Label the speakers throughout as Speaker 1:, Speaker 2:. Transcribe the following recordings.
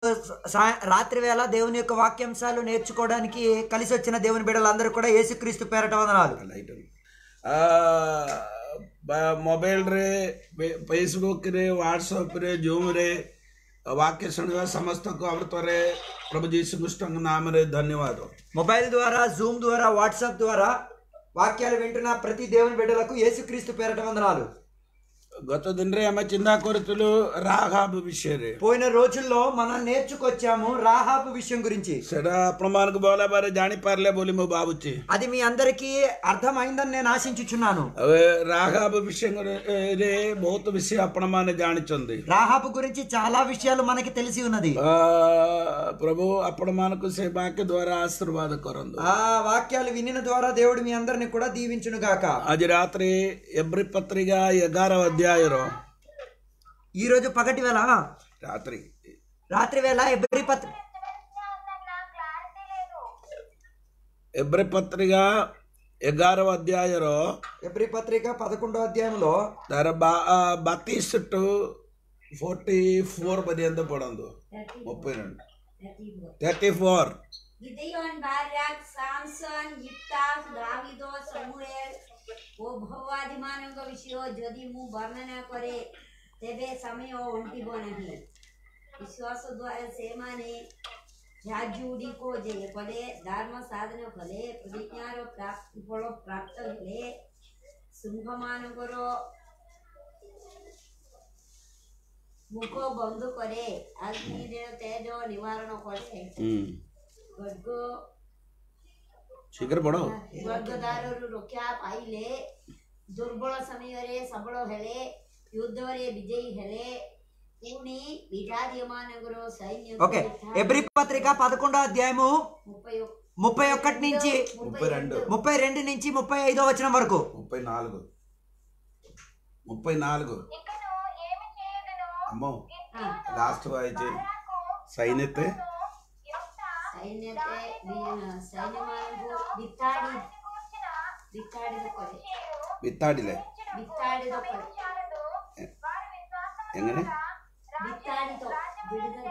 Speaker 1: సా- రాత్రి వేళ దేవుని యొక్క వాక్యాంశాలు నేర్చుకోవడానికి కలిసి వచ్చిన దేవుని బిడ్డలందరూ కూడా యేసుక్రీస్తు పేరట వందనాలు
Speaker 2: ଲାଇଟ୍ ଅଛି। ଆ, ବା- ମୋବାଇଲରେ ଫେ- ଫେସବୁକରେ ହ୍ୱାଟ୍ସଆପରେ ଜୁମ୍ରେ వాక్య ଶୁଣିବା ସମସ୍ତଙ୍କୁ ଆବର୍ତ୍ତରେ ପ୍ରଭୁ ଯୀଶୁ କୃଷ୍ଣଙ୍କ ନାମରେ ଧନ୍ୟବାଦ
Speaker 1: మొబైల్ ద్వారా జూమ్ ద్వారా వాట్సాప్ ద్వారా వాక్యాలు వింటున్న ప్రతి దేవుని బిడ్డలకు యేసుక్రీస్తు పేరట వందనాలు
Speaker 2: ଗତ ଦିନରେ ଆମେ ଚିନ୍ତା କରୁଥିଲୁ ରାହାବ ବିଷୟରେ
Speaker 1: పోయిన రోజుల్లో మనం నేర్చుకొచ్చాము రాహాబు విషయం గురించి
Speaker 2: ସେଟା ଆପଣମାନଙ୍କୁ ଭଲ ଭାବରେ ଜାଣିପାରିଲେ ବୋଲି ମୁଁ ଭାବୁଛି
Speaker 1: అది మీ అందరికీ అర్థమైందని నేను ఆశించుచున్నాను
Speaker 2: ଏବେ ରାହାବ ବିଷୟରେ ବହୁତ ବିଷୟ ଆପଣମାନେ ଜାଣିଛନ୍ତି
Speaker 1: రాహాబు గురించి చాలా విషయాలు మనకి తెలిసి ఉన్నది
Speaker 2: ଆ, ପ୍ରଭୁ ଆପଣମାନଙ୍କୁ ସେ ବାକ୍ୟ ଦ୍ୱାରା ଆଶୀର୍ବାଦ କରନ୍ତୁ
Speaker 1: ఆ వాక్యాలు వినిన ద్వారా దేవుడు మీ అందరిని కూడా దీవించును గాక
Speaker 2: ଆଜି ରାତିରେ ଏବ୍ରି ପତ୍ରିକା ଏଗାର ଅଧ୍ୟାୟର
Speaker 1: ఈ రోజు పగటి వేళ
Speaker 2: ରାତ୍ରି
Speaker 1: రాత్రి వేళ ఎబ్రి పత్ర
Speaker 2: ଏବ୍ରି ପତ୍ରିକା ଏଗାର ଅଧ୍ୟାୟର
Speaker 1: ఎబ్రి పత్రిక పదకొండో అధ్యాయంలో
Speaker 2: ତାର ବା- ଆ, ବାତିଶ ଟୁ ଫୋର୍ଟି ଫୋର୍ ପର୍ଯ୍ୟନ୍ତ ପଢ଼ନ୍ତୁ ମୁప్పై రెండు థర్టీ ఫోర్
Speaker 3: గిదయోన్ బార్యాక్ సామ్సన్ ఇఫ్తాహ్ దావీదో ସମୁଏଲ ଓ ଭଗବାଦିମାନଙ୍କ ବିଷୟ ଯଦି ମୁଁ ବର୍ଣ୍ଣନା କରେ ତେବେ ସମୟ ଅଣ୍ଟିବ ନାହିଁ ବିଶ୍ୱାସ ଦ୍ୱାରା ସେମାନେ ଝାଜୁଡ଼ିକ ଯେ କଲେ ଧର୍ମ ସାଧନ କଲେ ପ୍ରତିଜ୍ଞାର ପ୍ରାପ୍ତି ଫଳ ପ୍ରାପ୍ତ ହେଲେ ସିଂହମାନଙ୍କର ମୁଖ ବନ୍ଦ କରେ ଅଗ୍ନିରେ ତେଜ ନିବାରଣ କରେ ସ୍ୱର୍ଗ
Speaker 2: ଶୀଘ୍ର ପଢ଼
Speaker 3: ସ୍ୱର୍ଗଦ୍ୱାରରୁ ରକ୍ଷା ପାଇଲେ ଦୁର୍ବଳ ସମୟରେ ସବଳ ହେଲେ ଯୁଦ୍ଧରେ ବିଜୟୀ ହେଲେ ପୁଣି ବିଧାଦୀୟମାନଙ୍କର ସୈନ୍ୟ
Speaker 1: ఓకే ఎబ్రి పత్రిక పదకొండో అధ్యాయము
Speaker 3: ముప్పై
Speaker 1: ముప్పై ఒకటి నుంచి
Speaker 2: ముప్పై రెండు
Speaker 1: ముప్పై రెండు నుంచి ముప్పై ఐదో వచనం వరకు
Speaker 2: ముప్పై నాలుగు ముప్పై నాలుగు అమ్మో లాస్ట్ వాయిచి సైన్యతే
Speaker 3: సైన్యతే సైన్యମାନଙ୍କୁ ବିତାଡ଼ି ବିତାଡ଼ିତ କରେ
Speaker 2: ବିତାଡ଼ିଲେ
Speaker 3: ବିତାଡ଼ିତ କରେ
Speaker 2: എങ്ങനെ
Speaker 3: ବିତାଡ଼ିତ ବିడుదల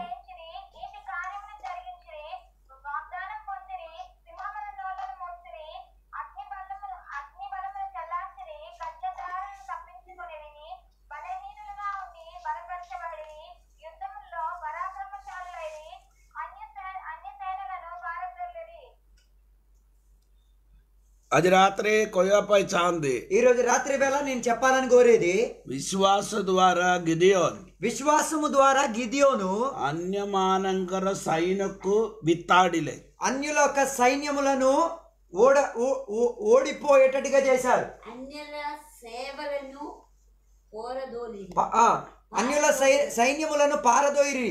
Speaker 2: ଆଜି ରାତିରେ କହିବା ପାଇଁ ଚାହାନ୍ତି
Speaker 1: ఈ రోజు రాత్రి వేళ నేను చెప్పాలని కోరేది
Speaker 2: ବିଶ୍ୱାସ ଦ୍ୱାରା ଗିଦିଅନ
Speaker 1: విశ్వాసము ద్వారా గిదియోను
Speaker 2: ଅନ୍ୟମାନଙ୍କର ସୈନ୍ୟକୁ ବିତାଡ଼ିଲେ
Speaker 1: అన్యుల యొక్క సైన్యములను ఓడ ఓ- ఓ- ఓడిపోయేటట్టుగా చేశారు
Speaker 3: అన్యుల సేవలను కోరదోలి
Speaker 1: ప- ఆ, అన్యుల సై- సైన్యములను పారదోయిరి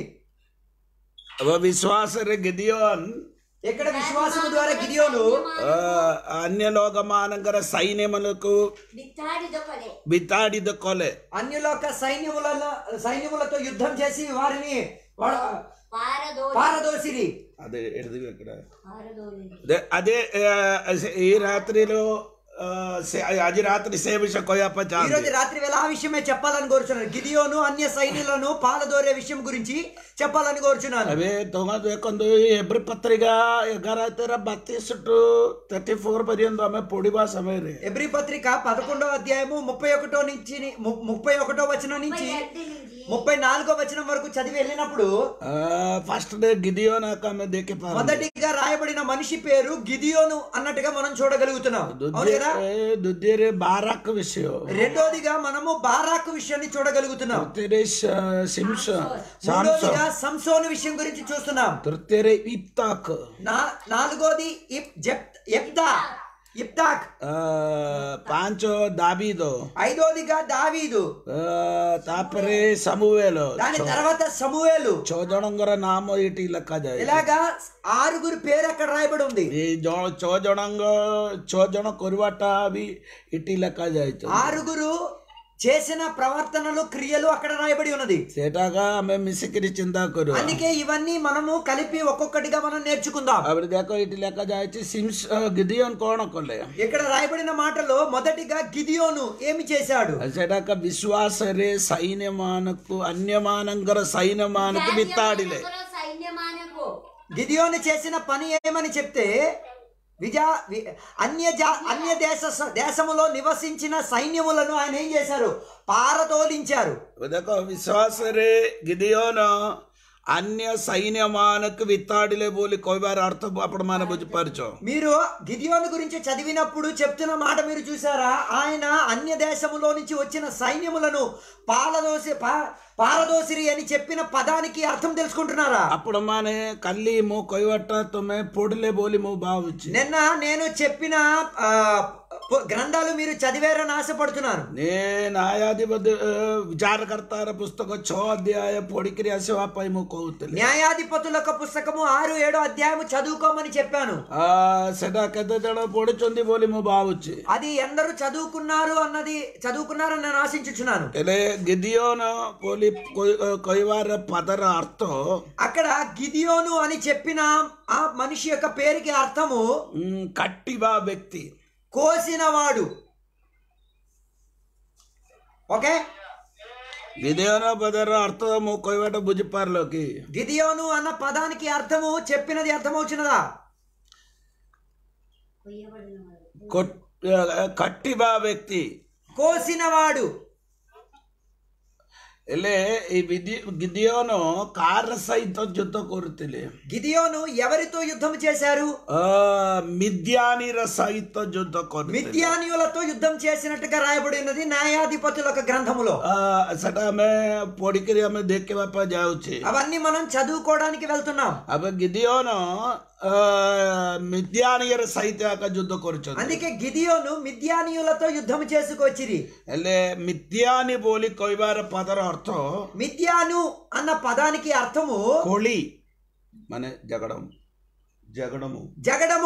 Speaker 2: अब విశ్వాసରେ గిదియోన్
Speaker 1: ఇక్కడ విశ్వాసము ద్వారా గిదియోను
Speaker 2: ఆ, అన్య లోకమానంకర సైన్యములకు
Speaker 3: ବିତାଡ଼ିତ କରେ
Speaker 2: బితాడిద కొలే
Speaker 1: అన్యుల యొక్క సైన్యములను సైన్యములతో యుద్ధం చేసి వారిని వా-
Speaker 3: పారదోలి
Speaker 1: పారదోసిరి
Speaker 2: అదే ఎడది ఇక్కడ
Speaker 3: పారదోలి
Speaker 2: అదే- అదే ఆ, ఈ రాత్రిలో ఆ, సే- ఆଜି రాత్రి సే విషయం
Speaker 1: ఈ
Speaker 2: కొయ్యప్ప
Speaker 1: రోజు రాత్రి వేళ ఆ విషయమే చెప్పాలని కోరుచున్నాను గిదియోను అన్య సైన్యులను పాలదోరే విషయం గురించి చెప్పాలని కోరుచున్నాను
Speaker 2: అవే తొంగ ଦେଖନ୍ତୁ ଏଭ୍ରି ପତ୍ରିକା ଏଗାର ତେର ବତିଶ ଟୁ థర్టీ ఫోర్ పర్యంత ଆମେ ପଢିବା ସମୟରେ
Speaker 1: ఎబ్రి పత్రిక పదకొండో అధ్యాయము ముప్పై ఒకటో నుంచి ము- ముప్పై ఒకటో వచనం నుంచి
Speaker 3: గడ్డి నుంచి
Speaker 1: ముప్పై నాలుగో వచనం వరకు చదివి వెళ్ళినప్పుడు
Speaker 2: ఫస్ట్ డే గిదియోన్ ఆక ଆମେ ଦେଖିପାରୁ
Speaker 1: మొదటిగా రాయబడిన మనిషి పేరు గిదియోను అన్నట్టుగా మనం చూడగలుగుతున్నాం అవును కదా
Speaker 2: ଦ୍ୱିତୀୟରେ ବାରାକ విషୟ
Speaker 1: రెండోదిగా మనము బారాకు విషయాన్ని చూడగలుగుతున్నాం
Speaker 2: ତୃତୀୟରେ ସ- ସିମ୍ସ ସାମସନ୍
Speaker 1: మూడోదిగా సంసోను విషయం గురించి చూస్తున్నాం
Speaker 2: ତୃତୀୟରେ ଇପ୍ତାକ୍
Speaker 1: నా నాలుగోది ఇప్ జెప్ ఎప్తా ఇప్తాక్
Speaker 2: ଆ, ପାଞ୍ଚ ଦାବିଦ
Speaker 1: ఐదోదిగా దావీదు
Speaker 2: ଆ, ତାପରେ ସାମୁଏଲ
Speaker 1: దాని తర్వాత సమూయేలు
Speaker 2: ଛଅ ଜଣଙ୍କର ନାମ ଏଠି ଲେଖାଯାଏ
Speaker 1: ఇలాగా ఆరుగురు పేరు అక్కడ రాయబడి ఉంది
Speaker 2: ଏ ଜଣ ଛଅ ଜଣଙ୍କ ଛଅ ଜଣ କରିବାଟା ବି ଏଠି ଲେଖାଯାଇଛି
Speaker 1: ఆరుగురు చేసిన ప్రవర్తనలు క్రియలు అక్కడ రాయబడి ఉన్నది
Speaker 2: ସେଟାକା ଆମେ ମିଶିକିରି ଚିନ୍ତା କରିବା
Speaker 1: అందుకే ఇవన్నీ మనము కలిపి ఒక్కొక్కటిగా మనం నేర్చుకుందాం
Speaker 2: ତାପରେ ଦେଖ ଏଠି ଲେଖାଯାଇଛି ସିମ୍ସ ଗିଦିଅନ କଣ କଲେ
Speaker 1: ఇక్కడ రాయబడిన మాటలో మొదటిగా గిదియోను ఏమి చేశాడు
Speaker 2: ସେଟାକ ବିଶ୍ୱାସରେ ସୈନ୍ୟମାନଙ୍କୁ ଅନ୍ୟମାନଙ୍କର ସୈନ୍ୟମାନଙ୍କୁ ବିତାଡ଼ିଲେ
Speaker 3: ତାଙ୍କର ସୈନ୍ୟ సైన్యమానకు
Speaker 1: గిదియోను చేసిన పని ఏమని చెప్తే విజా వి- అన్య జా అన్య దేశ దేశములో నివసించిన సైన్యములను ఆయన ఏం చేశారు పారదోలించారు
Speaker 2: देखो विश्वास रे गिदियोन अन्य సైన్యమానకు విత్తాడిలే బోలి कोई बार अर्थ అప్పుడు మన బుజ్జిపరచో
Speaker 1: మీరు గిదియోను గురించి చదివినప్పుడు చెప్తున్న మాట మీరు చూసారా ఆయన అన్య దేశములో నుంచి వచ్చిన సైన్యములను పాలదోసి పా- పారదోసిరి అని చెప్పిన పదానికి అర్థం తెలుసుకుంటున్నారా
Speaker 2: అప్పుడు మానే కల్లి మో కొయ్యవట్ట తొమ్మె పొడిలే బోలి మో బావచ్చు
Speaker 1: నిన్న నేను చెప్పిన ఆ, పు- గ్రంథాలు మీరు చదివారని ఆశపడుతున్నాను
Speaker 2: నే న్యాయాధిపతి ఆ, విచారకర్తార పుస్తక ఛో అధ్యాయ పొడికిరి అసివాపై మో కోవుతలే
Speaker 1: న్యాయాధిపతులకు పుస్తకము ఆరు ఏడో అధ్యాయము చదువుకోమని చెప్పాను
Speaker 2: ఆ సెడా కెద్ద జడ పొడిచొంది బోలి మో బావచ్చు
Speaker 1: అది ఎందరూ చదువుకున్నారు అన్నది చదువుకున్నారని నేను ఆశించుచున్నాను
Speaker 2: ఎలే గిదియోన పోలి కొయ్యవార పదర అర్థం
Speaker 1: అక్కడ గిదియోను అని చెప్పిన ఆ మనిషి యొక్క పేరుకి అర్థము
Speaker 2: మ్, కట్టివా వ్యక్తి
Speaker 1: కోసినవాడు ఓకే
Speaker 2: గిదియోన పదర అర్థము కొయ్యవాట బుజ్జిపార్లోకి
Speaker 1: గిదియోను అన్న పదానికి అర్థము చెప్పినది అర్థమవుతున్నదా
Speaker 3: కొయ్యబడిన వాడు
Speaker 2: కొట్- ఆ, కట్టివా వ్యక్తి
Speaker 1: కోసినవాడు
Speaker 2: ಎಲೆ ಈ ವಿಧಿ ಗಿದಿಯೋನು ಕಾರ ಸಹಿತ ಯುದ್ಧ ಕೋರುತ್ತಿಲ್ಲ
Speaker 1: గిదియోను ఎవరితో యుద్ధం చేశారు
Speaker 2: ಆ ಮಿದ್ಯಾನಿರ ಸಹಿತ ಯುದ್ಧ ಕೋರುತ್ತಿಲ್ಲ
Speaker 1: మిద్యానీయులతో యుద్ధం చేసినట్టుగా రాయబడి ఉన్నది న్యాయాధిపతుల యొక్క గ్రంథములో
Speaker 2: ಆ, ಸಟ ಆಮೆ ಪೋಡಿಕರಿ ಆಮೆ ದೇಕ್ಕೆ ಬಾಪ ಜಾವುಚಿ
Speaker 1: అవన్నీ మనం చదువుకోవడానికి వెళ్తున్నాం
Speaker 2: ಅವ ಗಿದಿಯೋನು ಆ, ಮಿದ್ಯಾನಿಯರ ಸಹಿತ ಯಾಕ ಯುದ್ಧ ಕೋರುಚಂದ
Speaker 1: అందుకే గిదియోను మిద్యానీయులతో యుద్ధం చేసుకొచ్చిరి
Speaker 2: ಎಲೆ ಮಿದ್ಯಾನಿ ಬೋಲಿ ಕೊಯ್ಬಾರ ಪದರ ಅರ್ಥ
Speaker 1: మిద్యాను అన్న పదానికి అర్థము
Speaker 2: ಕೋಳಿ ಮನೆ ಜಗಡಂ జగడము
Speaker 1: జగడము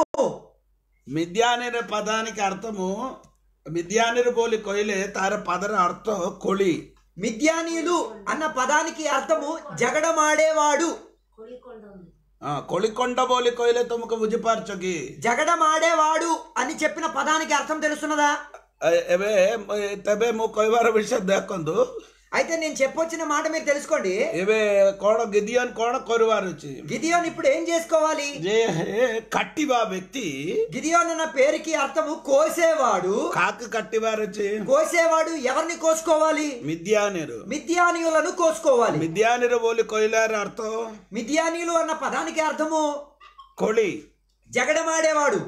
Speaker 2: మిథ్యానిర పదానికి అర్థము మిథ్యానిర పోలి కొయిలే తార పదర అర్థం కొళి
Speaker 1: మిద్యానీయులు అన్న పదానికి అర్థము జగడమాడేవాడు
Speaker 3: కొడికొండ ఉంది
Speaker 2: ఆ, కొళికొండ పోలి కొయిలే తమకు బుజ్జిపార్చకి
Speaker 1: జగడమాడేవాడు అని చెప్పిన పదానికి అర్థం తెలుస్తున్నదా
Speaker 2: ఎబే తెబే ము కొయ్వార విషయం దేకొందు
Speaker 1: అయితే నేను చెప్పొచ్చిన మాట మీరు తెలుసుకోండి
Speaker 2: ఎబే కోడ గిదియన్ కోడ కొరువారు వచ్చి
Speaker 1: గిదియోన్ ఇప్పుడు ఏం చేసుకోవాలి
Speaker 2: జే హే కట్టివా వ్యక్తి
Speaker 1: గిదియోన్ అన్న పేరుకి అర్థము కోసేవాడు
Speaker 2: కాకు కట్టివారు వచ్చి
Speaker 1: కోసేవాడు ఎవరిని కోసుకోవాలి
Speaker 2: మిథ్యానిరు
Speaker 1: మిద్యానీయులను కోసుకోవాలి
Speaker 2: మిథ్యానిరు పోలి కొయిలారు అర్థం
Speaker 1: మిద్యానీయులు అన్న పదానికి అర్థము
Speaker 2: కొళి
Speaker 1: జగడమాడేవాడు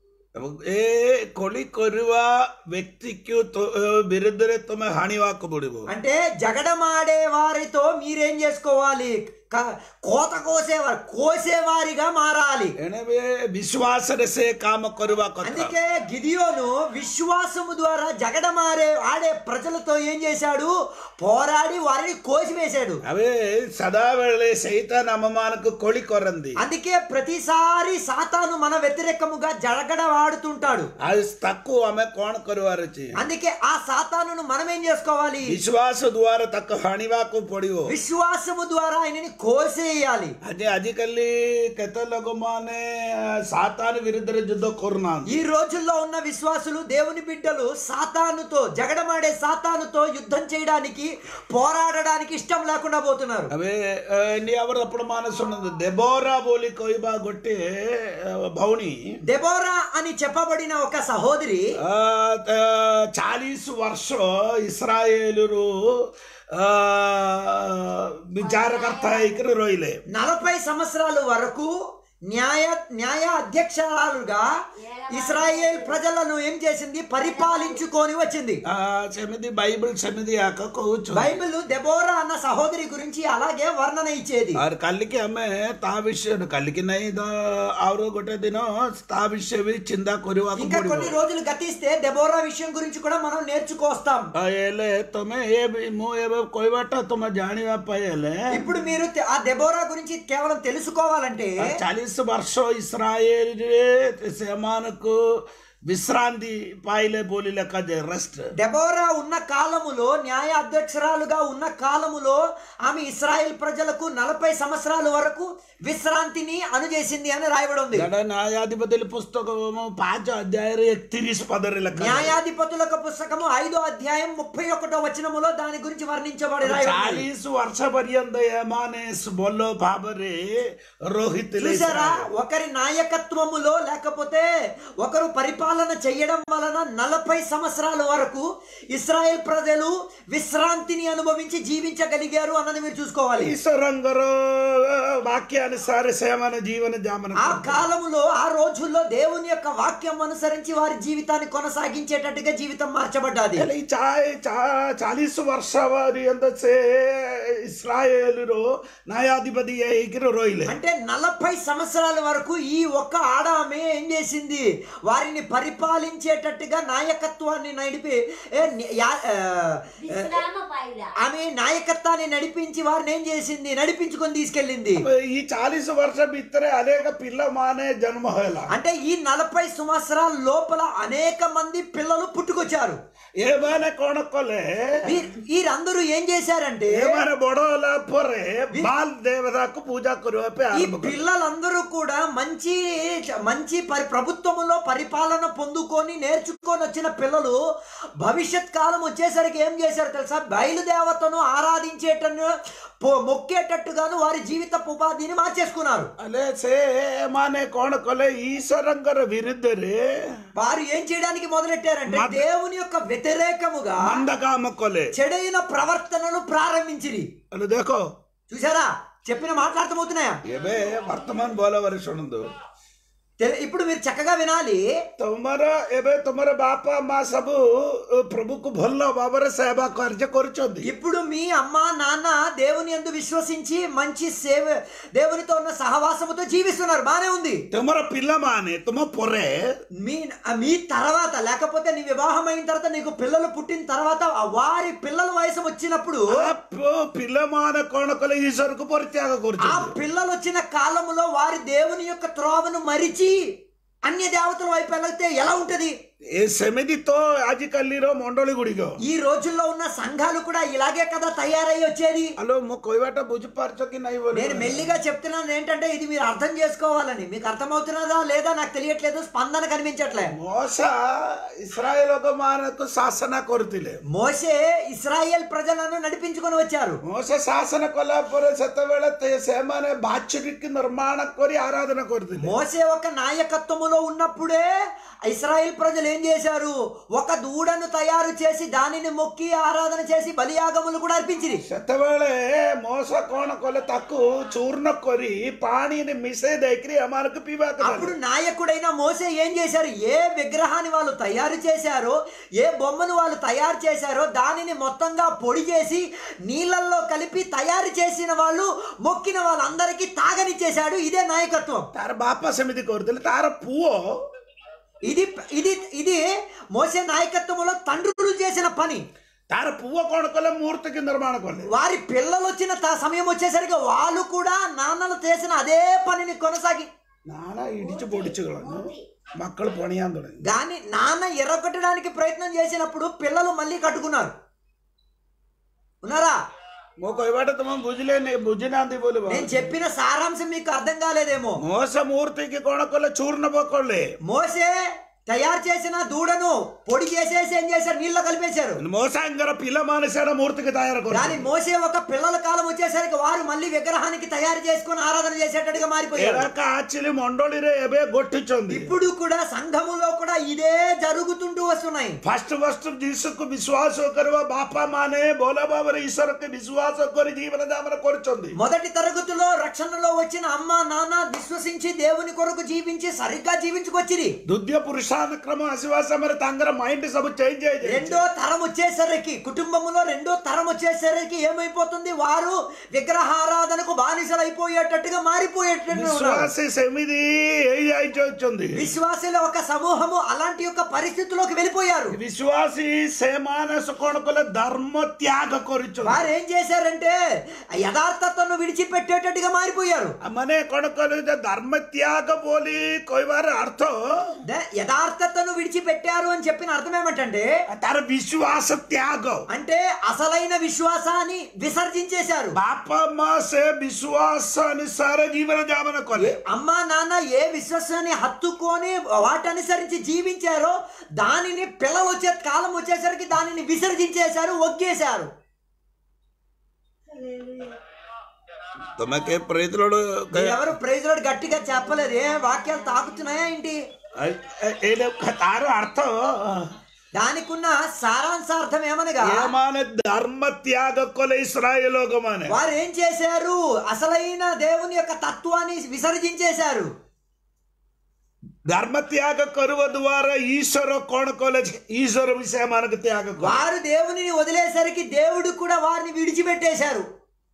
Speaker 2: ಏ ಕೊಳಿ ಕೊರುವ ವ್ಯಕ್ತಿಗೂ ಬಿರುದರೆ ತುಮ ಹಾನಿವಾಕು ಬಿಡುವು
Speaker 1: అంటే జగడమాడే వారితో మీరేం చేసుకోవాలి క- కోత కోసేవారు కోసేవారిగా మారాలి
Speaker 2: ಎಣವೆ ವಿಶ್ವಾಸರಸೆ ಕಾಮ ಕೊರುವ ಕೊತ್ತ
Speaker 1: అందుకే గిదియోను విశ్వాసము ద్వారా జగడమారే ఆడే ప్రజలతో ఏం చేశాడు పోరాడి వారిని కోసివేశాడు
Speaker 2: అవే సదా ವೇಳೆ ಸೈತಾನ ಅಮ್ಮಮಾನకు కొಳಿ కొరంది
Speaker 1: అందుకే ప్రతిసారి సాతాను మన వ్యతిరేకముగా జగడ వాడుతుంటాడు
Speaker 2: అది తక్కువ ఆమె కోణ కొరువారచి
Speaker 1: అందుకే ఆ సాతానును మనం ఏం చేసుకోవాలి
Speaker 2: విశ్వాಸ ದ್ವಾರ ತಕ್ಕ ಹಣಿವಾಕು ಪೊಡಿವು
Speaker 1: విశ్వాసము ద్వారా ఆయనని కోసేయాలి
Speaker 2: ಅದೇ ಅದಿಕಲ್ಲಿ ಕೆತ್ತಲಗುಮಾನೆ ಸಾತಾನ ವಿರುದ್ಧ ಯುದ್ಧ ಕೊರ್ನಾ
Speaker 1: ఈ రోజుల్లో ఉన్న విశ్వాసులు దేవుని బిడ్డలు సాతానుతో జగడమాడే సాతానుతో యుద్ధం చేయడానికి పోరాడడానికి ఇష్టం లేకుండా పోతున్నారు
Speaker 2: అవే ఆ, నీ ఎవరు అప్పుడు మానసున్నది దెబోరా బోలి కొయ్బా గొట్టి ఆ, భౌని
Speaker 1: దెబోరా అని చెప్పబడిన ఒక సహోదరి
Speaker 2: ಆ, ತ- ಚಾಲೀಸ್ ವರ್ಷ ಇಸ್ರಾಯೇಲರು ಆ, ವಿಚಾರಕರ್ತ ಇಕರು ರೋಯ್ಲೆ
Speaker 1: నలభై సంవత్సరాల వరకు న్యాయ న్యాయ అధ్యక్షురాలుగా ఇస్రాయేల్ ప్రజలను ఏం చేసింది పరిపాలించుకొని వచ్చింది
Speaker 2: ಆ, ಸಮಿತಿ ಬೈಬಲ್ ಸಮಿತಿ ಯಾಕ ಕೂಚು
Speaker 1: బైబిల్ దెబోరా అన్న సహోదరి గురించి అలాగే వర్ణన ఇచ్చేది
Speaker 2: ಅವ್ರ ಕಲ್ಲಿಗೆ ಆಮೆ ತಾ ವಿಷಯ ಕಲ್ಲಿಗೆ ನೈ ಅವರು ಗೊಟ್ಟೆ ದಿನ ತಾ ವಿಷಯ ಚಿಂದ ಕೊರಿವಾಕ
Speaker 1: ఇంకా కొన్ని రోజులు గతిస్తే దెబోరా విషయం గురించి కూడా మనం నేర్చుకొస్తాం
Speaker 2: ಎಲೆ ತೊಮೆ ಏ ಬಿ- ಮು ಏ ಬ- ಕೊಯ್ಬಾಟ ತೊಮ ಜಾಣಿವಪ್ಪ ಎಲೆ
Speaker 1: ఇప్పుడు మీరు తె- ఆ దెబోరా గురించి కేవలం తెలుసుకోవాలంటే
Speaker 2: ಚಾಲೀಸ್ ವರ್ಷ ಇಸ್ರಾಯೇಲ್ ಸೇಮಾನಕ್ಕೂ విశ్రాంతి పాయిలే బోలి లెక్క రెస్ట్
Speaker 1: డెబోరా ఉన్న కాలములో న్యాయ అధ్యక్షురాలుగా ఉన్న కాలములో ఆమె ఇస్రాయేల్ ప్రజలకు నలభై సంవత్సరాల వరకు విశ్రాంతిని అనుజేసింది అని రాయబడి ఉంది
Speaker 2: గడ న్యాయాధిపతుల పుస్తకము పాంచ అధ్యాయ ఎక్తిరిస్ పదరి లెక్క
Speaker 1: న్యాయాధిపతులకు పుస్తకము ఐదో అధ్యాయం ముప్పై ఒకటో వచనములో దాని గురించి వర్ణించబడి రాయబడి ఉంది.
Speaker 2: చాలీస్ వర్ష పర్యంత ఏమానే బొల్లో బాబరే రోహిత్
Speaker 1: చూసారా ఒకరి నాయకత్వములో లేకపోతే ఒకరు పరిపాలన చేయడం వలన నలభై సంవత్సరాల వరకు ఇస్రాయేల్ ప్రజలు విశ్రాంతిని అనుభవించి జీవించగలిగారు అన్నది మీరు చూసుకోవాలి
Speaker 2: ఈశ్వరంగరో వాక్యానుసార సేమన జీవన జామన
Speaker 1: ఆ కాలములో ఆ రోజుల్లో దేవుని యొక్క వాక్యం అనుసరించి వారి జీవితాన్ని కొనసాగించేటట్టుగా జీవితం మార్చబడ్డది
Speaker 2: ହେଲେ ଏଇ ଚା- ଚା- ଚାଳିଶ ବର୍ଷ ପର୍ଯ୍ୟନ୍ତ ସେ ଇସ୍ରାଏଲର ନ୍ୟାୟାଧିପତି ହେଇକିରି ରହିଲେ
Speaker 1: అంటే నలభై సంవత్సరాల వరకు ఈ ఒక్క ఆడామె ఏం చేసింది వారిని పరిపాలించేటట్టుగా నాయకత్వాన్ని నడిపి ఏ, ని- యా- ఆ,
Speaker 3: విశ్రామ పాయిల
Speaker 1: ఆమె నాయకత్వాన్ని నడిపించి వారిని ఏం చేసింది నడిపించుకొని తీసుకెళ్ళింది
Speaker 2: ఈ చాలీସ ବର୍ଷ ଭିତରେ ଅନେକ ପିଲାମାନେ ଜନ୍ମ ହେଲା
Speaker 1: అంటే ఈ నలభై సంవత్సరాల లోపల అనేక మంది పిల్లలు పుట్టుకొచ్చారు
Speaker 2: ଏମାନେ କଣ କଲେ
Speaker 1: వీ- వీరందరూ ఏం చేశారంటే
Speaker 2: ଏମାନେ ବଡ ହେଲା ପରେ ବାଲ ଦେବତାକୁ ପୂଜା କରିବା ପାଇଁ
Speaker 1: ఈ
Speaker 2: ଆରମ୍ଭ କଲେ
Speaker 1: పిల్లలందరూ కూడా మంచి మంచి పరి ప్రభుత్వములో పరిపాలన పొందుకొని నేర్చుకొని వచ్చిన పిల్లలు భవిష్యత్ కాలం వచ్చేసరికి ఏం చేశారు తెలుసా బయలుదేవతను ఆరాధించేటను పో- మొక్కేటట్టుగాను వారి జీవిత ఉపాధిని మార్చేసుకున్నారు
Speaker 2: ହେଲେ ସେ ଏମାନେ କଣ କଲେ ଈଶ୍ୱରଙ୍କର ବିରୁଦ୍ଧରେ
Speaker 1: వారు ఏం చేయడానికి మొదలెట్టారంటే
Speaker 2: మత-
Speaker 1: దేవుని యొక్క వ్యతిరేకముగా
Speaker 2: ମନ୍ଦ କାମ କଲେ
Speaker 1: చెడైన ప్రవర్తనను ప్రారంభించిరి
Speaker 2: ହେଲେ ଦେଖ
Speaker 1: చూసారా చెప్పిన మాట్లాడుతమవుతున్నాయా
Speaker 2: ଏବେ ବର୍ତ୍ତମାନ ଭଲ ଭାବରେ ଶୁଣନ୍ତୁ
Speaker 1: తె- ఇప్పుడు మీరు చక్కగా వినాలి
Speaker 2: ତମର ଏବେ ତମର ବାପା ମା ସବୁ ପ୍ରଭୁକୁ ଭଲ ଭାବରେ ସେବା କାର୍ଯ୍ୟ କରୁଛନ୍ତି
Speaker 1: ఇప్పుడు మీ అమ్మ నాన్న దేవుని ఎందు విశ్వసించి మంచి సేవ దేవునితో ఉన్న సహవాసముతో జీవిస్తున్నారు బానే ఉంది
Speaker 2: ତମର ପିଲାମାନେ ତୁମ ପରେ
Speaker 1: మీ మీ తర్వాత లేకపోతే నీ వివాహం అయిన తర్వాత నీకు పిల్లలు పుట్టిన తర్వాత ఆ వారి పిల్లల వయసు వచ్చినప్పుడు
Speaker 2: ఆ ప- పిల్లମାନେ କଣ କଲେ ଈଶ୍ୱରକୁ ପରିତ୍ୟାଗ
Speaker 1: ఆ
Speaker 2: କରୁଛନ୍ତି
Speaker 1: పిల్లలు వచ్చిన కాలములో వారి దేవుని యొక్క త్రోవను మరిచి అన్య దేవతల వైపు వెళితే ఎలా ఉంటది
Speaker 2: ଏ ସେମିତି ତ ଆଜିକାଲିର ମଣ୍ଡଳୀ ଗୁଡ଼ିକ
Speaker 1: ఈ రోజుల్లో ఉన్న సంఘాలు కూడా ఇలాగే కదా తయారయ్యి వచ్చేది
Speaker 2: ହ୍ୟାଲୋ ମୁଁ କହିବାଟା ବୁଝିପାରୁଛ କି ନାହିଁ ବୋଲି
Speaker 1: నేను మెల్లిగా చెప్తున్నాను ఏంటంటే ఇది మీరు అర్థం చేసుకోవాలని మీకు అర్థమవుతున్నదా లేదా నాకు తెలియట్లేదు స్పందన కనిపించట్లే
Speaker 2: ମଶା ଇସ୍ରାଏଲ ମାନଙ୍କୁ ଶାସନ କରୁଥିଲେ
Speaker 1: మోసే ఇస్రాయేల్ ప్రజలను నడిపించుకొని వచ్చారు
Speaker 2: ମଶା ଶାସନ କଲା ପରେ ସେତେବେଳେ ତେ- ସେମାନେ ବାଛୁରୀକି ନିର୍ମାଣ କରି ଆରାଧନା କରୁଥିଲେ
Speaker 1: మోసే ఒక నాయకత్వములో ఉన్నప్పుడే ఇస్రాయేల్ ప్రజలు ఏం చేశారు ఒక దూడను తయారు చేసి దానిని మొక్కి ఆరాధన చేసి బలియాగములు కూడా అర్పించిరి
Speaker 2: ସେତେବେଳେ ମଶା କଣ କଲେ ତାକୁ ଚୂର୍ଣ୍ଣ କରି ପାଣିରେ ମିଶେଇ ଦେଇକିରି ଏମାନଙ୍କୁ ପିଇବାକୁ ଦେଲେ।
Speaker 1: అప్పుడు నాయకుడైన మోసే ఏం చేశారు ఏ విగ్రహాన్ని వాళ్ళు తయారు చేశారో ఏ బొమ్మను వాళ్ళు తయారు చేశారో దానిని మొత్తంగా పొడి చేసి నీళ్ళల్లో కలిపి తయారు చేసిన వాళ్ళు మొక్కిన వాళ్ళందరికీ తాగనిచ్చేశాడు ఇదే నాయకత్వం
Speaker 2: ତାର ବାପା ସେମିତି କରୁଥିଲେ ତାର పుଅ
Speaker 1: ఇది ఇది ఇది మోసే నాయకత్వంలో తండ్రులు చేసిన పని
Speaker 2: ତାର ପୁଅ କଣ କଲେ ମୂର୍ତ୍ତିକି ନିର୍ମାଣ କଲେ
Speaker 1: వారి పిల్లలు వచ్చిన త- సమయం వచ్చేసరికి వాళ్ళు కూడా నాన్నలు చేసిన అదే పనిని కొనసాగి
Speaker 2: నాన్న ఇడిచి పొడిచి మక్కలు పణియాన్ തുടങ്ങി
Speaker 1: దాన్ని నాన్న ఎర్రగొట్టడానికి ప్రయత్నం చేసినప్పుడు పిల్లలు మళ్ళీ కట్టుకున్నారు ఉన్నారా
Speaker 2: ମୋ କହିବାଟା ତମେ ବୁଝିଲେନି ବୁଝିନାହାନ୍ତି ବୋଲି
Speaker 1: నేను చెప్పిన సారాంశం మీకు అర్థం కాలేదేమో
Speaker 2: ମୋସ ମୂର୍ତ୍ତିକି କଣ କଲେ ଚୂର୍ଣ୍ଣ କଲେ
Speaker 1: మోసే తయారు చేసిన దూడను పొడి చేసేసి ఏం చేశారు నీళ్ళలో కలిపేశారు
Speaker 2: మోసాంగర పిల్లମାନେ ସେଟା ମୂର୍ତ୍ତିకి తయారు
Speaker 1: కానీ
Speaker 2: କଲେ
Speaker 1: మోసే ఒక పిల్లల కాలం వచ్చేసరికి వారు మళ్ళీ విగ్రహానికి తయారు చేసుకొని ఆరాధన చేసేటట్టుగా మారిపోయారు
Speaker 2: ଏରାକ ଆକ୍ଚୁଆଲି ମଣ୍ଡଳୀରେ ଏବେ ଗୋଟିଛନ୍ତି
Speaker 1: ఇప్పుడు కూడా సంఘములో కూడా ఇదే జరుగుతుంటూ వస్తున్నాయి
Speaker 2: ଫାଷ୍ଟ ଫାଷ୍ଟ ଯୀଶୁକୁ ବିଶ୍ୱାସ କରିବା ବାପା ମାନେ ଭଲ ଭାବରେ ଈଶ୍ୱରକୁ ବିଶ୍ୱାସ କରି ଜୀବନ ଯାପନ କରୁଛନ୍ତି
Speaker 1: మొదటి తరగతిలో రక్షణలో వచ్చిన అమ్మ నాన్న విశ్వసించి దేవుని కొరకు జీవించి సరిగ్గా జీవించుకొచ్చిరి
Speaker 2: ଦ୍ୱିତୀୟ ପୁରୁଷାନକ୍ରମ ଆସିବା ସମୟରେ ତାଙ୍କର ମାଇଣ୍ଡ ସବୁ ଚେଞ୍ଜ ହେଇଯାଇଛି
Speaker 1: రెండో తరం వచ్చేసరికి కుటుంబంలో రెండో తరం వచ్చేసరికి ఏమైపోతుంది వారు విగ్రహారాధనకు బానిసలు అయిపోయేటట్టుగా మారిపోయేటట్టు ఉన్నారు.
Speaker 2: ବିଶ୍ୱାସୀ ସେମିତି ହେଇଯାଇଛନ୍ତି
Speaker 1: విశ్వాసుల ఒక సమూహము అలాంటి యొక్క పరిస్థితిలోకి వెళ్ళిపోయారు
Speaker 2: ବିଶ୍ୱାସୀ ସେମାନେ କଣ କଲେ ଧର୍ମ ତ୍ୟାଗ କରୁଛନ୍ତି
Speaker 1: వారు ఏం చేశారంటే యథార్థతను విడిచిపెట్టేటట్టుగా మారిపోయారు
Speaker 2: ମାନେ କଣ କଲେ ଯେ ଧର୍ମ ତ୍ୟାଗ ବୋଲି କହିବାର ଅର୍ଥ
Speaker 1: ద- యథార్థ స్వార్థతను విడిచిపెట్టారు అని చెప్పిన అర్థం ఏమంటంటే
Speaker 2: ତାର ବିଶ୍ୱାସ ତ୍ୟାଗ
Speaker 1: అంటే అసలైన విశ్వాసాన్ని విసర్జించేశారు
Speaker 2: ବାପ ମା ସେ ବିଶ୍ୱାସ ଅନୁସାରେ ଜୀବନ ଯାପନ କଲେ
Speaker 1: అమ్మా నాన్న ఏ విశ్వాసాన్ని హత్తుకొని వాటి అనుసరించి జీవించారో దానిని పిల్లలు వచ్చే కాలం వచ్చేసరికి దానిని విసర్జించేశారు ఒగ్గేశారు
Speaker 2: ତମେ କେ ପ୍ରେତଲୋడు
Speaker 1: ఎవరు ప్రైజ్ లోడ్ గట్టిగా చెప్పలేదు ఏ వాక్యాలు తాకుతున్నాయా ఏంటి
Speaker 2: ତାର ଅର୍ଥ
Speaker 1: దానికి ఉన్న సారాంశార్థం ఏమనగా
Speaker 2: ଏମାନେ ଧର୍ମ ତ୍ୟାଗ କଲେ ଇସ୍ରାଏଲ ଲୋକମାନେ
Speaker 1: వారు ఏం చేశారు అసలైన దేవుని యొక్క తత్వాన్ని విసర్జించేశారు
Speaker 2: ଧର୍ମ ତ୍ୟାଗ କରିବା ଦ୍ୱାରା ଈଶ୍ୱର କଣ କଲେ ଈଶ୍ୱର ବି ସେମାନଙ୍କୁ ତ୍ୟାଗ କଲେ
Speaker 1: వారు దేవునిని వదిలేసరికి దేవుడు కూడా వారిని విడిచిపెట్టేశారు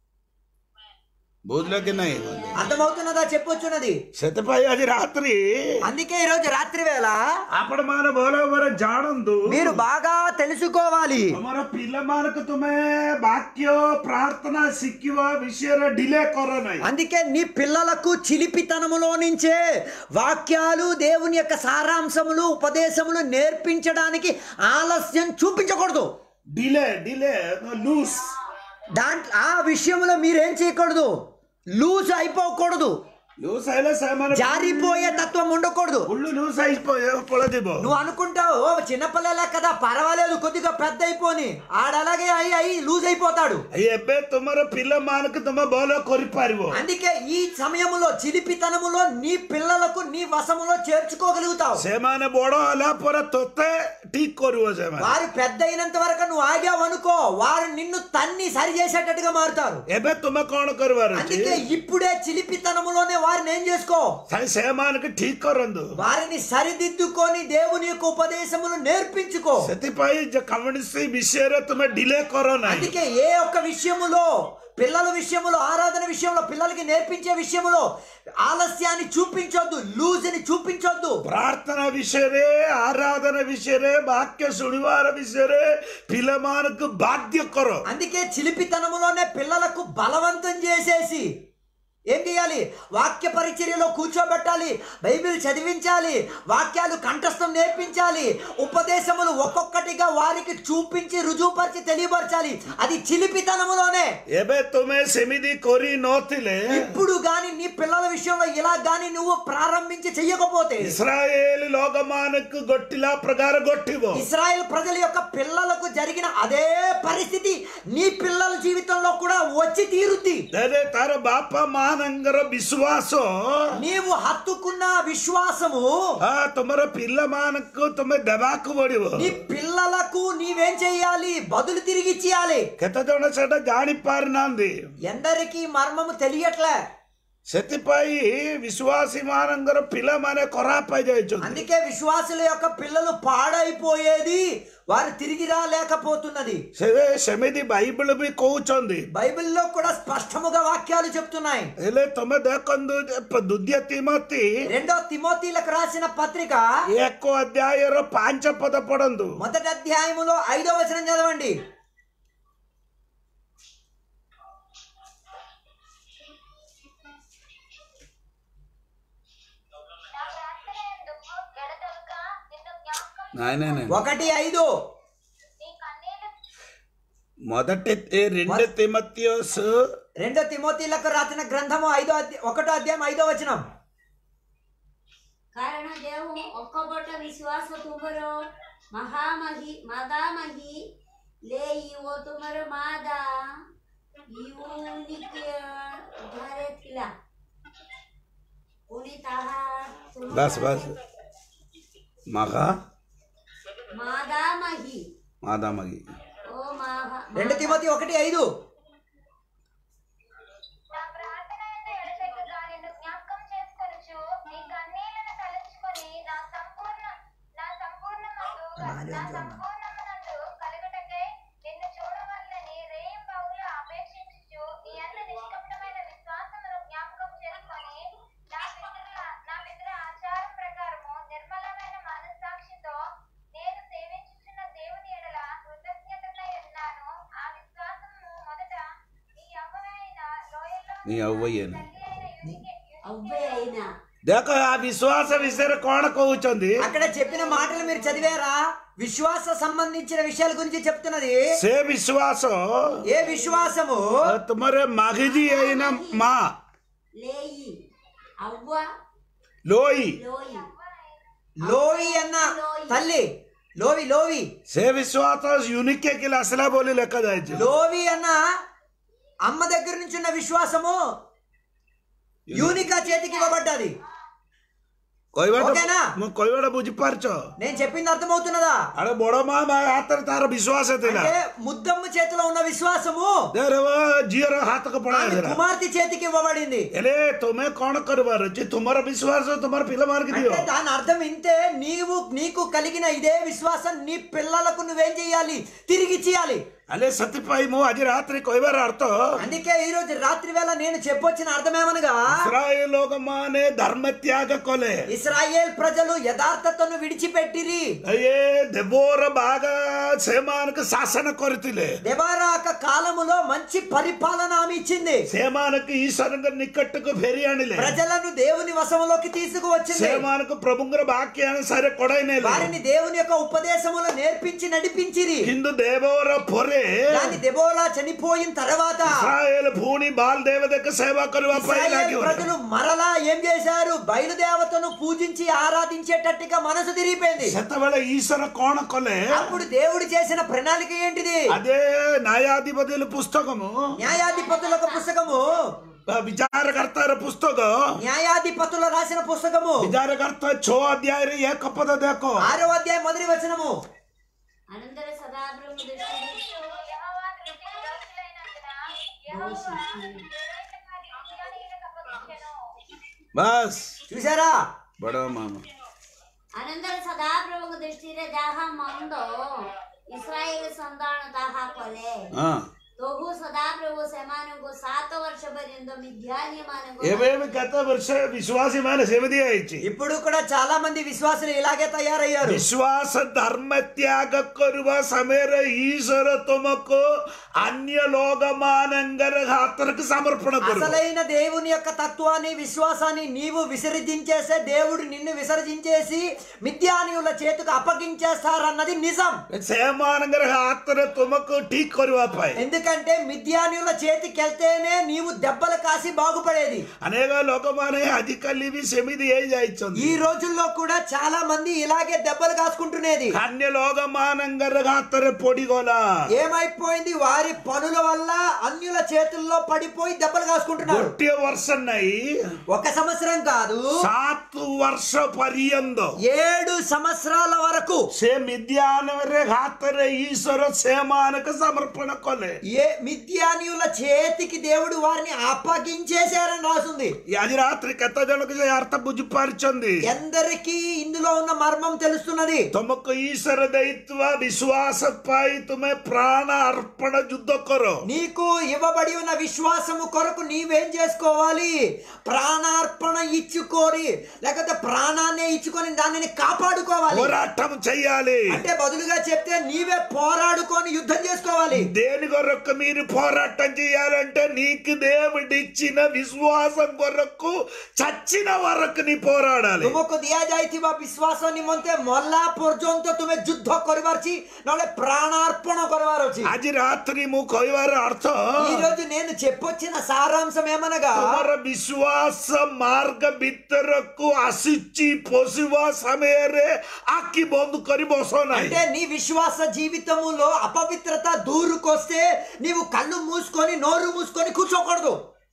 Speaker 2: ବୁଝିଲ କି ନାହିଁ
Speaker 1: అర్థమవుతున్నదా చెప్పొచ్చున్నది
Speaker 2: ସେଥିପାଇଁ ଆଜି ରାତ୍ରି
Speaker 1: అందుకే ఈరోజు రాత్రి వేళ
Speaker 2: ଆପଣ ମାନେ ଭଲ ଭାବରେ ଜାଣନ୍ତୁ
Speaker 1: మీరు బాగా తెలుసుకోవాలి
Speaker 2: ତମର ପିଲାମାନଙ୍କୁ ତୁମେ ବାକ୍ୟ ପ୍ରାର୍ଥନା ଶିଖିବା ବିଷୟରେ ଡିଲେ କର ନାହିଁ
Speaker 1: అందుకే నీ పిల్లలకు చిలిపితనములో నుంచే వాక్యాలు దేవుని యొక్క సారాంశములు ఉపదేశములు నేర్పించడానికి ఆలస్యం చూపించకూడదు
Speaker 2: ଡିଲେ ଡିଲେ ଲୁସ୍
Speaker 1: దాంట్లో ఆ విషయంలో మీరేం చేయకూడదు లూజ్ అయిపోకూడదు
Speaker 2: ଲୁସ୍ ହେଲେ ସେମାନେ
Speaker 1: జారిపోయే తత్వం ఉండకూడదు
Speaker 2: ଫୁଲ୍ ଲୁସ୍ ହେଇ ପଳେଇଯିବ
Speaker 1: నువ్వు అనుకుంటావు "ఓ, చిన్నపిల్లలే కదా పర్వాలేదు కొద్దిగా పెద్ద అయిపోని ఆడలాగే అయి అయి లూజ్ అయిపోతాడు
Speaker 2: ଏବେ ତୁମର ପିଲାମାନଙ୍କୁ ତୁମେ ଭଲ କରିପାରିବ
Speaker 1: అందుకే ఈ సమయములో చిలిపితనములో నీ పిల్లలకు నీ వశములో చేర్చుకోగలుగుతావు
Speaker 2: ସେମାନେ ବଡ ହେଲା ପରେ ତୋତେ ଠିକ କରିବ ସେମାନେ
Speaker 1: వారు పెద్ద అయినంత వరకు నువ్వు ఆగావు అనుకో వారు నిన్ను తన్ని సరి చేసేటట్టుగా మారుతారు
Speaker 2: ଏବେ ତୁମେ କଣ କରିବାର ଅଛି
Speaker 1: అందుకే ఇప్పుడే చిలిపితనములోనే వారిని ఏం చేసుకో
Speaker 2: ସେ- ସେମାନଙ୍କୁ ଠିକ କରନ୍ତୁ
Speaker 1: వారిని సరిదిద్దుకొని దేవుని యొక్క ఉపదేశములు నేర్పించుకో
Speaker 2: ସେଥିପାଇଁ ଯେ କୌଣସି ବିଷୟରେ ତୁମେ ଡିଲେ କର ନାହିଁ
Speaker 1: అందుకే ఏ ఒక్క విషయములో పిల్లల విషయములో ఆరాధన విషయంలో పిల్లలకి నేర్పించే విషయములో ఆలస్యాన్ని చూపించొద్దు లూజ్ని చూపించొద్దు
Speaker 2: ପ୍ରାର୍ଥନା ବିଷୟରେ ଆରାଧନା ବିଷୟରେ ବାକ୍ୟ ଶୁଣିବାର ବିଷୟରେ ପିଲାମାନଙ୍କୁ ବାଧ୍ୟ କର
Speaker 1: అందుకే చిలిపితనములోనే పిల్లలకు బలవంతం చేసేసి ఏం చేయాలి వాక్య పరిచర్యలో కూర్చోబెట్టాలి బైబిల్ చదివించాలి వాక్యాలు కంఠస్థం నేర్పించాలి ఉపదేశములు ఒక్కొక్కటిగా వారికి చూపించి రుజువుపరిచి తెలియపరచాలి అది చిలిపితనములోనే
Speaker 2: ଏବେ ତୁମେ ସେମିତି କରି ନଥିଲେ
Speaker 1: ఇప్పుడు గాని నీ పిల్లల విషయంలో ఇలా గాని నువ్వు ప్రారంభించి చెయ్యకపోతే
Speaker 2: ఇస్రాయేల్ లోకమానకు గొట్టిలా ప్రకారం గొట్టివో
Speaker 1: ఇస్రాయెల్ ప్రజల యొక్క పిల్లలకు జరిగిన అదే పరిస్థితి నీ పిల్లల జీవితంలో కూడా వచ్చి తీరుద్ది
Speaker 2: ତେବେ ତାର ବାପା ମାନଙ୍କର ବିଶ୍ୱାସ
Speaker 1: నీవు హత్తుకున్న విశ్వాసము
Speaker 2: ఆ, ତୁମର ପିଲାମାନଙ୍କୁ ତୁମେ ଦେବାକୁ ପଡିବ
Speaker 1: నీ పిల్లలకు నీవేం చెయ్యాలి బదులు తిరిగి ఇచ్చేయాలి
Speaker 2: କେତେ ଜଣ ସେଟା ଜାଣି ପାରୁନାହାନ୍ତି
Speaker 1: ఎందరికీ మర్మము తెలియట్లే
Speaker 2: ସେଥିପାଇଁ ବିଶ୍ୱାସୀ ମାନଙ୍କର ପିଲାମାନେ ଖରାପ ହେଇଯାଇଛନ୍ତି
Speaker 1: అందుకే విశ్వాసుల యొక్క పిల్లలు పాడైపోయేది వారు తిరిగి రాలేకపోతున్నది
Speaker 2: ସେ ସେମିତି ବାଇବଲ ବି କହୁଛନ୍ତି
Speaker 1: బైబిల్లో కూడా స్పష్టముగా వాక్యాలు చెప్తున్నాయి
Speaker 2: ହେଲେ ତମେ ଦେଖନ୍ତୁ ଯେ ଦ୍ୱିତୀୟ ତିମତି
Speaker 1: రెండో తిమోతీలకు రాసిన పత్రిక
Speaker 2: ଏକ ଅଧ୍ୟାୟର ପାଞ୍ଚ ପଦ ପଢନ୍ତୁ
Speaker 1: మొదటి అధ్యాయములో ఐదో వచనం చదవండి
Speaker 3: నా ప్రార్థనయందు ఎడతెగక నిన్ను జ్ఞాపకం
Speaker 2: ନାଇଁ ନାଇଁ ନାଇଁ
Speaker 1: ఒకటి ఐదు
Speaker 3: నీ కన్నీళ్లు
Speaker 2: మొదటి ఏ రెండు తిమత్యోస్
Speaker 1: రెండో తిమోతీలకు రాసిన గ్రంథము ఐదో అధ్యాయం ఒకటో అధ్యాయం ఐదో వచనం
Speaker 3: କାରଣ ଦେଉ ଅକପଟ ବିଶ୍ୱାସ ତୁମର ମହାମହି ମାଦାମହି ଲେଇ ଓ ତୁମର ମାଦା ୟୁନିକ ଘରେ ଥିଲା ପୁଣି ତାହା ତୁମର
Speaker 2: ବାସ୍ ବାସ୍ మగ
Speaker 3: ମାଦାମହି
Speaker 2: మాదామగి
Speaker 3: ఓ మహా
Speaker 1: రెండు తిమోతి ఒకటి ఐదు
Speaker 4: నా ప్రార్థన ఎందు ఎడతెగక నిన్ను జ్ఞాపకం చేసుకొనుచు నీ కన్నీళ్లను తలంచుకొని నా సంపూర్ణ నా సంపూర్ణమందు నా సంపూర్ణమునందు కలుగుటకై నిన్ను చూడవల్లని రేయింబవులు అపేక్షించుచు నీ అందు నిష్కపటమైన విశ్వాసమును జ్ఞాపకం చేసుకొని నా పితరుల నా పితరుల ఆచారం ప్రకారము నిర్మలమైన మనస్సాక్షితో నేను సేవించుచున్న దేవుని ఎడల కృతజ్ఞతనై ఉన్నాను ఆ విశ్వాసము మొదట నీ అవ్వైన లోయల్లో
Speaker 2: నీ అవ్వయ్యేనా
Speaker 4: తల్లి అయిన యునికి
Speaker 3: అవ్వే అయినా
Speaker 2: ଦେଖ ଆ ବିଶ୍ୱାସ ବିଷୟରେ କଣ କହୁଛନ୍ତି
Speaker 1: అక్కడ చెప్పిన మాటలు మీరు చదివారా విశ్వాస సంబంధించిన విషయాల గురించి చెప్తున్నది
Speaker 2: ସେ ବିଶ୍ୱାସ
Speaker 1: ఏ విశ్వాసము
Speaker 2: ତୁମର ମାଘିଜି ଏଇନା ମା
Speaker 3: లేయి అవ్వ
Speaker 2: ଲୋଇ
Speaker 3: లోయి
Speaker 1: లోవి అన్న తల్లి లోవి లోవి
Speaker 2: ସେ ବିଶ୍ୱାସ ୟୁନିକ୍ କିଲା ଆସିଲା ବୋଲି ଲେଖାଯାଇଛି
Speaker 1: లోవి అన్న అమ్మ దగ్గర నుంచి ఉన్న విశ్వాసము యూనికా చేతికి ఇవ్వబడ్డది
Speaker 2: କହିବାଟା
Speaker 1: ଓକେନା?
Speaker 2: ମୁଁ କହିବାଟା ବୁଝିପାରୁଛ
Speaker 1: నేను చెప్పింది అర్థమవుతున్నదా
Speaker 2: ଆରେ ବଡ ମା ମା ହାତରେ ତାର ବିଶ୍ୱାସ ଥିଲା
Speaker 1: అంటే ముద్దమ్మ చేతిలో ఉన్న విశ్వాసము
Speaker 2: ଦେରେ ଝିଅର ହାତକୁ
Speaker 1: ఆమె
Speaker 2: ପଳାଇଥିଲା
Speaker 1: కుమార్తె చేతికి ఇవ్వబడింది
Speaker 2: ହେଲେ ତୁମେ କଣ କରିବାର ଅଛି ତୁମର ବିଶ୍ୱାସ ତୁମର ପିଲାମାନଙ୍କୁ ଦିଅ
Speaker 1: అంటే దాని అర్థం ఇంతే నీవు నీకు కలిగిన ఇదే విశ్వాసం నీ పిల్లలకు నువ్వేం చెయ్యాలి తిరిగి చేయాలి
Speaker 2: ହେଲେ ସେଥିପାଇଁ ମୁଁ ଆଜି ରାତିରେ କହିବାର ଅର୍ଥ
Speaker 1: అందుకే ఈ రోజు రాత్రి వేళ నేను చెప్పొచ్చిన అర్థమేమనగా
Speaker 2: ଇସ୍ରାଏଲ ଲୋକମାନେ ଧର୍ମ ତ୍ୟାଗ କଲେ
Speaker 1: ఇస్రాయేల్ ప్రజలు యథార్థతను విడిచిపెట్టిరి
Speaker 2: ଏ ଦେବର ବାଘ ସେମାନଙ୍କୁ ଶାସନ କରିଥିଲେ
Speaker 1: దెబారాక కాలములో మంచి పరిపాలన ఆమె ఇచ్చింది
Speaker 2: ସେମାନଙ୍କୁ ଈଶ୍ୱରଙ୍କ ନିକଟକୁ ଫେରି ଆଣିଲେ
Speaker 1: ప్రజలను దేవుని వశములోకి తీసుకువచ్చింది
Speaker 2: ସେମାନଙ୍କୁ ପ୍ରଭୁଙ୍କର ବାକ୍ୟ ଅନୁସାରେ କଡ଼ାଇ ନେଲେ
Speaker 1: వారిని దేవుని యొక్క ఉపదేశములు నేర్పించి నడిపించిరి
Speaker 2: କିନ୍ତୁ ଦେବର ପରେ
Speaker 1: కానీ దెబోరా చనిపోయిన తర్వాత
Speaker 2: ଇସ୍ରାଏଲ ପୁଣି ବାଲ ଦେବତାକୁ ସେବା କରିବା ପାଇଁ
Speaker 1: ఇశ్రాయేల్
Speaker 2: ଲାଗିବ
Speaker 1: ప్రజలు మరలా ఏం చేశారు బయలుదేవతను పూజించి ఆరాధించేటట్టుగా మనసు తిరిగిపోయింది
Speaker 2: ସେତେବେଳେ ଈଶ୍ୱର କଣ କଲେ
Speaker 1: అప్పుడు దేవుడు చేసిన ప్రణాళిక ఏంటిది
Speaker 2: అదే న్యాయాధిపతుల పుస్తకము
Speaker 1: న్యాయాధిపతుల ఒక పుస్తకము
Speaker 2: విచారకర్తర పుస్తక
Speaker 1: న్యాయాధిపతుల రాసిన పుస్తకము
Speaker 2: విచారకర్త ఛో అధ్యాయ ఏక పద దేకో
Speaker 1: ఆరో అధ్యాయం మొదటి వచనము
Speaker 3: అనంతర సదాబ్రహ్మ దృష్టి
Speaker 4: యెహోవా దృష్టికి దోషులైనందున యెహోవా విరోధకారి మిద్యానీయులకు అప్పగించెను.
Speaker 2: బస్
Speaker 1: చూసారా
Speaker 2: బడ మామ
Speaker 3: అనంతర సదాప్రభుଙ୍କ దృష్టిରେ ଯାହା ମନ୍ଦ ଇସ୍ରାଏଲ ସନ୍ତାନ ତାହା କଲେ ତହୁ ସଦାପ୍ରଭୁ ସେମାନଙ୍କୁ ସାତ ବର୍ଷ ପର୍ଯ୍ୟନ୍ତ ମିଥ୍ୟାନୀ ମାନଙ୍କୁ
Speaker 2: ଏବେ ଏବେ କେତେ ବର୍ଷ ବିଶ୍ୱାସୀ ମାନେ ସେମିତି ହେଇଛି
Speaker 1: ఇప్పుడు కూడా చాలా మంది విశ్వాసులు ఇలాగే తయారయ్యారు
Speaker 2: ବିଶ୍ୱାସ ଧର୍ମ ତ୍ୟାଗ କରିବା ସମୟରେ ଈଶ୍ୱର ତୁମକୁ ଅନ୍ୟ ଲୋକମାନଙ୍କର ହାତକୁ ସମର୍ପଣ କରିବ
Speaker 1: అసలైన దేవుని యొక్క తత్వాన్ని విశ్వాసాన్ని నీవు విసర్జించేసే దేవుడు నిన్ను విసర్జించేసి మిథ్యానీయుల చేతికి అప్పగించేస్తారన్నది నిజం
Speaker 2: ସେମାନଙ୍କର ହାତରେ ତୁମକୁ ଠିକ କରିବା ପାଇଁ
Speaker 1: ఎందుకంటే మిథ్యానీయుల చేతికి వెళ్తేనే నీవు దెబ్బలు కాసి బాగుపడేది
Speaker 2: ଅନେକ ଲୋକମାନେ ଆଜିକାଲି ବି ସେମିତି ହେଇଯାଇଛନ୍ତି
Speaker 1: ఈ రోజుల్లో కూడా చాలా మంది ఇలాగే దెబ్బలు కాసుకుంటునేది
Speaker 2: ଅନ୍ୟ ଲୋକମାନଙ୍କର ହାତରେ ପଡିଗଲା
Speaker 1: ఏమైపోయింది వారి పనుల వల్ల అన్యుల చేతుల్లో పడిపోయి దెబ్బలు కాసుకుంటున్నారు
Speaker 2: ଗୋଟିଏ ବର୍ଷ ନାଇଁ
Speaker 1: ఒక సంవత్సరం కాదు
Speaker 2: ସାତ ବର୍ଷ ପର୍ଯ୍ୟନ୍ତ
Speaker 1: ఏడు సంవత్సరాల వరకు
Speaker 2: ସେ ମିଦ୍ୟାନରେ ହାତରେ ଈଶ୍ୱର ସେମାନଙ୍କୁ ସମର୍ପଣ କଲେ
Speaker 1: ఏ మిథ్యానీయుల చేతికి దేవుడు వారిని అప్పగించేశారని రాసుంది
Speaker 2: ଆଜି ରାତ୍ରି କେତେ ଜଣକୁ ସେ ଅର୍ଥ ବୁଝିପାରୁଛନ୍ତି
Speaker 1: ఎందరికీ ఇందులో ఉన్న మర్మం తెలుస్తున్నది
Speaker 2: ତୁମକୁ ଈଶ୍ୱର ଦେଇଥିବା ବିଶ୍ୱାସ ପାଇଁ ତୁମେ ପ୍ରାଣ ଅର୍ପଣ ଯୁଦ୍ଧ କର
Speaker 1: నీకు ఇవ్వబడి ఉన్న విశ్వాసము కొరకు నీవేం చేసుకోవాలి ప్రాణార్పణ ఇచ్చుకోరి లేకపోతే ప్రాణాన్నే ఇచ్చుకొని దానిని కాపాడుకోవాలి
Speaker 2: పోరాటం చెయ్యాలి
Speaker 1: అంటే బదులుగా చెప్తే నీవే పోరాడుకొని యుద్ధం చేసుకోవాలి
Speaker 2: దేని కొరకు మీరు పోరాటం చేయాలంటే నీకు దేవుడిచ్చిన విశ్వాసం కొరకు చచ్చిన వరకు నీ పోరాడాలి
Speaker 1: ତୁମକୁ ଦିଆଯାଇଥିବା ବିଶ୍ୱାସ ନିମନ୍ତେ ମଲା ପର୍ଯ୍ୟନ୍ତ ତୁମେ ଯୁଦ୍ଧ କରିବାର ଅଛି ନହେଲେ ପ୍ରାଣାର୍ପଣ କରିବାର ଅଛି
Speaker 2: ଆଜି ରାତ୍ରି ମୁଁ କହିବାର ଅର୍ଥ
Speaker 1: ఈ రోజు నేను చెప్పొచ్చిన సారాంశం ఏమనగా
Speaker 2: ତୁମର ବିଶ୍ୱାସ ମାର୍ଗ ଭିତରକୁ ଆସିଛି ପଶିବା ସମୟରେ ଆଖି ବନ୍ଦ କରି ବସ ନାହିଁ
Speaker 1: అంటే నీ విశ్వాస జీవితములో అపవిత్రత దూరుకొస్తే నీవు కళ్ళు మూసుకొని నోరు మూసుకొని కూర్చోకూడదు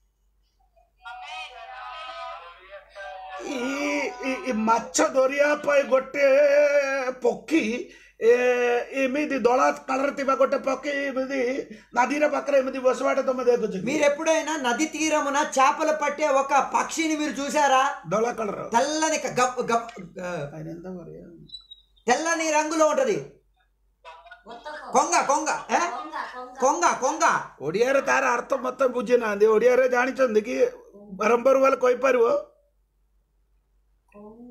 Speaker 2: ଇ- ଇ- ଇ ମାଛ ଧରିବା ପାଇଁ ଗୋଟେ ପକ୍ଷୀ ଏ ଏମିତି ଧଳା କଲର ଥିବା ଗୋଟେ ପକ୍ଷୀ ଏମିତି ନଦୀର ପାଖରେ ଏମିତି ବସିବାଟା ତମେ ଦେଖୁଛ କି?
Speaker 1: మీరు ఎప్పుడైనా నది తీరమున చేపలు పట్టే ఒక పక్షిని మీరు చూసారా
Speaker 2: ଧଳା କଲର
Speaker 1: తెల్లని క- గప్ గప్ ఆ, తెల్లని రంగులో ఉంటది
Speaker 3: ఒత్తక
Speaker 1: కొంగ కొంగ ఏ?
Speaker 3: కొంగ కొంగ
Speaker 1: కొంగ కొంగ
Speaker 2: ଓଡ଼ିଆରେ ତାର ଅର୍ଥ ମତେ ବୁଝି ନାହାନ୍ତି ଓଡ଼ିଆରେ ଜାଣିଛନ୍ତି କି ବାରମ୍ବାର ବୋଲେ କହିପାରିବ
Speaker 3: కొంగ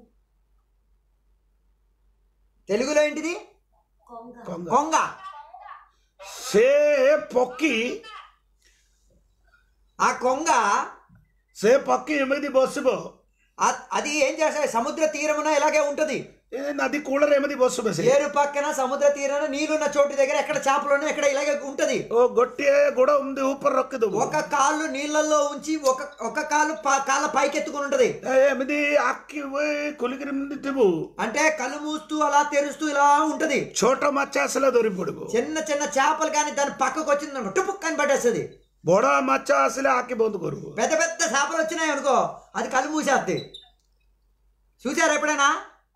Speaker 1: తెలుగులో ఏంటిది
Speaker 3: కొంగ
Speaker 2: କଙ୍ଗା।
Speaker 1: కొంగ
Speaker 2: ସେ ପକ୍ଷୀ
Speaker 1: ఆ కొంగ
Speaker 2: ସେ ପକ୍ଷୀ ଏମିତି ବସିବ
Speaker 1: ఆ- అది ఏం చేస్తాయి సముద్ర తీరమున ఇలాగే ఉంటది
Speaker 2: ఏ నది కూలర్ ఏమది బొస్సు బసి
Speaker 1: ఏరు పక్కన సముద్ర తీరాన నీళ్ళున్న చోటు దగ్గర ఎక్కడ చేపలు ఉన్నాయి ఎక్కడ ఇలాగే ఉంటది
Speaker 2: ఓ గొట్టి గుడ ఉంది ఊపర్ రొక్కదు
Speaker 1: ఒక కాళ్ళు నీళ్ళల్లో ఉంచి ఒక ఒక కాలు పా- కాళ్ళ పైకి ఎత్తుకుని ఉంటది
Speaker 2: ఏమిది అక్కి కులిగిరి ముందు తివు
Speaker 1: అంటే కళ్ళు మూస్తూ అలా తెరుస్తూ ఇలా ఉంటది
Speaker 2: చోట మచ్చ అసలే దొరిపడుగు
Speaker 1: చిన్న చిన్న చేపలు కానీ దాని పక్కకు వచ్చింది టుపుక్ అని పట్టేస్తుంది
Speaker 2: బొడ మచ్చ అసలే ఆకి బొందు కొరుగు
Speaker 1: పెద్ద పెద్ద చేపలు వచ్చినాయి అనుకో అది కళ్ళు మూసేద్ది చూసారా ఎప్పుడైనా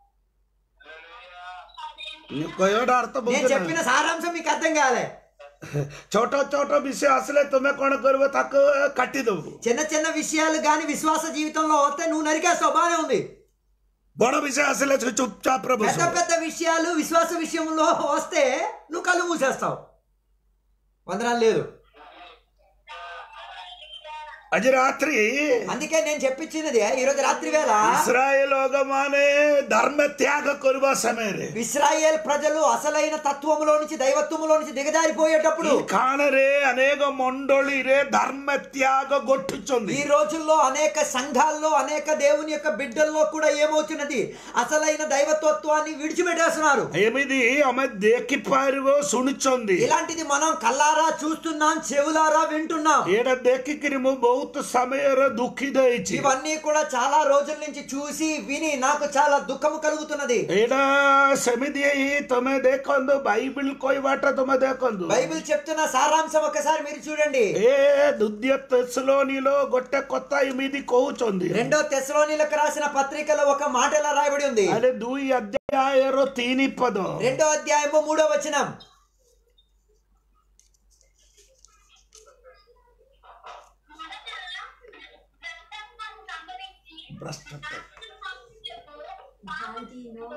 Speaker 2: కొయ్యోడ అర్థ
Speaker 1: నేను చెప్పిన సారాంశం మీకు అర్థం కాలే
Speaker 2: చోట చోట విషయం అసలే తుమ్మె కొన కొరువు తక్కువ కట్టిదవు
Speaker 1: చిన్న చిన్న విషయాలు కానీ విశ్వాస జీవితంలో వస్తే నువ్వు నరికేస్తావు బాగానే ఉంది
Speaker 2: బొడ విషయం అసలే చుప్ చాప్ ప్రభు
Speaker 1: పెద్ద పెద్ద విషయాలు విశ్వాస విషయంలో వస్తే నువ్వు కళ్ళు మూసేస్తావు వందనాలు లేదు
Speaker 2: అది రాత్రి
Speaker 1: అందుకే నేను చెప్పించినది ఈరోజు రాత్రి వేళ
Speaker 2: ఇస్రాయేల్ లోకమానే ధర్మ త్యాగ కొరువ సమయరే
Speaker 1: ఇస్రాయేల్ ప్రజలు అసలైన తత్వములో నుంచి దైవత్వములో నుంచి దిగజారిపోయేటప్పుడు
Speaker 2: ఈ కానరే అనేక మొండోళిరే ధర్మ త్యాగ గొట్టుచుంది
Speaker 1: ఈ రోజుల్లో అనేక సంఘాల్లో అనేక దేవుని యొక్క బిడ్డల్లో కూడా ఏమవుతున్నది అసలైన దైవతత్వాన్ని విడిచిపెట్టేస్తున్నారు
Speaker 2: ఏమిది ఆమె దేకి పారివో సుణుచుంది
Speaker 1: ఇలాంటిది మనం కల్లారా చూస్తున్నాం చెవులారా వింటున్నాం
Speaker 2: ఏడ దేకికిరిము బౌత్ సమయర దుఃఖిద ఇచ్చి
Speaker 1: ఇవన్నీ కూడా చాలా రోజుల నుంచి చూసి విని నాకు చాలా దుఃఖము కలుగుతున్నది
Speaker 2: ఏడ సమిది అయి తొమె దేకొందు బైబిల్ కోయి వాట తొమె దేకొందు
Speaker 1: బైబిల్ చెప్తున్న సారాంశం ఒకసారి మీరు చూడండి
Speaker 2: ఏ దుద్య తెస్సులోనిలో గొట్టె కొత్త ఇమిది కోవుచుంది
Speaker 1: రెండో తెస్లోనిలకు రాసిన పత్రికలో ఒక మాట ఇలా రాయబడి ఉంది
Speaker 2: అదే దూయి అధ్యాయరు తీనిప్పదు
Speaker 1: రెండో అధ్యాయము మూడో వచనం
Speaker 3: భ్రాంతిను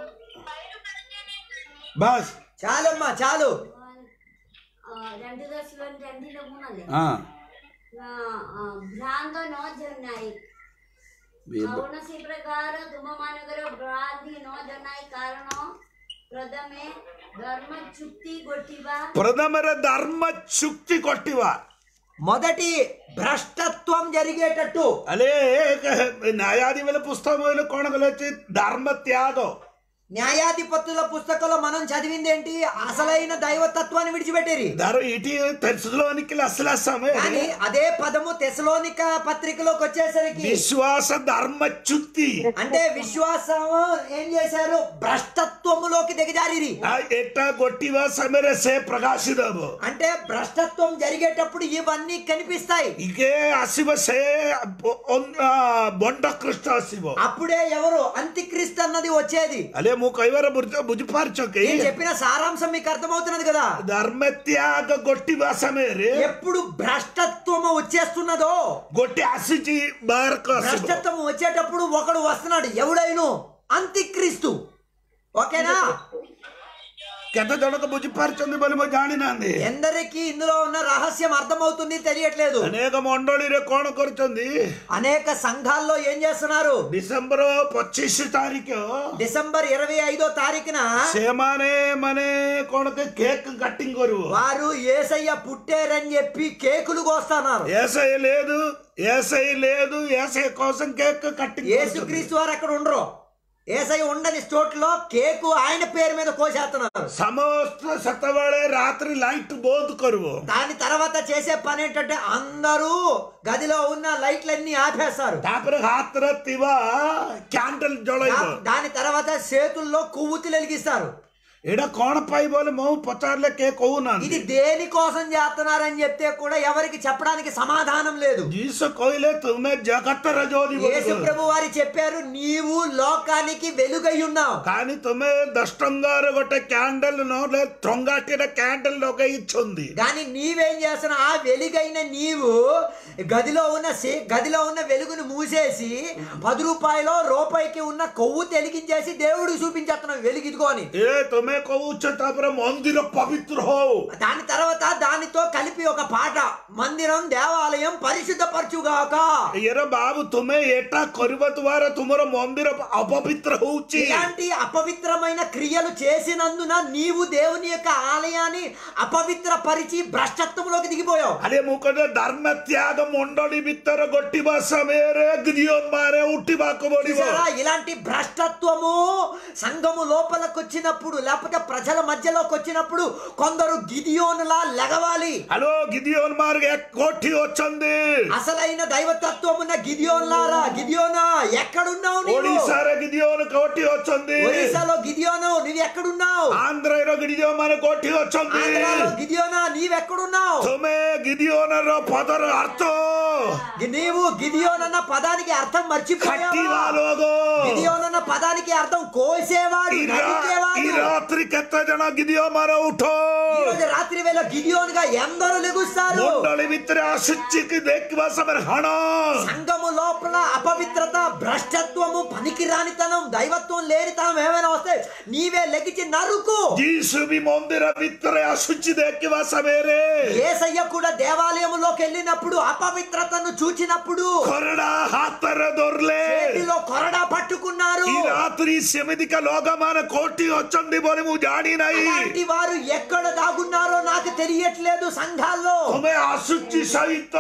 Speaker 2: బస్
Speaker 1: చాలమ్మా చాలు
Speaker 3: ఆ, రెండు దశలో రెండిలో ఉన్నది
Speaker 2: ఆ.
Speaker 3: భ్రాంత నో జన్నాయి కౌనసి ప్రಕಾರ ದುಮಮಾನಗರ ಭ್ರಾಂತಿ ನೋ ಜನ್ನಾಯಿ ಕಾರಣ ಪ್ರಥಮೆ ಧರ್ಮ ಚುಕ್ತಿ ಗೊಟ್ಟಿವ
Speaker 2: ప్రథమర ధర్మ చుక్తి కొట్టివా
Speaker 1: మొదటి భ్రష్టత్వం జరిగేటట్టు
Speaker 2: అలే న్యాయాధిపతుల పుస్తకములు కొనగలొచ్చి ధర్మ త్యాగం
Speaker 1: న్యాయాధిపతుల పుస్తకంలో మనం చదివింది ఏంటి అసలైన దైవతత్వాన్ని విడిచిపెట్టేరి
Speaker 2: ధర ఇటీ తెలుసులోనికి అసలు సమయం
Speaker 1: కానీ అదే పదము తెసలోనిక పత్రికలోకి వచ్చేసరికి
Speaker 2: విశ్వాస ధర్మ చుక్తి
Speaker 1: అంటే విశ్వాసం ఏం చేశారు భ్రష్టత్వములోకి దిగజారిరి
Speaker 2: ఆ ఎట్ట కొట్టివా సమరే సే ప్రకాశిదము
Speaker 1: అంటే భ్రష్టత్వం జరిగేటప్పుడు ఇవన్నీ కనిపిస్తాయి
Speaker 2: ఇకే అశివ సే బొండ కృష్ణ అశివ
Speaker 1: అప్పుడే ఎవరు అంత్యక్రీస్తు అన్నది వచ్చేది
Speaker 2: అలే ము కైవర బుజిపార్చోకి
Speaker 1: నేను చెప్పిన సారాంశం మీకు అర్థమవుతున్నది కదా
Speaker 2: ధర్మ త్యాగ కొట్టివా సమేరే
Speaker 1: ఎప్పుడు భ్రష్టత్వము వచ్చేస్తున్నదో
Speaker 2: గొట్టి అసిచి బారక
Speaker 1: భ్రష్టత్వం వచ్చేటప్పుడు ఒకడు వస్తున్నాడు ఎవడైను అంత్యక్రీస్తు ఓకేనా
Speaker 2: ಕೆತ್ತ ಜನಕ ಬುಜಿಪಾರ್ಚಂದಿ ಬಲಿಮ ಜಾಣಿನಾಂದಿ
Speaker 1: ఎందరికీ ఇందులో ఉన్న రహస్యం అర్థమవుతుంది తెలియట్లేదు
Speaker 2: అనేక మండళిరే కోణ కొరుచుంది
Speaker 1: అనేక సంఘాల్లో ఏం చేస్తున్నారు
Speaker 2: డిసెంబర్ పచ్చిస్ తారీఖు
Speaker 1: డిసెంబర్ ఇరవై ఐదో తారీఖున
Speaker 2: సేమానే మనే కొనక కేక్ కట్టింగ్ కొరువు
Speaker 1: వారు ఏసయ్య పుట్టారని చెప్పి కేకులు కోస్తున్నారు
Speaker 2: ఏసై లేదు ఏసై లేదు ఏసై కోసం కేక్ కట్టింగ్
Speaker 1: యేసుక్రీస్తు వారు అక్కడ ఉండరు ఏసయ్య ఉండని స్టోట్లో కేకు ఆయన పేరు మీద కోసేస్తున్నారు
Speaker 2: సమస్త సతవాళే రాత్రి లైట్ బోధ్ కొరువు
Speaker 1: దాని తర్వాత చేసే పని ఏంటంటే అందరూ గదిలో ఉన్న లైట్లన్నీ ఆపేస్తారు
Speaker 2: తాపర హాత్ర తివా క్యాండిల్ జొళైదు
Speaker 1: దా- దాని తర్వాత చేతుల్లో కొవ్వొత్తులు వెలిగిస్తారు
Speaker 2: ఎడ కోణ పై బోలు మౌ పొచార్లే కేక్ అవునా
Speaker 1: ఇది దేనికోసం చేస్తున్నారని చెప్తే కూడా ఎవరికి చెప్పడానికి సమాధానం లేదు
Speaker 2: జీసు కోయిలే తుమ్మే జగత్తర జ్యోతి
Speaker 1: యేసు ప్రభు వారి చెప్పారు నీవు లోకానికి వెలుగై ఉన్నావు
Speaker 2: కానీ తుమ్మే దష్టంగారు గొట్ట క్యాండిల్ నోట్లే తొంగాటిన క్యాండిల్ ఒక ఇచ్చుంది
Speaker 1: కానీ నీవేం చేస్తున్నావు ఆ వెలుగైన నీవు గదిలో ఉన్న సే- గదిలో ఉన్న వెలుగును మూసేసి పది రూపాయలు రూపాయికి ఉన్న కొవ్వు తెలిగించేసి దేవుడికి చూపించేస్తున్నావు వెలుగు ఇదిగో అని
Speaker 2: ఏ తుమ్మే ତୁମେ କହୁଛ ତାପରେ ମନ୍ଦିର ପବିତ୍ର ହଉ
Speaker 1: దాని తర్వాత దానితో కలిపి ఒక పాట మందిరం దేవాలయం పరిశుద్ధపరచుగాక
Speaker 2: ଏର ବାବୁ ତୁମେ ଏଟା କରିବା ଦ୍ୱାରା ତୁମର ମନ୍ଦିର ଅପବିତ୍ର ହଉଛି
Speaker 1: ఇలాంటి అపవిత్రమైన క్రియలు చేసినందున నీవు దేవుని యొక్క ఆలయాన్ని అపవిత్ర పరిచి భ్రష్టత్వంలోకి దిగిపోయావు
Speaker 2: ଆରେ ମୁଁ କହିଲେ ଧର୍ମ ତ୍ୟାଗ ମଣ୍ଡଳୀ ଭିତରେ ଗୋଟିବା ସମୟରେ గిరియోన్ ମାରେ ଉଠିବାକୁ ପଡିବ
Speaker 1: చూసారా ఇలాంటి భ్రష్టత్వము సంఘము లోపలికి వచ్చినప్పుడు లేకపోతే ప్రజల మధ్యలోకి వచ్చినప్పుడు కొందరు గిదియోనులా లెగవాలి
Speaker 2: హలో గిదియోన్ మార్గ కోటి వచ్చింది
Speaker 1: అసలైన దైవతత్వం ఉన్న గిదియోన్లారా గిదియోనా ఎక్కడున్నావు నీవు
Speaker 2: ఓడిశాରେ గిదియోన్ కోటి వచ్చింది
Speaker 1: ఒరిస్సాలో గిదియోను నువ్వు ఎక్కడున్నావు
Speaker 2: ఆంధ్రలో గిడియోన్ మన కోటి వచ్చింది
Speaker 1: ఆంధ్రాలో గిదియోనా నీవెక్కడున్నావు
Speaker 2: ତୁମେ గిదియోనର ପଦର ଅର୍ଥ
Speaker 1: నీవు గిదియోన్ అన్న పదానికి అర్థం మర్చిపోయావా
Speaker 2: ଖଟିବା ଲୋକ
Speaker 1: గిదియోన్ అన్న పదానికి అర్థం కోసేవాడు
Speaker 2: ఈ రా- ఈ
Speaker 1: నరికేవాడు
Speaker 2: రాత్రి କେତେ ଜଣ గిదియోନ ମାନେ ଉଠ
Speaker 1: ఈ రోజు రాత్రి వేళ గిదియోన్ గా ఎందరూ లెగుస్తారు
Speaker 2: ମଣ୍ଡଳୀ ଭିତରେ ଆସୁଚିକି ଦେଖିବା ସମୟରେ ହଣ
Speaker 1: సంఘము లోపల అపవిత్రత భ్రష్టత్వము పనికిరానితనం దైవత్వం లేనితనం ఏమైనా వస్తే నీవే లెగిచి నరుకు
Speaker 2: ଯୀଶୁ ବି ମନ୍ଦିର ଭିତରେ ଆସୁଛି ଦେଖିବା ସମୟରେ
Speaker 1: ఏసయ్య కూడా దేవాలయములోకి వెళ్ళినప్పుడు అపవిత్రతను చూచినప్పుడు
Speaker 2: ଖରଡ଼ା ହାତରେ ଧରିଲେ
Speaker 1: చేతిలో కొరడా పట్టుకున్నారు
Speaker 2: ఈ రాత్రి ସେମିତିକା ଲୋକମାନେ କୋଉଠି ଅଛନ୍ତି ବୋଲି ମୁଁ ଜାଣିନାହିଁ
Speaker 1: అలాంటి వారు ఎక్కడ దాగున్నారో నాకు తెలియట్లేదు సంఘాల్లో
Speaker 2: ତୁମେ ଆସୁଛି ସହିତ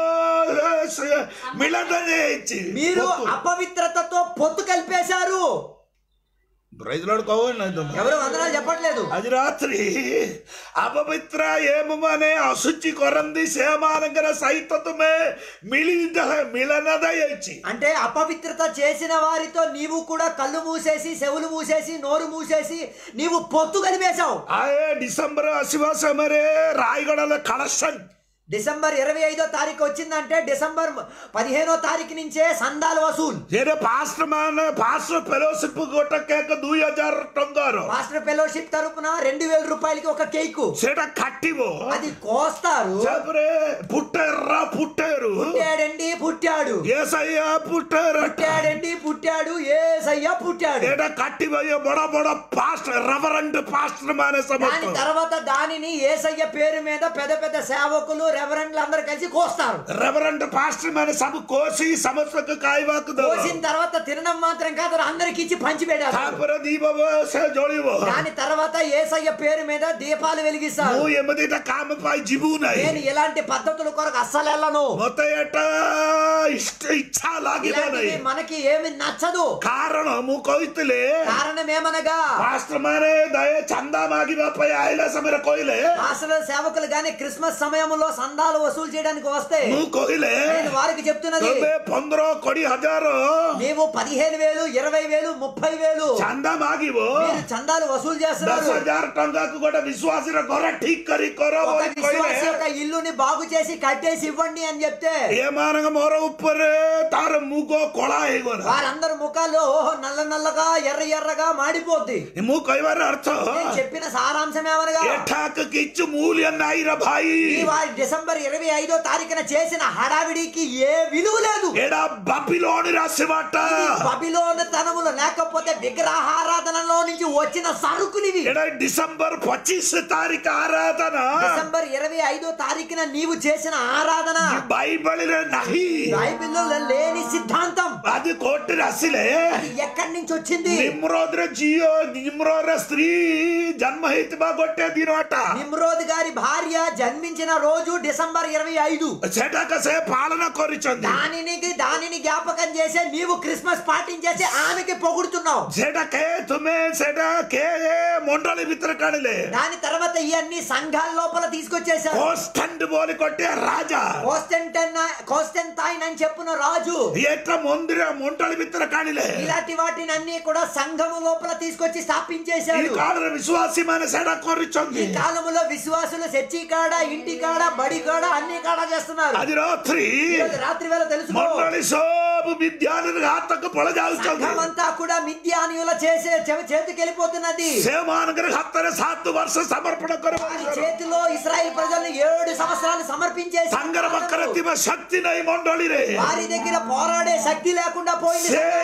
Speaker 2: ସେ ମିଳନ ହେଇଛି
Speaker 1: మీరు అపవిత్రతతో పొత్తు కలిపేశారు
Speaker 2: బ్రైజ్లాడు କହୁନି ତମେ
Speaker 1: ఎవరు వందనాలు చెప్పట్లేదు
Speaker 2: ଆଜି ରାତ୍ରି ଅପବିତ୍ର ଏମାନେ ଅଶୁଚି କରନ୍ତି ସେମାନଙ୍କର ସହିତ ତୁମେ ମିଳି ମିଳନ ଦେଇଛି
Speaker 1: అంటే అపవిత్రత చేసిన వారితో నీవు కూడా కళ్ళు మూసేసి చెవులు మూసేసి నోరు మూసేసి నీవు పొత్తు కలిపేశావు
Speaker 2: ଆଏ ଡିସେମ୍ବର ଆସିବା ସମୟରେ ରାୟଗଡ଼ର କଲେକ୍ସନ
Speaker 1: డిసెంబర్ ఇరవై ఐదో తారీఖు వచ్చిందంటే డిసెంబర్ పదిహేనో తారీఖు నుంచే సందాలు వసూలు
Speaker 2: ସେରେ ଫାଷ୍ଟ ମାନେ ଫାଷ୍ଟ ଫେଲୋସିପ ଗୋଟେ କେକ୍ ଦୁଇ ହଜାର ଟଙ୍କାର
Speaker 1: మాస్టర్ ఫెలోషిప్ తరపున రెండు వేల రూపాయలకి ఒక కేకు
Speaker 2: ସେଟା କାଟିବ
Speaker 1: అది కోస్తారు
Speaker 2: ତାପରେ ଫୁଟେର ଫୁଟେରୁ
Speaker 1: పుట్టాడండి పుట్టాడు
Speaker 2: ଏସయ్ୟା ଫୁଟେର
Speaker 1: పుట్టాడండి పుట్టాడు ఏసయ్య పుట్టాడు
Speaker 2: ଏଟା କାଟିବ ଇଏ ବଡ ବଡ ପାଷ୍ଟ ରେଭରେଣ୍ଡ ପାଷ୍ଟ ମାନେ
Speaker 1: దాని
Speaker 2: ସମସ୍ତ
Speaker 1: తర్వాత దానిని ఏసయ్య పేరు మీద పెద్ద పెద్ద సేవకులు రెవరెండ్లు అందరు కలిసి కోస్తారు
Speaker 2: ରେଭରେଣ୍ଡ ପାଷ୍ଟ ମାନେ ସବୁ କୋସି ସମସ୍ତଙ୍କୁ ଖାଇବାକୁ ଦବ
Speaker 1: కోసిన తర్వాత తినడం మాత్రం కాదు అందరికి ఇచ్చి పంచి పెట్టారు
Speaker 2: ତାପରେ ଦୀପ ସେ ଜଳିବ
Speaker 1: దాని తర్వాత ఏసయ్య పేరు మీద దీపాలు వెలిగిస్తారు
Speaker 2: ମୁଁ ଏମିତିଟା କାମ ପାଇଁ ଯିବୁ ନାହିଁ
Speaker 1: నేను ఇలాంటి పద్ధతుల కొరకు అస్సలు వెళ్ళను
Speaker 2: ମତେ ଏଟା ଇଷ୍ଟ ଇଚ୍ଛା ଲାଗିବ
Speaker 1: ఇలాంటివి
Speaker 2: ନାହିଁ
Speaker 1: మనకి ఏమి నచ్చదు
Speaker 2: କାରଣ ମୁଁ କହିଥିଲି
Speaker 1: కారణం ఏమనగా
Speaker 2: ପାଷ୍ଟ ମାନେ ଦୟ ଚାନ୍ଦା ମାଗିବା ପାଇଁ ଆଇଲା ସମୟରେ କହିଲେ
Speaker 1: ఆశ్రయ సేవకులు గాని క్రిస్మస్ సమయంలో సందాలు వసూలు చేయడానికి వస్తే
Speaker 2: ମୁଁ କହିଲେ
Speaker 1: నేను వారికి చెప్తున్నది
Speaker 2: ତମେ ପନ୍ଦର କୋଡିଏ ହଜାର
Speaker 1: నీవు పదిహేను వేలు ఇరవై వేలు ముప్పై వేలు
Speaker 2: ଚାନ୍ଦା ମାଗିବ
Speaker 1: మీరు చందాలు వసూలు
Speaker 2: ଦଶ
Speaker 1: చేస్తున్నారు
Speaker 2: ହଜାର ଟଙ୍କାକୁ ଗୋଟେ ବିଶ୍ୱାସୀର ଘର ଠିକ କରି କର
Speaker 1: ఒక
Speaker 2: ବୋଲି
Speaker 1: విశ్వాస
Speaker 2: କହିଲେ
Speaker 1: యొక్క ఇల్లుని బాగు చేసి కట్టేసి ఇవ్వండి అని చెప్తే
Speaker 2: ଏମାନଙ୍କ ମୋର ଉପରେ ତାର ମୁଗ କଳା ହେଇଗଲା
Speaker 1: వారందరి ముఖాల్లో ఓహో నల్ల నల్లగా ఎర్ర ఎర్రగా మాడిపోద్ది
Speaker 2: ମୁଁ କହିବାର ଅର୍ଥ
Speaker 1: నేను చెప్పిన సారాంశం ఏమనగా
Speaker 2: ଏଠାକୁ କିଛି ମୂଲ୍ୟ ନାହିଁ ରେ ଭାଇ
Speaker 1: ఈ వారి డిసెంబర్ ఇరవై ఐదో తారీఖున చేసిన హడావిడికి ఏ విలువ లేదు
Speaker 2: ଏଟା ବାପିଲୋଣରେ ଆସିବାଟା
Speaker 1: బబిలోన తనములు లేకపోతే విగ్రహారాధనలో నుంచి వచ్చిన సరుకులు ఇవి
Speaker 2: ଏଟା ଡିସେମ୍ବର ପଚିଶ ତାରିଖ ଆରାଧନା
Speaker 1: డిసెంబర్ ఇరవై ఐదో తారీఖున నీవు చేసిన ఆరాధన
Speaker 2: ବାଇବଳରେ ନାହିଁ
Speaker 1: బైబిల్లో లేని సిద్ధాంతం
Speaker 2: ଆଜି କୋର୍ଟରେ ଆସିଲେ
Speaker 1: అది ఎక్కడి నుంచి వచ్చింది
Speaker 2: ନିମ୍ରୋଦରେ ଝିଅ ନିମ୍ରୋର ସ୍ତ୍ରୀ ଜନ୍ମ ହେଇଥିବା ଗୋଟେ ଦିନଟା
Speaker 1: నిమ్రోద్ గారి భార్య జన్మించిన రోజు డిసెంబర్ ఇరవై ఐదు
Speaker 2: ସେଟାକୁ ସେ ପାଳନ କରିଛନ୍ତି
Speaker 1: దానిని దానిని జ్ఞాపకం చేసే నీవు క్రిస్మస్ పాటించేసి ఆమెకి పొగుడుతున్నావు
Speaker 2: ସେଟା କେ ତୁମେ ସେଟା କେ ମଣ୍ଡଳୀ ଭିତରେ କାଣିଲେ
Speaker 1: దాని తర్వాత ఇవన్నీ సంఘాల లోపల తీసుకొచ్చేసారు
Speaker 2: కోస్టండ్ బోలి కొట్టే రాజా
Speaker 1: కోస్టెంటైన్ కోస్టెంటైన్ అని చెప్పున రాజు
Speaker 2: ఎట్ట మందిర మండలి ଭିତରେ కాణిలే
Speaker 1: ఇలాంటి వాటిని అన్ని కూడా సంఘము లోపల తీసుకొచ్చి
Speaker 2: ఈ
Speaker 1: స్థాపించేశారు
Speaker 2: కాలంలో విశ్వాసీ ମାନେ ସେଟା
Speaker 1: ఈ
Speaker 2: କରିଛନ୍ତି
Speaker 1: కాలములో విశ్వాసులు చర్చి కాడ ఇంటి కాడ బడి కాడ అన్ని కాడ చేస్తున్నారు
Speaker 2: ଆଜି ରାତ୍ରି
Speaker 1: ఈరోజు రాత్రి వేళ తెలుసుకో
Speaker 2: ମଣ୍ଡଳୀ ସବୁ ବିଦ୍ୟାଳୟରେ ହାତକୁ ପଳ ଯାଉଛନ୍ତି
Speaker 1: సంఘమంతా కూడా మిథ్యానుయుల చేసే చెవి- చేతికి వెళ్ళిపోతున్నది
Speaker 2: ସେମାନଙ୍କର ହାତରେ ସାତ ବର୍ଷ ସମର୍ପଣ କରିବ
Speaker 1: వారి చేతిలో ఇస్రాయేల్ ప్రజల్ని ఏడు సంవత్సరాలు సమర్పించేసి
Speaker 2: ତାଙ୍କର ପାଖରେ ଥିବା ଶକ୍ତି ନାହିଁ ମଣ୍ଡଳୀରେ
Speaker 1: వారి దగ్గర పోరాడే శక్తి లేకుండా పోయింది
Speaker 2: ସେ
Speaker 1: సంఘానికి.
Speaker 2: ସେମାନଙ୍କ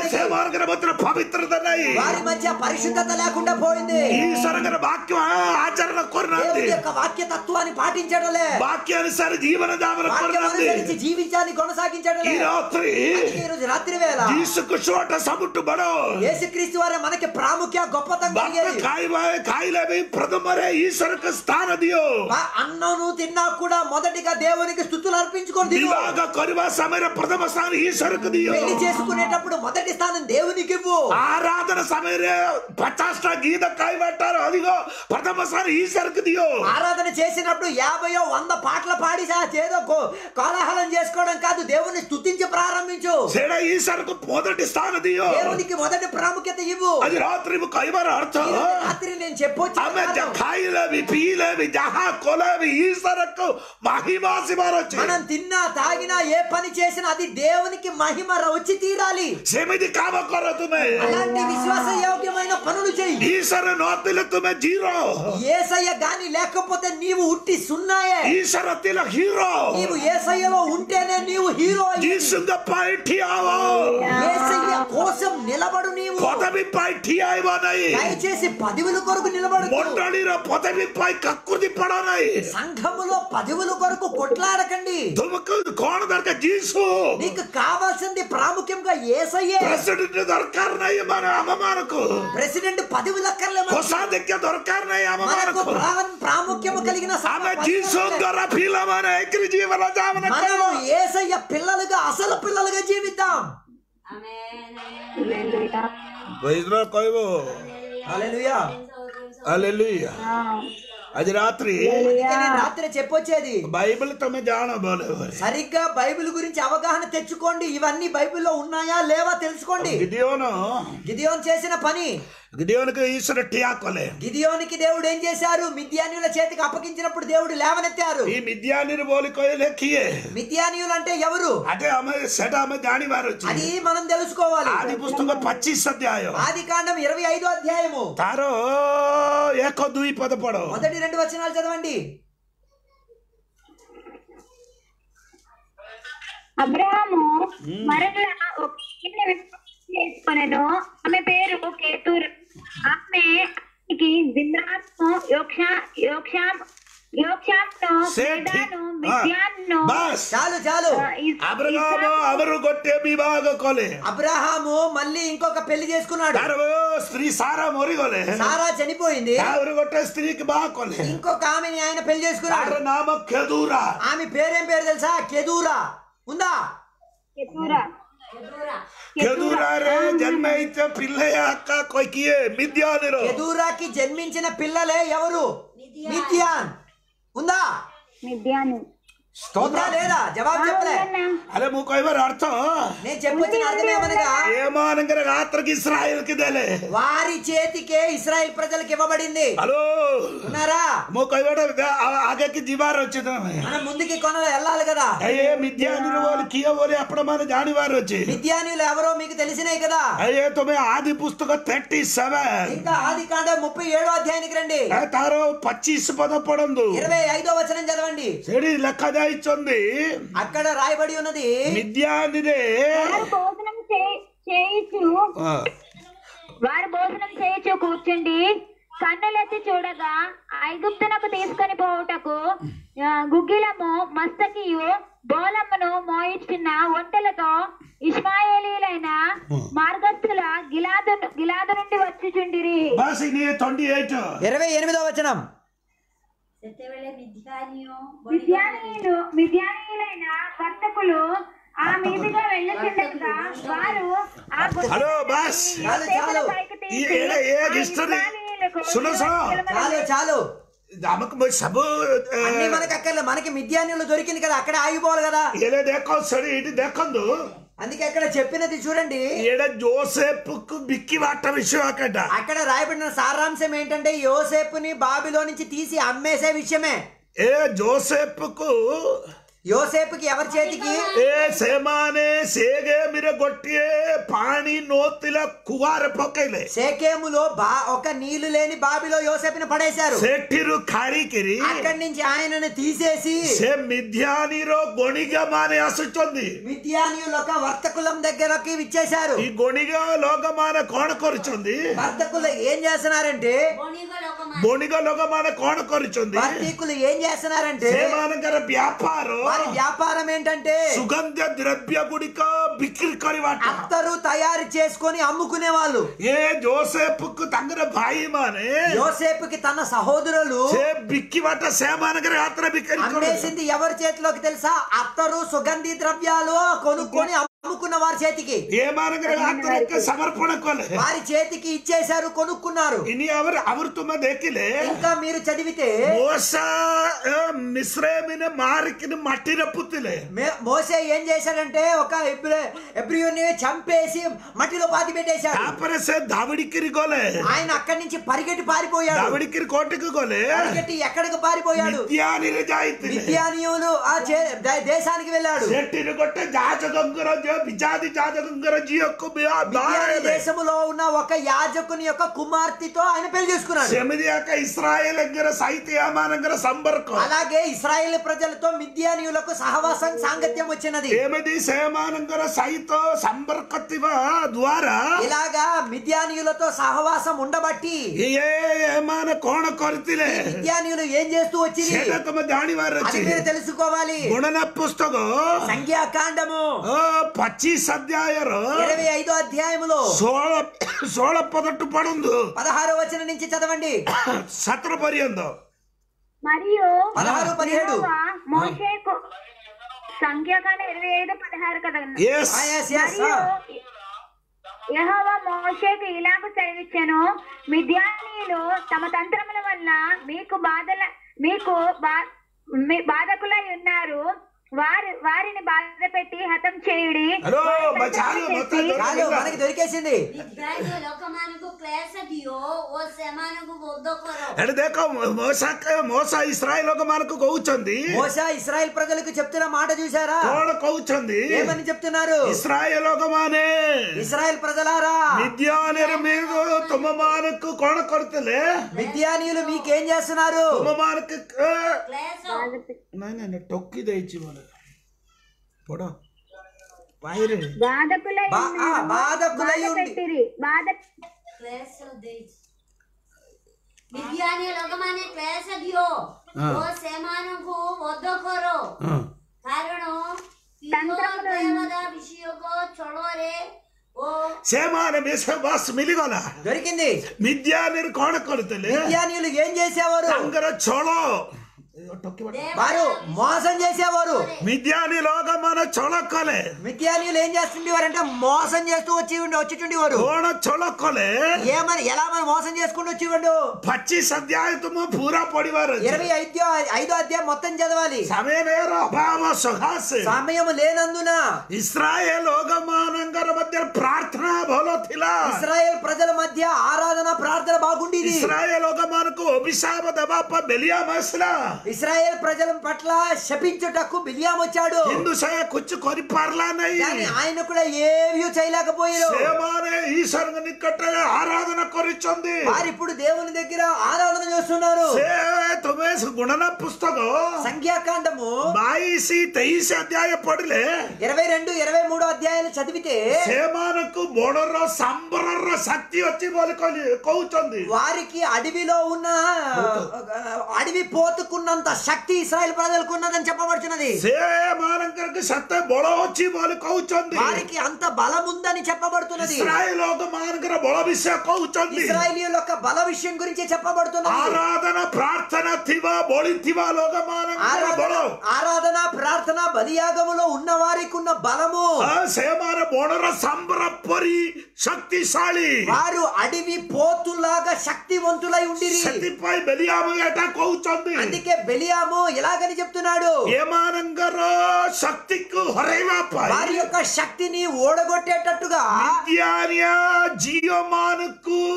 Speaker 2: ಸೊರಗರ ಮಾತ್ರ ಪವಿತ್ರದ ನಾಯಿ
Speaker 1: వారి మధ్య పరిశుద్ధత లేకుండా పోయింది
Speaker 2: ಈ ಸೊರಗರ ವಾಕ್ಯ ಆಚರಣ ಕೊರ್ನಾಂದಿ
Speaker 1: దేవుని యొక్క వాక్య తత్వాన్ని పాటించడలే
Speaker 2: వాక్యానుసార జీవన దామన
Speaker 1: వాక్యం
Speaker 2: కొర్నాంది
Speaker 1: అనుసరించి జీవించాన్ని కొనసాగించడలే
Speaker 2: ఈ రాత్రి
Speaker 1: అందుకే ఈరోజు రాత్రి వేళ
Speaker 2: జీసుకు చోట సముట్టు బడో
Speaker 1: యేసుక్రీస్తు వారే మనకి ప్రాముఖ్య గొప్పతనం
Speaker 2: ಭಕ್ತ
Speaker 1: కలిగేది
Speaker 2: ಕಾಯುವ ಕಾಯಿಲೆ ಪ್ರಥಮರೇ ಈಶ್ವರಕ್ಕೆ ಸ್ಥಾನ ದಿಯೋ
Speaker 1: ఆ అన్నను తిన్నా కూడా మొదటిగా దేవునికి స్థుతులు అర్పించుకొని తిను.
Speaker 2: ವಿವಾಹ ಕೊರುವ ಸಮಯ ಪ್ರಥಮ ಸ್ಥಾನ ಈಶ್ವರಕ್ಕೆ ದಿಯೋ
Speaker 1: పెళ్లి చేసుకునేటప్పుడు మొదటి స్థానం దేవునికి ఇవ్వు
Speaker 2: ಆರಾಧನ ಸಮಯ ಪಚಾಷ್ಟ ಗೀತ ಕಾಯ್ಬಟ್ಟಾರ ಅದಿಗೋ ಪ್ರಥಮ ಸ್ಥಾನ ಈಶ್ವರಕ್ಕೆ ದಿಯೋ
Speaker 1: ఆరాధన చేసినప్పుడు యాభయో వంద పాటలు పాడి సా- ఏదో కో- కోలాహలం చేసుకోవడం కాదు దేవుని స్తుతించి ప్రారంభించు
Speaker 2: ಸೇಡ ಈಶ್ವರಕ್ಕೆ ಮೊದటి ಸ್ಥಾನ ದಿಯೋ
Speaker 1: దేవునికి మొదటి ప్రాముఖ్యత ఇవ్వు
Speaker 2: అది రాత్రి కైవర అర్థ
Speaker 1: ఈ రోజు రాత్రి నేను చెప్పొచ్చు
Speaker 2: ఆమె కాయిలవి పీలవి జహా కొలవి ఈశ్వరకు మహిమాసి మారొచ్చి
Speaker 1: మనం తిన్నా తాగినా ఏ పని చేసినా అది దేవునికి మహిమ వచ్చి తీరాలి
Speaker 2: సెమిది కామ కొర తుమే
Speaker 1: అలాంటి విశ్వాస యోగ్యమైన పనులు చెయ్యి
Speaker 2: ఈశ్వర నోతిల తుమే జీరో
Speaker 1: ఏసయ్య గాని లేకపోతే నీవు ఉట్టి సున్నాయే
Speaker 2: ఈశ్వర తిల హీరో
Speaker 1: నీవు ఏసయ్యలో ఉంటేనే నీవు హీరో అయ్యి.
Speaker 2: జీసుంగ పై ఠియావో
Speaker 1: ఏసయ్య కోసం నిలబడు నీవు
Speaker 2: పదవి పై ఠియాయివో నై
Speaker 1: దయచేసి పదవుల కొరకు నిలబడు
Speaker 2: మొండలిర పదవి పై కక్కుది పడనై
Speaker 1: సంఘములో పదవుల కొరకు కొట్లాడకండి
Speaker 2: తుమకు కోణ దొరక జీసు
Speaker 1: నీకు కావాల్సింది ప్రాముఖ్యంగా ఏసయ్యే
Speaker 2: ప్రెసిడెంట్ దొరకారు నై మన అమ్మమానకు
Speaker 1: ప్రెసిడెంట్ పదవులు అక్కర్లే మనకు.
Speaker 2: కొసాదిక్య దొరకారు నై
Speaker 1: మనకు
Speaker 2: అమ్మమానకు
Speaker 1: ప్రా- ప్రాముఖ్యము కలిగిన స-
Speaker 2: ఆమె
Speaker 1: పదవులు
Speaker 2: జీసు
Speaker 1: అక్కర్లే.
Speaker 2: గొర్ర పీలమన ఎక్రి జీవన జామన
Speaker 1: మనము ఏసయ్య పిల్లలుగా అసలు పిల్లలుగా జీవిద్దాం
Speaker 2: వైద్యులో కొయ్యవు
Speaker 1: హల్లెలూయా.
Speaker 2: అల్లెలుయ్య అది రాత్రి
Speaker 1: అందుకే నేను రాత్రి చెప్పొచ్చేది
Speaker 2: బైబిల్ తమ జాన బోలే
Speaker 1: సరిగ్గా బైబిల్ గురించి అవగాహన తెచ్చుకోండి ఇవన్నీ బైబిల్లో ఉన్నాయా లేవా తెలుసుకోండి
Speaker 2: గిడియోను
Speaker 1: గిదియోన్ చేసిన పని
Speaker 2: గిడియోనికి ఈశ్వర టియాకొలే
Speaker 1: గిదియోనికి దేవుడు ఏం చేశారు మిద్యానీయుల చేతికి అప్పగించినప్పుడు దేవుడు లేవనెత్తారు
Speaker 2: ఈ మిద్యానిని బోలి కొయ్యలే కియే
Speaker 1: మిద్యానీయులు అంటే ఎవరు
Speaker 2: అదే ఆమె సెట ఆమె జాని వారు
Speaker 1: అది మనం తెలుసుకోవాలి
Speaker 2: ఆది పుస్తకం పచ్చిస్ అధ్యాయం
Speaker 1: ఆది కాండం ఇరవై ఐదో అధ్యాయము
Speaker 2: తారో ఏకో దుయి పద పడో
Speaker 1: మొదటి రెండు వచనాలు చదవండి
Speaker 4: అబ్రహాము మరలా ఒక ఈమెను చేసుకొనెను ఆమె పేరు కేతూరు ఆమె ఆమెకి జిమ్రాను యోక్షా యోక్షాం యోక్షాంను
Speaker 2: సేఠి
Speaker 4: మేదాను మిద్యాన్ను
Speaker 2: బస్
Speaker 1: చాలు చాలు
Speaker 4: ఆ, ఇస్-
Speaker 2: అబ్రహాము అవరు కొట్టే విభాగ కొలే
Speaker 1: అబ్రహాము మళ్ళీ ఇంకొక పెళ్లి చేసుకున్నాడు
Speaker 2: తారో స్త్రీ సారా మొరిగొలే
Speaker 1: సారా చనిపోయింది
Speaker 2: ఎవరు కొట్టే స్త్రీకి బాగా కొలే
Speaker 1: ఇంకొక ఆమెని ఆయన పెళ్లి చేసుకున్నాడు
Speaker 2: తార నామ కెదూరా
Speaker 1: ఆమె పేరేం పేరు తెలుసా కెదూరా ఉందా
Speaker 4: కేతూరా
Speaker 2: కెదూరా రే జన్మ అయితే పిల్లయ్య అక్క కొయ్కియే మిద్యానిరో
Speaker 1: కెదూరాకి జన్మించిన పిల్లలే ఎవరు మిద్యాన్ ఉందా
Speaker 4: మిద్యాను
Speaker 1: ఉందా లేదా జవాబు చెప్పలే
Speaker 2: అరే ముకోయవరు అర్థం
Speaker 1: నేను చెప్పొచ్చిన అర్థమేమనగా
Speaker 2: ఏమానంగర రాత్రికి ఇస్రాయల్ కి దేలే
Speaker 1: వారి చేతికే ఇస్రాయెల్ ప్రజలకు ఇవ్వబడింది
Speaker 2: హలో
Speaker 1: ఉన్నారా
Speaker 2: ముకోయవడ ఆగకి జివార్ వచ్చింది
Speaker 1: మనం ముందుకి కొన వెళ్ళాలి కదా
Speaker 2: అయ్యే మిద్యానులు వాళ్ళు కియ వాళ్ళు అప్పుడు మన జానివారు వచ్చి
Speaker 1: విద్యానులు ఎవరో మీకు తెలిసినాయి కదా
Speaker 2: అయ్యే తొమ్మిది ఆది పుస్తకం థర్టీ సెవెన్
Speaker 1: ఇంకా ఆది కాండ ముప్పై ఏడో అధ్యాయానికి రండి
Speaker 2: తారో పచ్చీస్ పద పడందు
Speaker 1: ఇరవై ఐదో వచనం చదవండి
Speaker 2: సెడి లెక్క దాయిచ్చుంది
Speaker 1: అక్కడ రాయబడి ఉన్నది
Speaker 2: మిద్యానిదే
Speaker 4: వారు భోజనం చే- చేయుచు వారు భోజనం చేయొచ్చు కూర్చుండి కన్నులెత్తి చూడగా ఐగుప్తునకు తీసుకొని పోవుటకు ఆ, గుగ్గిలము మస్తకియు బోలమ్మను మోయించున్న ఒంటెలతో ఇస్మాయేలీలైన మార్గస్థుల గిలాదు గిలాదు నుండి వచ్చుచుండిరి
Speaker 2: బస్ ఇది ట్వంటీ ఎయిట్
Speaker 1: ఇరవై ఎనిమిదో వచనం
Speaker 3: ସେତେବେଳେ ମିଧିକାନିଓ
Speaker 4: మిద్యానీయులు మిద్యానీయులైన వర్తకులు ఆ మీదుగా వెళ్ళచుండగా వారు ఆ
Speaker 2: హలో బస్
Speaker 1: చాలు చాలు
Speaker 4: పైకి
Speaker 2: ఈ
Speaker 4: తీసి
Speaker 2: ఏడ ఏ హిస్టరీ
Speaker 4: ఇస్రాయేలీయులకు
Speaker 2: సునో సునో
Speaker 1: చాలు చాలు
Speaker 2: ఆమెకు మరి సబు
Speaker 1: అన్ని మనకి అక్కర్లే మనకి మిద్యానులు దొరికింది కదా అక్కడే ఆగిపోవాలి కదా
Speaker 2: ఏలే దేకో సరి ఇటు దేకందు
Speaker 1: అందుకే అక్కడ చెప్పినది చూడండి
Speaker 2: ఈడ జోసెఫ్కు బిక్కి వాట విషయం అక్కడ
Speaker 1: అక్కడ రాయబడిన సారాంశం ఏంటంటే యోసేపుని బాబిలో నుంచి తీసి అమ్మేసే విషయమే
Speaker 2: ఏ జోసెఫ్కు
Speaker 1: యోసేపుకి ఎవరి చేతికి
Speaker 2: ଏ ସେମାନେ ସେగే ମିରେ ଗୋଟିଏ ପାଣି ନୋତିଲା କୁଆରେ ପକେଇଲେ
Speaker 1: సేకేములో బా ఒక నీళ్లు లేని బావిలో యోసేపుని పడేశారు
Speaker 2: ସେଠିରୁ ଖାଳିକିରି
Speaker 1: అక్కడి నుంచి ఆయనను తీసేసి
Speaker 2: ସେ ମିథ୍ୟାନୀର ଗଣିକା ମାନେ ଆସୁଛନ୍ତି
Speaker 1: మిథ్యానీయుల ఒక వర్తకులం దగ్గరకి ఇచ్చేశారు
Speaker 2: ఈ ଗଣିକ ଲୋକମାନେ କଣ କରୁଛନ୍ତି
Speaker 1: వర్తకులు ఏం చేస్తున్నారంటే
Speaker 3: ବଣିକ ଲୋକମାନେ
Speaker 2: ବଣିକ ଲୋକମାନେ କଣ କରୁଛନ୍ତି
Speaker 1: వర్తీకులు ఏం చేస్తున్నారంటే
Speaker 2: ସେମାନଙ୍କର ବ୍ୟାପାର
Speaker 1: వారి వ్యాపారం ఏంటంటే
Speaker 2: ସୁଗନ୍ଧ ଦ୍ରବ୍ୟ ଗୁଡିକ ବିକ୍ରି କରିବାଟା
Speaker 1: అత్తరు తయారు చేసుకొని అమ్ముకునే వాళ్ళు
Speaker 2: ଏ ଜୋସେଫକୁ ତାଙ୍କର ଭାଇମାନେ
Speaker 1: యోసేపుకి తన సహోదరులు
Speaker 2: ସେ ବିକିବାଟା ସେମାନଙ୍କର ହାତରେ ବିକ୍ରି କରୁଛନ୍ତି
Speaker 1: అమ్మేసింది ఎవరి చేతిలోకి తెలుసా అత్తరు సుగంధి ద్రవ్యాలు కొనుక్కొని అమ్ముకున్న వారి చేతికి
Speaker 2: ଏମାନଙ୍କର ହାତରେ ସମର୍ପଣ କଲେ
Speaker 1: వారి చేతికి ఇచ్చేశారు కొనుక్కున్నారు
Speaker 2: ଇନି അവർ അവർ ତୁମେ ଦେଖିଲେ
Speaker 1: ఇంకా మీరు చదివితే
Speaker 2: మోసా మిశ్రేమిని మారికిని మట్టిన పుత్తిలే
Speaker 1: మే- మోసే ఏం చేశాడంటే ఒక ఎబ్రి- ఎబ్రియుని చంపేసి మట్టిలో పాతి పెట్టేశాడు
Speaker 2: ତାପରେ ସେ ଧାବଡିକିରି ଗଲେ
Speaker 1: ఆయన అక్కడి నుంచి పరిగెట్టి పారిపోయాడు
Speaker 2: ଧାବଡିକିରି କୋଟିକୁ ଗଲେ
Speaker 1: పరిగెట్టి ఎక్కడికి పారిపోయాడు
Speaker 2: ମିଦ୍ୟାନିରେ ଯାଇଥିଲେ
Speaker 1: విద్యానీయులు ఆ చే- దే- దేశానికి వెళ్ళాడు
Speaker 2: ସେଠିରୁ ଗୋଟେ ଯାଜକଙ୍କର ଝିଅ ବିଜାତି ଯାଜକଙ୍କର ଝିଅକୁ ବିବାହ
Speaker 1: మిద్యాని
Speaker 2: ହେଲେ
Speaker 1: దేశములో ఉన్న ఒక యాజకుని యొక్క కుమార్తెతో ఆయన పెళ్లి చేసుకున్నాడు
Speaker 2: ସେମିତି ଏକ ଇସ୍ରାଏଲଙ୍କର ସାହିତ୍ୟ ମାନଙ୍କର ସମ୍ପର୍କ
Speaker 1: అలాగే ఇస్రాయేల్ ప్రజలతో మిద్యానీయులకు సహవాసం సాంగత్యం వచ్చినది
Speaker 2: ଏମିତି ସେମାନଙ୍କର ସହିତ ସମ୍ପର୍କ ଥିବା ଦ୍ୱାରା
Speaker 1: ఇలాగా మిద్యానీయులతో సహవాసం ఉండబట్టి
Speaker 2: ଇଏ ଏମାନେ କଣ କରିଥିଲେ
Speaker 1: మిద్యానీయులు ఏం చేస్తూ వచ్చింది
Speaker 2: ସେଇଟା ତମେ ଜାଣିବାର
Speaker 1: అది
Speaker 2: ଅଛି
Speaker 1: మీరు తెలుసుకోవాలి
Speaker 2: ଗଣନା పుస్తକ
Speaker 1: సంఖ్యాకాండము
Speaker 2: ଅ, ପଚିଶ ଅଧ୍ୟାୟର
Speaker 1: ఇరవై ఐదో అధ్యాయములో
Speaker 2: ଷୋହଳ ଷୋହଳ ପଦଠୁ ପଢନ୍ତୁ
Speaker 1: పదహారో వచనం నుంచి చదవండి
Speaker 2: ସତର ପର୍ଯ୍ୟନ୍ତ
Speaker 4: మరియు
Speaker 1: పదహారు పదిహేడు
Speaker 4: యెహోవా మోషేకు సంఖ్యాకాండ ఇరవై ఐదు పదహారు కదా
Speaker 2: ఎస్
Speaker 1: ఆ, yes, yes,
Speaker 4: మరియు
Speaker 1: ఆ.
Speaker 4: యెహోవా మోషేకు ఇలాగ సెలవిచ్చెను మిద్యానీయులు తమ తంత్రముల వల్ల మీకు బాధల మీకు బా మీ బాధకులై ఉన్నారు వారి వారిని బాధ పెట్టి హతం చేయుడి
Speaker 2: హలో,
Speaker 4: వారి
Speaker 2: మా
Speaker 4: సంతానం
Speaker 2: చాలు, మొత్తం
Speaker 4: చేసి-
Speaker 2: దొరికి-
Speaker 1: చాలు మనకి దొరికేసింది
Speaker 3: ବିଦ୍ୟାଳୟ ଲୋକମାନଙ୍କୁ କ୍ଲେଶ ଦିଅ ଓ ସେମାନଙ୍କୁ ବୋଧ କର
Speaker 2: ଏଠି ଦେଖ ମోసା ମోసା ଇସ୍ରାଏଲ ଲୋକମାନଙ୍କୁ କହୁଛନ୍ତି
Speaker 1: మోసా ఇస్రాయల్ ప్రజలకు చెప్తున్న మాట చూసారా
Speaker 2: କଣ କହୁଛନ୍ତି
Speaker 1: ఏమని చెప్తున్నారు
Speaker 2: ଇସ୍ରାଏଲ ଲୋକମାନେ
Speaker 1: ఇస్రాయల్ ప్రజలారా
Speaker 2: ମିଦ୍ୟାନରେ మీరు ତୁମମାନଙ୍କୁ କଣ କରିଥିଲେ
Speaker 1: విద్యానీయులు మీకేం చేస్తున్నారు
Speaker 2: ତୁମମାନଙ୍କୁ ଏ,
Speaker 3: କ୍ଲେଶ
Speaker 2: ନାଇଁ ନାଇଁ ନାଇଁ, ଟୋକି ଦେଇଛି ବୋଲେ ପଢ ବାଇରେ
Speaker 4: బాధకులై
Speaker 1: బా- ఆ,
Speaker 4: ఉన్నారు.
Speaker 1: బాధకులై
Speaker 4: బాధ
Speaker 1: ఉండి.
Speaker 4: పెట్టిరి బాధ
Speaker 3: କ୍ଲେଶ ଦେଇଛି ବିଦ୍ୟାଳୟ ଲୋକମାନେ କ୍ଲେଶ ଦିଅ
Speaker 2: ହଁ।
Speaker 3: ଓ ସେମାନଙ୍କୁ ବୋଧ କର
Speaker 2: ହଁ
Speaker 3: କାରଣ
Speaker 4: ତନ୍ତ୍ରములు-
Speaker 3: ଦେବତା ବିଷୟକ ଛଳରେ ଓ
Speaker 2: ସେମାନେ ବିଶ୍ୱାସ ମିଳିଗଲା
Speaker 1: దొరికింది
Speaker 2: ମିଦ୍ୟାନରେ କଣ କରୁଥିଲେ
Speaker 1: విద్యానీయులు ఏం చేసేవారు
Speaker 2: ତାଙ୍କର ଛଳ ଏ, ଟୋକି ବାଟ।
Speaker 1: వారు మోసం చేసేవారు
Speaker 2: ମିଦ୍ୟାନୀ ଲୋକମାନେ ଛଳ କଲେ
Speaker 1: మిథ్యానీయులు ఏం చేస్తుండేవారంటే మోసం చేస్తూ వచ్చి వచ్చిచుండేవారు
Speaker 2: କଣ ଛଳ କଲେ
Speaker 1: ఏమని ఎలా మరి మోసం చేసుకుంటూ వచ్చిండు
Speaker 2: ପଚିଶ ଅଧ୍ୟାୟ ତୁମ ପୁରା ପଢିବାର ଅଛି
Speaker 1: ఇరవై ఐదో ఐదో అధ్యాయం మొత్తం చదవాలి
Speaker 2: ସମୟର ଅଭାବ ସକାଶେ
Speaker 1: సమయం లేనందున
Speaker 2: ଇସ୍ରାଏଲ ଲୋକମାନଙ୍କର ମଧ୍ୟ ପ୍ରାର୍ଥନା ଭଲ ଥିଲା
Speaker 1: ఇస్రాయేల్ ప్రజల మధ్య ఆరాధన ప్రార్థన బాగుండేది
Speaker 2: ଇସ୍ରାଏଲ ଲୋକମାନଙ୍କୁ ଅଭିଶାପ ଦେବା ପାଇଁ ବେଲିଆମ ଆସିଲା
Speaker 1: ఇస్రాయేల్ ప్రజల పట్ల శపించుటకు బిలియాం వచ్చాడు
Speaker 2: କିନ୍ତୁ ସେ କିଛି କରିପାରିଲା ନାହିଁ
Speaker 1: కానీ ఆయన కూడా ఏమీ చేయలేకపోయారు
Speaker 2: ସେମାନେ ଈଶ୍ୱରଙ୍କ ନିକଟରେ ଆରାଧନା କରିଛନ୍ତି
Speaker 1: వారు ఇప్పుడు దేవుని దగ్గర ఆరాధన చేస్తున్నారు
Speaker 2: ସେ ତୁମେ ଗୁଣନା పుస్తକ
Speaker 1: సంఖ్యాకాండము
Speaker 2: ବାଇଶ ତେଇଶ ଅଧ୍ୟାୟ ପଢିଲେ
Speaker 1: ఇరవై రెండు ఇరవై మూడు అధ్యాయాలు చదివితే
Speaker 2: ସେମାନଙ୍କୁ ବଡର ସାମ୍ବରର ଶକ୍ତି ଅଛି ବୋଲି କହିଲେ କହୁଛନ୍ତି
Speaker 1: వారికి అడవిలో ఉన్న అడవి పోతుకున్నంత శక్తి ఇస్రాయేల్ ప్రజలకు ఉన్నదని చెప్పబడుతున్నది
Speaker 2: ସେମାନଙ୍କର ସେତେ ବଳ ଅଛି ବୋଲି କହୁଛନ୍ତି
Speaker 1: వారికి అంత బలం ఉందని చెప్పబడుతున్నది
Speaker 2: ଇସ୍ରାଏଲ ଲୋକମାନଙ୍କର ବଳ ବିଷୟ କହୁଛନ୍ତି
Speaker 1: ఇస్రాయేలీయుల యొక్క బల విషయం గురించి చెప్పబడుతున్నది
Speaker 2: ଆରାଧନା ପ୍ରାର୍ଥନା ଥିବା ବଳି ଥିବା ଲୋକମାନଙ୍କର ବଳ
Speaker 1: ఆరాధన ఆరాధన ప్రార్థన బలియాగములో ఉన్న వారికి ఉన్న బలము
Speaker 2: ଆ, ସେମାନେ ବଣର ସାମ୍ବର ପରି ଶକ୍ତିଶାଳୀ
Speaker 1: వారు అడవి పోతులాగా శక్తివంతులై ఉండిరి
Speaker 2: ସେଥିପାଇଁ ବେଲିଆମ ଏଟା କହୁଛନ୍ତି
Speaker 1: అందుకే బెలియాము ఎలాగని చెప్తున్నాడు
Speaker 2: ଏମାନଙ୍କର ଶକ୍ତିକୁ ହରେଇବା
Speaker 1: వారి
Speaker 2: ପାଇଁ
Speaker 1: యొక్క శక్తిని ఓడగొట్టేటట్టుగా
Speaker 2: ମିଦ୍ୟାନିଆ ଝିଅ ମାନଙ୍କୁ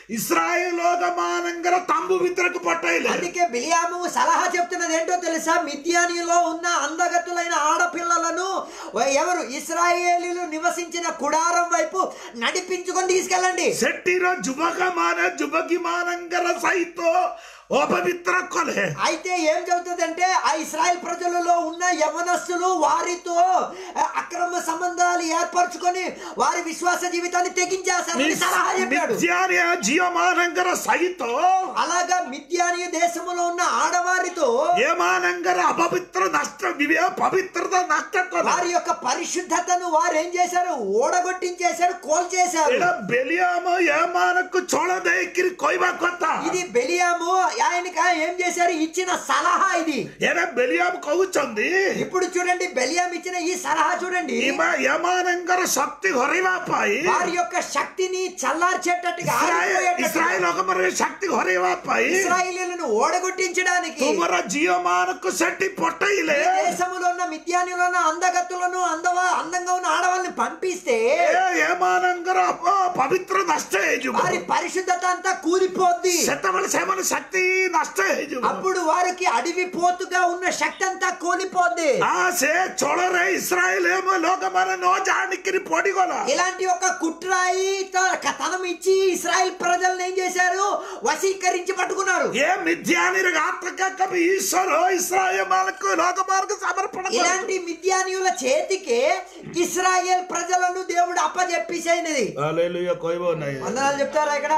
Speaker 2: ఇస్రాయేలోగమానంగర తంబు విత్రకు పట్టాయిలే
Speaker 1: అందుకే బిలియాము సలహా చెప్తున్నది ఏంటో తెలుసా మిద్యానిలో ఉన్న అందగతులైన ఆడపిల్లలను ఎవరు ఇస్రాయేలీలు నివసించిన కుడారం వైపు నడిపించుకొని తీసుకెళ్ళండి
Speaker 2: శెట్టిర జుబకమాన జుబకిమానంగర సైతో అపవిత్ర కొలే
Speaker 1: అయితే ఏం చెబుతుందంటే ఆ ఇస్రాయల్ ప్రజలలో ఉన్న యవనస్తులు వారితో ఆ, అక్రమ సంబంధాలు ఏర్పరచుకొని వారి విశ్వాస జీవితాన్ని తెగించేస్తారని సలహా చెప్పాడు
Speaker 2: మిథ్యానియ జియమానంగర సైతో
Speaker 1: అలాగా మిథ్యాని దేశంలో ఉన్న ఆడవారితో
Speaker 2: ఏమానంగర అపవిత్ర నష్ట వివే పవిత్రత నష్ట కొలే
Speaker 1: వారి యొక్క పరిశుద్ధతను వారు ఏం చేశారు ఓడగొట్టించేశారు కోల్ చేశారు
Speaker 2: ఎడ బెలియాము ఏమానకు చోళదేకిరి కొయ్యబా కొత్త
Speaker 1: ఇది బెలియాము ఆయనకి ఆయన ఏం చేశారు ఇచ్చిన సలహా ఇది
Speaker 2: ఏడ బెలియాము కవుచుంది
Speaker 1: ఇప్పుడు చూడండి బెలియాం ఇచ్చిన ఈ సలహా చూడండి
Speaker 2: ఈమ ఏమానంగర శక్తి హొరైవాపాయి
Speaker 1: వారి యొక్క శక్తిని చల్లార్చేటట్టుగా
Speaker 2: ఇస్రాయల్
Speaker 1: ఆరిపోయేటట్టుగా,
Speaker 2: ఇస్రాయల్ ఒక మరి శక్తి హొరైవాపాయి
Speaker 1: ఇస్రాయేలీలను ఓడగొట్టించడానికి
Speaker 2: తుమర జియమానకు శక్తి పొట్టయిలే
Speaker 1: ఈ దేశంలో ఉన్న మిథ్యానులో ఉన్న అందగత్తులను అందవా అందంగా ఉన్న ఆడవాళ్ళని పంపిస్తే
Speaker 2: ఏ ఏమానంగర అప- పవిత్ర నష్ట హేజుబ
Speaker 1: వారి పరిశుద్ధత అంతా కూలిపోద్ది
Speaker 2: సెత్తవల సేమన శక్తి నష్ట హేజుబ
Speaker 1: అప్పుడు వారికి అడవి పోతుగా ఉన్న శక్తి అంతా కోలిపోద్ది
Speaker 2: ఆ సే చొళరే ఇస్రాయల్ ఏమో లోకమన నో జానికిరి పొడిగొల
Speaker 1: ఇలాంటి ఒక కుట్రాయి త- కథనం ఇచ్చి ఇస్రాయల్ ప్రజల్ని ఏం చేశారు వశీకరించి పట్టుకున్నారు
Speaker 2: ఏ మిథ్యానిర ఆత్మకవి ఈశ్వరు ఇస్రాయమాలకు లోకమాలకు సమర్పణ కొరకు.
Speaker 1: ఇలాంటి మిథ్యానీయుల చేతికి ఇస్రాయేల్ ప్రజలను దేవుడు అప్పజెప్పిసేయనిది
Speaker 2: హల్లెలూయా కొయ్యబోనాయి
Speaker 1: వందనాలు చెప్తారా ఇక్కడ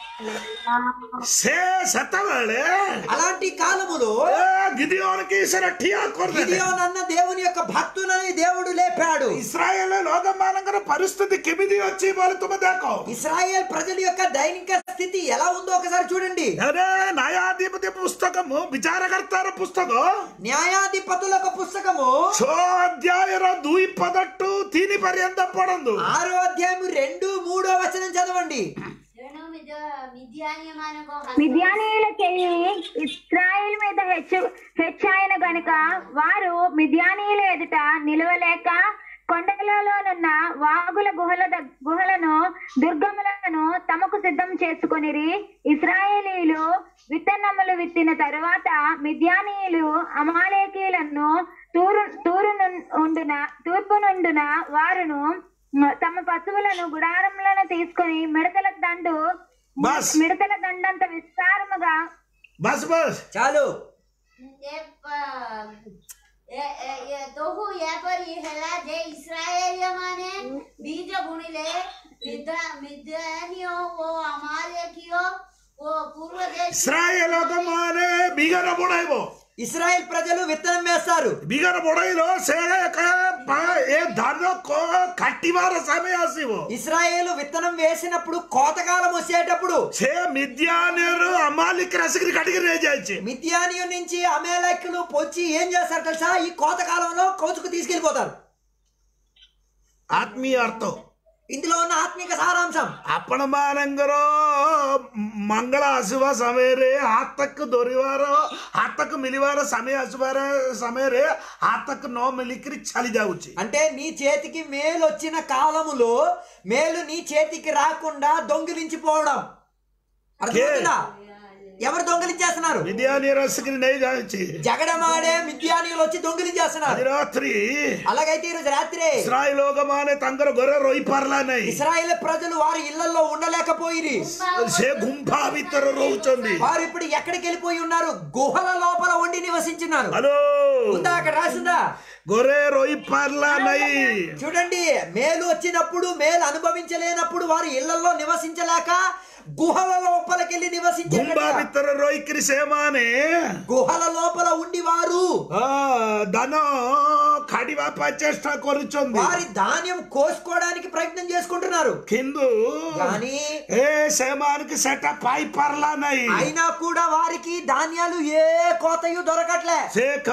Speaker 2: సే సెత్తవేళే
Speaker 1: అలాంటి కాలములో
Speaker 2: ఏ గిదియోనికి ఈశ్వర ఠియా కొరదే
Speaker 1: గిదియోన్ అన్న దేవుని యొక్క భక్తులని దేవుడు లేపాడు
Speaker 2: ఇస్రాయేల్ లోకమానంగర పరిస్థితి కిమిది వచ్చి వాళ్ళు తుమ దేకో
Speaker 1: ఇస్రాయేల్ ప్రజల యొక్క దైనిక స్థితి ఎలా ఉందో ఒకసారి చూడండి
Speaker 2: అరే న్యాయాధిపతి పుస్తకము విచారకర్తార పుస్తకం
Speaker 1: న్యాయాధిపతుల ఒక పుస్తకము
Speaker 2: సో అధ్యాయర దూయి పదట్టు తిని పర్యంత పడందు
Speaker 1: ఆరో అధ్యాయం రెండు మూడో వచనం చదవండి
Speaker 3: ତେଣୁ ମିଦ- ମିଦ୍ୟାନୀୟମାନଙ୍କ
Speaker 4: మిద్యానీయులకెళ్ళి ఇస్రాయిల్ మీద హెచ్చు హెచ్చాయన గనుక వారు మిద్యానీయుల ఎదుట నిలవలేక కొండలలోనున్న వాగుల గుహల దగ్- గుహలను దుర్గములను తమకు సిద్ధం చేసుకొనిరి ఇస్రాయేలీలు విత్తనములు విత్తిన తరువాత మిద్యానీయులు అమాలేకీలను తూరు తూరు ఉండున తూర్పు నుండున వారును తమ పశువులను గుడారములను తీసుకొని మిడతల దండు
Speaker 2: బస్
Speaker 4: మిడతల దండంత విస్తారముగా
Speaker 2: బస్ బస్
Speaker 1: చాలు
Speaker 3: ଏ ପ- ଏ- ଏ- ଏ- ତୋହୁ ଏପରି ହେଲା ଯେ ଇସ୍ରାଏଲୀୟ ମାନେ ବୀଜ ବୁଣିଲେ ମିଦ୍ୟା- ମିଦ୍ୟାନୀୟ ଓ ଅମାଲେକୀୟ ଓ ପୂର୍ବ ଦେଶ
Speaker 2: ఇస్రాయేల్ లోకమానే బిగర బొడైబో
Speaker 1: ఇస్రాయేల్ ప్రజలు విత్తనం వేస్తారు
Speaker 2: బిగర బొడైలో సేక ఏ ధాన్య కో కట్టివార సమయ ఆసివో
Speaker 1: ఇస్రాయేలు విత్తనం వేసినప్పుడు కోతకాలం వచ్చేటప్పుడు
Speaker 2: సే మిద్యానేరు అమాలిక్ రసగిరి కటికి రేజాయిచి
Speaker 1: మిథ్యానియు నుంచి అమేలకులు పొచ్చి ఏం చేస్తారు తెలుసా ఈ కోతకాలంలో కోచుకు తీసుకెళ్లిపోతారు
Speaker 2: ఆత్మీయ అర్థం
Speaker 1: ఇందులో ఉన్న ఆత్మిక సారాంశం
Speaker 2: ಅಪ್ಪಣಮಾನಂಗರೋ ಮಂಗಳ ಹಸುವ ಸಮಯರೇ ಆತಕ್ಕೆ ದೊರೆಯುವಾರ ಆತಕ್ಕೆ ಮಿಲಿವಾರ ಸಮಯ ಹಸುವಾರ ಸಮಯರೇ ಆತಕ್ಕೆ ನೋ ಮಿಲಿಕ್ರಿ ಚಲಿ ಜಾವುಚಿ
Speaker 1: అంటే నీ చేతికి మేలు వచ్చిన కాలములో మేలు నీ చేతికి రాకుండా దొంగిలించిపోవడం అర్థమవుతుందా ఎవరు దొంగిలించేస్తున్నారు
Speaker 2: విద్యాని రసగిరి నై జావుచి
Speaker 1: జగడమాడే మిథ్యానీయులు వచ్చి దొంగిలించేస్తున్నారు
Speaker 2: అది రాత్రి
Speaker 1: అలాగైతే ఈరోజు రాత్రి
Speaker 2: ఇస్రాయిలోగమానే తంగర గొర్రె రొయ్యి పర్లానై
Speaker 1: ఇస్రాయేల్ ప్రజలు వారి ఇళ్లలో ఉండలేకపోయిరి
Speaker 2: సే గుంఫా విత్తర రోచుంది
Speaker 1: వారు ఇప్పుడు ఎక్కడికి వెళ్ళిపోయి ఉన్నారు గుహల లోపల ఉండి నివసించున్నారు
Speaker 2: హలో
Speaker 1: ఉందా అక్కడ రాసిందా
Speaker 2: గొర్రె రొయ్యి పర్లానై
Speaker 1: చూడండి మేలు వచ్చినప్పుడు మేలు అనుభవించలేనప్పుడు వారు ఇళ్లలో నివసించలేక గుహల లోపలికి వెళ్ళి
Speaker 2: గుంబా
Speaker 1: నివసించారు
Speaker 2: విత్తర రొయ్యికిరి సేమానే
Speaker 1: గుహల లోపల ఉండి వారు
Speaker 2: ఆ, ధన కడివా చేష్ట కొరుచుంది
Speaker 1: వారి ధాన్యం కోసుకోవడానికి ప్రయత్నం చేసుకుంటున్నారు
Speaker 2: కిందు
Speaker 1: కానీ
Speaker 2: ఏ సేమానికి సెటప్ అయి పర్లానై
Speaker 1: అయినా కూడా వారికి ధాన్యాలు ఏ కోతయు దొరకట్లే
Speaker 2: సే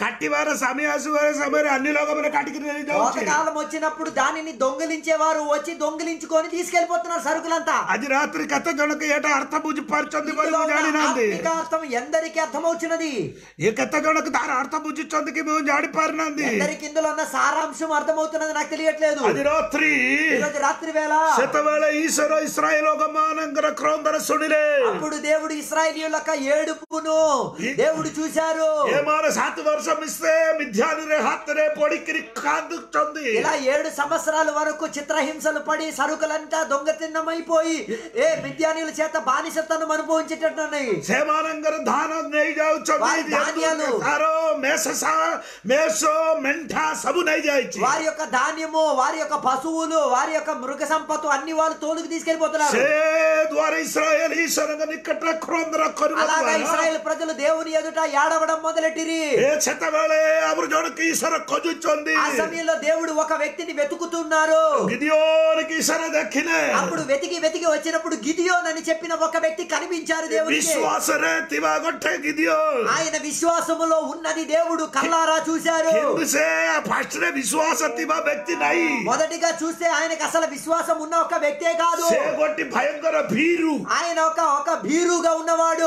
Speaker 2: କାଟିବାର ସମୟ ଆସିବାର ସମୟରେ ଅନ୍ୟ ଲୋକମାନେ କାଟିକି ନେଇଯାଉଛି
Speaker 1: కోతకాలం వచ్చినప్పుడు దానిని దొంగిలించేవారు వచ్చి దొంగిలించుకొని తీసుకెళ్లిపోతున్నారు సరుకులంతా
Speaker 2: ଆଜି ରାତିରେ କେତେ ଜଣକ ଏଇଟା ଅର୍ଥ ବୁଝି ପାରୁଛନ୍ତି ବୋଲି
Speaker 1: ఇందులో
Speaker 2: ମୁଁ
Speaker 1: ఉన్న
Speaker 2: ଜାଣିନାହାନ୍ତି
Speaker 1: ఆత్మిక అర్థం ఎందరికి అర్థమవుతున్నది
Speaker 2: ଏ କେତେ ଜଣକ ତାର ଅର୍ଥ ବୁଝୁଛନ୍ତି କି ମୁଁ ଜାଣିପାରୁନାହାନ୍ତି
Speaker 1: ఎందరికి ఇందులో ఉన్న సారాంశం అర్థమవుతున్నది నాకు తెలియట్లేదు
Speaker 2: ଆଜି ରାତ୍ରି
Speaker 1: ఈరోజు రాత్రి వేళ
Speaker 2: ସେତେବେଳେ ଈଶ୍ୱର ଇସ୍ରାଏଲ ଲୋକମାନଙ୍କର କ୍ରନ୍ଦନ ଶୁଣିଲେ
Speaker 1: అప్పుడు దేవుడు ఇస్రాయేలీయుల యొక్క ఏడుపును దేవుడు చూశారు
Speaker 2: ଏମାନେ ସାତ ବର୍ଷ ମିଶେ ମିథ୍ୟାନରେ ହାତରେ ପଡିକିରି କାନ୍ଦୁଛନ୍ତି
Speaker 1: ఇలా ఏడు సంవత్సరాల వరకు చిత్రహింసలు పడి సరుకులంతా దొంగతిన్నమైపోయి ఏ విద్యానుల చేత బానిసత్వం అనుభవించేటట్టున్నాయి
Speaker 2: ସେମାନଙ୍କର ଧାନ ନେଇଯାଉଛନ୍ତି
Speaker 1: వారి ధాన్యాలు.
Speaker 2: ତାର ମେଷ ସା- ମେଷ ମେଣ୍ଢା ସବୁ ନେଇଯାଇଛି
Speaker 1: వారి యొక్క ధాన్యము వారి యొక్క పశువులు వారి యొక్క మృగ సంపత్తు అన్ని వాళ్ళు తోలుకు తీసుకెళ్లిపోతున్నారు
Speaker 2: ସେ ଦ୍ୱାରା ଇସ୍ରାଏଲ ଈଶ୍ୱରଙ୍କ ନିକଟରେ କ୍ରନ୍ଦନ କରିବା
Speaker 1: అలాగా
Speaker 2: ଦ୍ୱାରା
Speaker 1: ఇస్రాయేల్ ప్రజలు దేవుని ఎదుట ఏడవడం మొదలెట్టిరి
Speaker 2: ଏ ସେତେବେଳେ ଆମର ଜଣକ ଈଶ୍ୱର ଖୋଜୁଛନ୍ତି
Speaker 1: ఆ సమయంలో దేవుడు ఒక వ్యక్తిని వెతుకుతున్నారు
Speaker 2: ଗିଦିଓନକି ଈଶ୍ୱର ଦେଖିଲେ
Speaker 1: అప్పుడు వెతికి వెతికి వచ్చినప్పుడు గిదియోన్ అని చెప్పిన ఒక వ్యక్తి కనిపించారు దేవుడికి
Speaker 2: ବିଶ୍ୱାସରେ ଥିବା ଗୋଟେ ଗିଦିଓ
Speaker 1: ఆయన విశ్వాసములో ఉన్నది దేవుడు కల్లారా చూశారు
Speaker 2: କିନ୍ତୁ ସେ ଫାଷ୍ଟରେ ବିଶ୍ୱାସ ଥିବା ବ୍ୟକ୍ତି ନାହିଁ
Speaker 1: మొదటిగా చూస్తే ఆయనకు అసలు విశ్వాసం ఉన్న ఒక వ్యక్తే కాదు
Speaker 2: ସେ ଗୋଟେ ଭୟଙ୍କର ଭୀରୁ
Speaker 1: ఆయన ఒక ఒక భీరుగా ఉన్నవాడు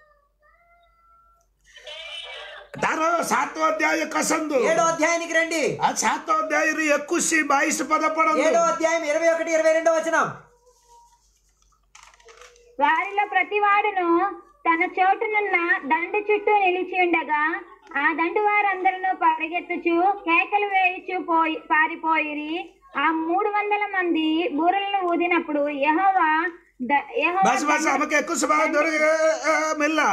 Speaker 2: ତାର ସାତ ଅଧ୍ୟାୟ କସନ୍ତୁ
Speaker 1: ఏడో అధ్యాయానికి రండి
Speaker 2: ఆ ସାତ ଅଧ୍ୟାୟରେ ଏକୋଇଶ ବାଇଶ ପଦ
Speaker 1: ఏడో
Speaker 2: ପଢନ୍ତୁ
Speaker 1: అధ్యాయం ఇరవై ఒకటి ఇరవై రెండో వచనం
Speaker 4: వారిలో ప్రతివాడును తన చోటునున్న దండు చుట్టూ నిలిచి ఉండగా ఆ దండు వారందరూ పరిగెత్తుచు కేకలు వేయుచు పోయి పారిపోయిరి ఆ మూడు వందల మంది బూరలను ఊదినప్పుడు యెహోవా ద- యెహోవా
Speaker 2: ବାସ ବାସ ଆମକୁ ଏକୋଇଶ ବା ଧରି ମିଳିଲା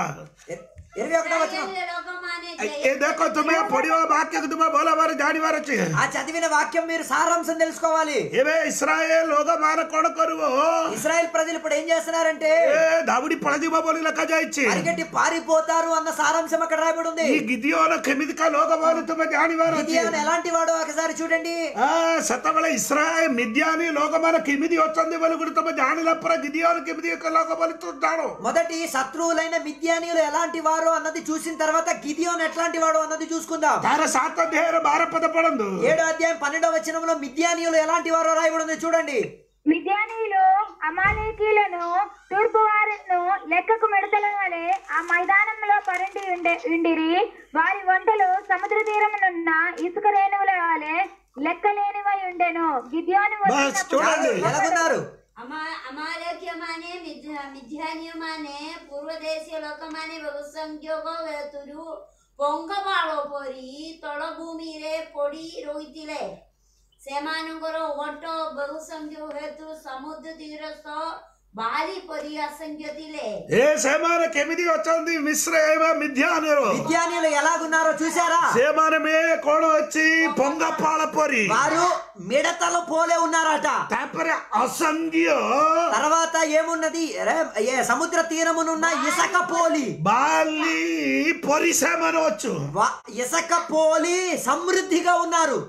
Speaker 1: ఇరవై ఒకటో వచనం
Speaker 3: ఇశ్రాయేలు లోకమానే
Speaker 2: ଏ ଦେଖ ତୁମେ ପଢିବ ବାକ୍ୟକୁ ତୁମେ ଭଲ ଭାବରେ ଜାଣିବାର ଅଛି
Speaker 1: ఆ చదివిన వాక్యం మీరు సారాంశం తెలుసుకోవాలి
Speaker 2: ଏବେ ଇସ୍ରାଏଲ ଲୋକମାନେ କଣ କରିବ
Speaker 1: ఇస్రాయెల్ ప్రజలు ఇప్పుడు ఏం చేస్తున్నారంటే
Speaker 2: ଏ ଧାଉଡ଼ି ପଳାଯିବ ବୋଲି ଲେଖାଯାଇଛି
Speaker 1: పరిగెట్టి పారిపోతారు అన్న సారాంశం అక్కడ రాయబడి ఉంది
Speaker 2: ఈ గిଦିଓନ କେମିତିକା ଲୋକ ବୋଲି ତୁମେ ଜାଣିବାର ଅଛି
Speaker 1: గిదియోన్ ఎలాంటి వాడు ఒకసారి చూడండి
Speaker 2: ଆ, ସେତେବେଳେ ଇସ୍ରାଏଲ ମିଦିଆନି ଲୋକମାନେ କେମିତି ଅଛନ୍ତି ବୋଲି ଗୋଟେ ତମେ ଜାଣିଲା ପରେ గిଦିଓନ କେମିତି ଏକ ଲୋକ ବୋଲି ତୁ ଜାଣୁ
Speaker 1: మొదటి శత్రువులైన మిద్యానీయులు ఎలాంటి వారు అన్నది చూసిన తర్వాత గిదియోన్ ఎట్లాంటి వాడు అన్నది చూసుకుందాం
Speaker 2: ତାର ସାତ ଦେହର ବାର పద పడందు
Speaker 1: ఏడో అధ్యాయం పన్నెండవ వచనంలో మిద్యానీయులు ఎలాంటి వారో రాయబడి ఉంది చూడండి
Speaker 4: మిద్యానీయులు అమాలేకీలను తూర్పు వారిను లెక్కకు మిడతల వలె ఆ మైదానంలో పరుండి ఉండే ఉండిరి వారి వంటలు సముద్ర తీరమునున్న ఇసుక రేణువుల వలె లెక్కలేనివై ఉండెను గిద్యోని
Speaker 2: బస్ చూడండి
Speaker 1: ఎలాగున్నారు
Speaker 3: అమా అమాలేక్యమానే మిథ్య మిథ్యానీయమానే ପୂର୍ବଦେଶୀୟ ଲୋକମାନେ ବହୁ ସଂଖ୍ୟକ ହେତୁରୁ ପଙ୍ଗପାଳ ପରି ତଳଭୂମିରେ ପଡ଼ି ରହିଥିଲେ ସେମାନଙ୍କର ଓଟ ବହୁ ସଂଖ୍ୟ ହେତୁ ସମୁଦ୍ର ତୀରସ୍ଥ ବାହାରି ପରି ଅସଂଖ୍ୟ ଥିଲେ
Speaker 2: ଏ ସେମାନେ କେମିତି ଅଛନ୍ତି ମିଶ୍ର ବା ମିథ୍ୟାନର
Speaker 1: మిద్యానీయులు ఎలాగున్నారో చూసారా
Speaker 2: ସେମାନେ ମେ କଣ ଅଛି ପଙ୍ଗପାଳ ପରି
Speaker 1: వారు మిడతల పోలే ఉన్నారట
Speaker 2: ତାପରେ ଅସଂଖ୍ୟ
Speaker 1: తర్వాత ఏమున్నది రే- ఏ సముద్ర తీరమునున్న ఇసక పోలి
Speaker 2: ବାଲି ପରି ସେମାନେ ଅଛୁ
Speaker 1: వా- ఇసక పోలి సమృద్ధిగా ఉన్నారు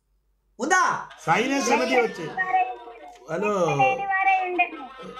Speaker 1: ఉందా
Speaker 2: ସାଇନେ ସେମିତି ଅଛି ହ୍ୟାଲୋ
Speaker 4: లేని వారై ఉండెను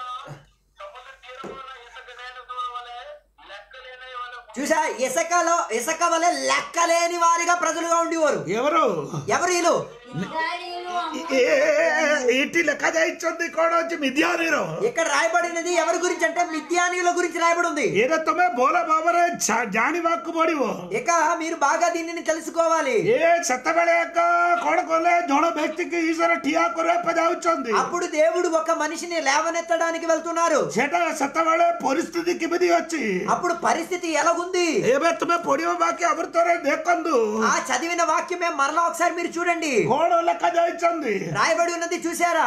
Speaker 1: చూసా ఇసకలో ఇసక వలె లెక్కలేని వారిగా ప్రజలుగా ఉండేవారు
Speaker 2: ఎవరు
Speaker 1: ఎవరు వీళ్ళు
Speaker 3: ఇస్రాయేలీయులు
Speaker 2: ଏ- ଏଇଠି ଲେଖା ଯାଇଛନ୍ତି କଣ ଅଛି ମିథ୍ୟାନୀର
Speaker 1: ఇక్కడ రాయబడినది ఎవరి గురించి అంటే మిథ్యానీయుల గురించి రాయబడి ఉంది
Speaker 2: ଏଇଟା ତମେ ଭଲ ଭାବରେ ଜା- ଜାଣିବାକୁ ପଡିବ
Speaker 1: ఇక మీరు బాగా దీనిని తెలుసుకోవాలి
Speaker 2: ଏ ସେତେବେଳେ ଏକ କଣ କଲେ ଜଣେ ବ୍ୟକ୍ତିକି ଈଶ୍ୱର ଠିଆ କରିବା ପାଇଁ ଯାଉଛନ୍ତି
Speaker 1: అప్పుడు దేవుడు ఒక మనిషిని లేవనెత్తడానికి వెళ్తున్నారు
Speaker 2: ସେଟା ସେତେବେଳେ ପରିସ୍ଥିତି କେମିତି ଅଛି
Speaker 1: అప్పుడు పరిస్థితి ఎలాగుంది
Speaker 2: ଏବେ ତୁମେ ପଢିବ ବାକି ଅମୃତରେ ଦେଖନ୍ତୁ
Speaker 1: ఆ చదివిన వాక్యమే మరలా ఒకసారి మీరు చూడండి
Speaker 2: କଣ ଲେଖା ଯାଇଛନ୍ତି
Speaker 1: రాయబడి ఉన్నది చూసారా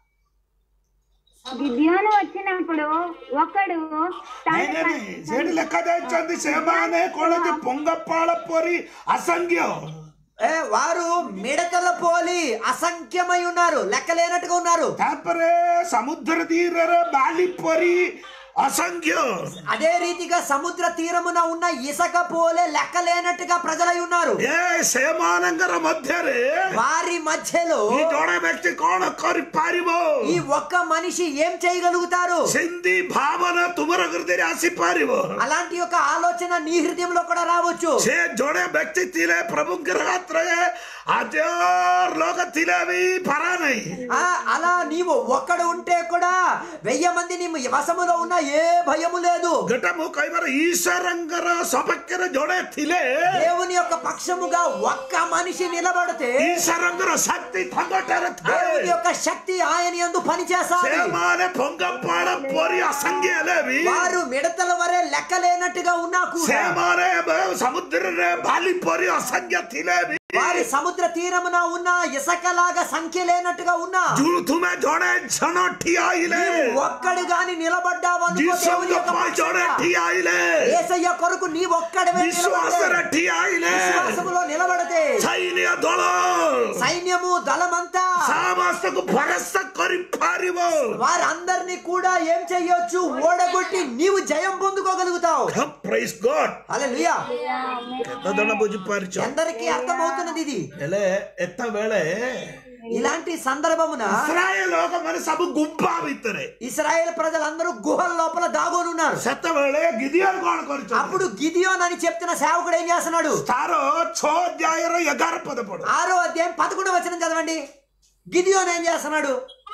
Speaker 4: గిద్యోను వచ్చినప్పుడు ఒకడు తన
Speaker 2: ନାଇଁ ନାଇଁ ନାଇଁ, ସେଠି ଲେଖା ଯାଇଛନ୍ତି ସେମାନେ କଣ ଅଛି ପଙ୍ଗପାଳ ପରି ଅସଂଖ୍ୟ
Speaker 1: ఏ వారు మిడతల పోలి అసంఖ్యమై ఉన్నారు లెక్కలేనట్టుగా ఉన్నారు
Speaker 2: ତାପରେ ସମୁଦ୍ର ତୀରରେ ବାଲି ପରି ଅସଂଖ୍ୟ
Speaker 1: అదే రీతిగా సముద్ర తీరమున ఉన్న ఇసక పోలే లెక్కలేనట్టుగా ప్రజలై ఉన్నారు
Speaker 2: ଏ ସେମାନଙ୍କର ମଧ୍ୟରେ
Speaker 1: వారి మధ్యలో
Speaker 2: ఈ ଜଣେ ବ୍ୟକ୍ତି କଣ କରିପାରିବ
Speaker 1: ఈ ఒక్క మనిషి ఏం చేయగలుగుతారు
Speaker 2: ସେମିତି ଭାବନା ତୁମର ହୃଦୟରେ ଆସିପାରିବ
Speaker 1: అలాంటి ఒక ఆలోచన నీ హృదయంలో కూడా రావచ్చు
Speaker 2: ସେ ଜଣେ ବ୍ୟକ୍ତି ଥିଲେ ପ୍ରଭୁଙ୍କର ହାତରେ ଆଜର ଲୋକ ଥିଲେ ବି ପାରା ନାହିଁ
Speaker 1: ఆ అలా నీవు ఒక్కడు ఉంటే కూడా వెయ్యి మంది నీ వశములో ఉన్న ఏ భయము లేదు
Speaker 2: ଗୋଟେ ମୁଁ କହିବାର ଈଶ୍ୱରଙ୍କର ସପକ୍ଷରେ ଜଣେ ଥିଲେ
Speaker 1: దేవుని యొక్క పక్షముగా ఒక్క మనిషి నిలబడితే
Speaker 2: ଈଶ୍ୱରଙ୍କର ଶକ୍ତି ତାଙ୍କଠାରେ
Speaker 1: దేవుని
Speaker 2: ଥାଏ
Speaker 1: యొక్క శక్తి ఆయన యందు పనిచేస్తాడు
Speaker 2: ସେମାନେ ପଙ୍ଗପାଳ ପରି ଅସଂଖ୍ୟ ହେଲେ ବି
Speaker 1: వారు మిడతల వరే లెక్కలేనట్టుగా ఉన్నా కూడా
Speaker 2: ସେମାନେ ଏବେ ସମୁଦ୍ରରେ ବାଲି ପରି ଅସଂଖ୍ୟ ଥିଲେ ବି
Speaker 1: వారి సముద్ర తీరమున ఉన్న ఇసకలాగా సంఖ్య లేనట్టుగా ఉన్నా
Speaker 2: ଯୋଉ ତୁମେ ଜଣେ ଜଣ ଠିଆ ହେଇଲେ
Speaker 1: నీవు ఒక్కడు గాని నిలబడ్డావు అనుకో దేవుని
Speaker 2: ଯୀଶୁଙ୍କ
Speaker 1: యొక్క
Speaker 2: ପାଇଁ ଜଣେ
Speaker 1: పక్షంగా.
Speaker 2: ଠିଆ ହେଇଲେ
Speaker 1: యేసయ్య కొరకు నీ ఒక్కడవే
Speaker 2: ବିଶ୍ୱାସରେ
Speaker 1: నిలబడితే,
Speaker 2: ଠିଆ ହେଇଲେ
Speaker 1: విశ్వాసములో నిలబడితే
Speaker 2: ସୈନ୍ୟ ଦଳ
Speaker 1: సైన్యము దళమంతా
Speaker 2: ସମସ୍ତକୁ ଭରସା କରିପାରିବ
Speaker 1: వారందరినీ కూడా ఏం చెయ్యొచ్చు ఓడగొట్టి నీవు జయం పొందుకోగలుగుతావు
Speaker 2: ପ୍రైజ్ ଗଡ୍
Speaker 1: హల్లెలూయా
Speaker 2: କେତେ ଜଣ ବୁଝିପାରୁଛ
Speaker 1: ఎందరికీ అర్థమవుతున్నది ఇది
Speaker 2: ହେଲେ ଏତେବେଳେ
Speaker 1: ఇలాంటి సందర్భమున
Speaker 2: ଇସ୍ରାଏଲ ଲୋକମାନେ ସବୁ ଗୁମ୍ଫା ଭିତରେ
Speaker 1: ఇస్రాయేల్ ప్రజలందరూ గుహల లోపల దాగోని ఉన్నారు
Speaker 2: ସେତେବେଳେ ଗିଦିଅନ କଣ କରିଛନ୍ତି
Speaker 1: అప్పుడు గిదియోన్ అని చెప్తున్న సేవకుడు ఏం చేస్తున్నాడు
Speaker 2: ତାର ଛଅ ଅଧ୍ୟାୟର ଏଗାର ପଦ ପଡ
Speaker 1: ఆరో అధ్యాయం పదకొండు వచనం చదవండి గిదియోన్ ఏం చేస్తున్నాడు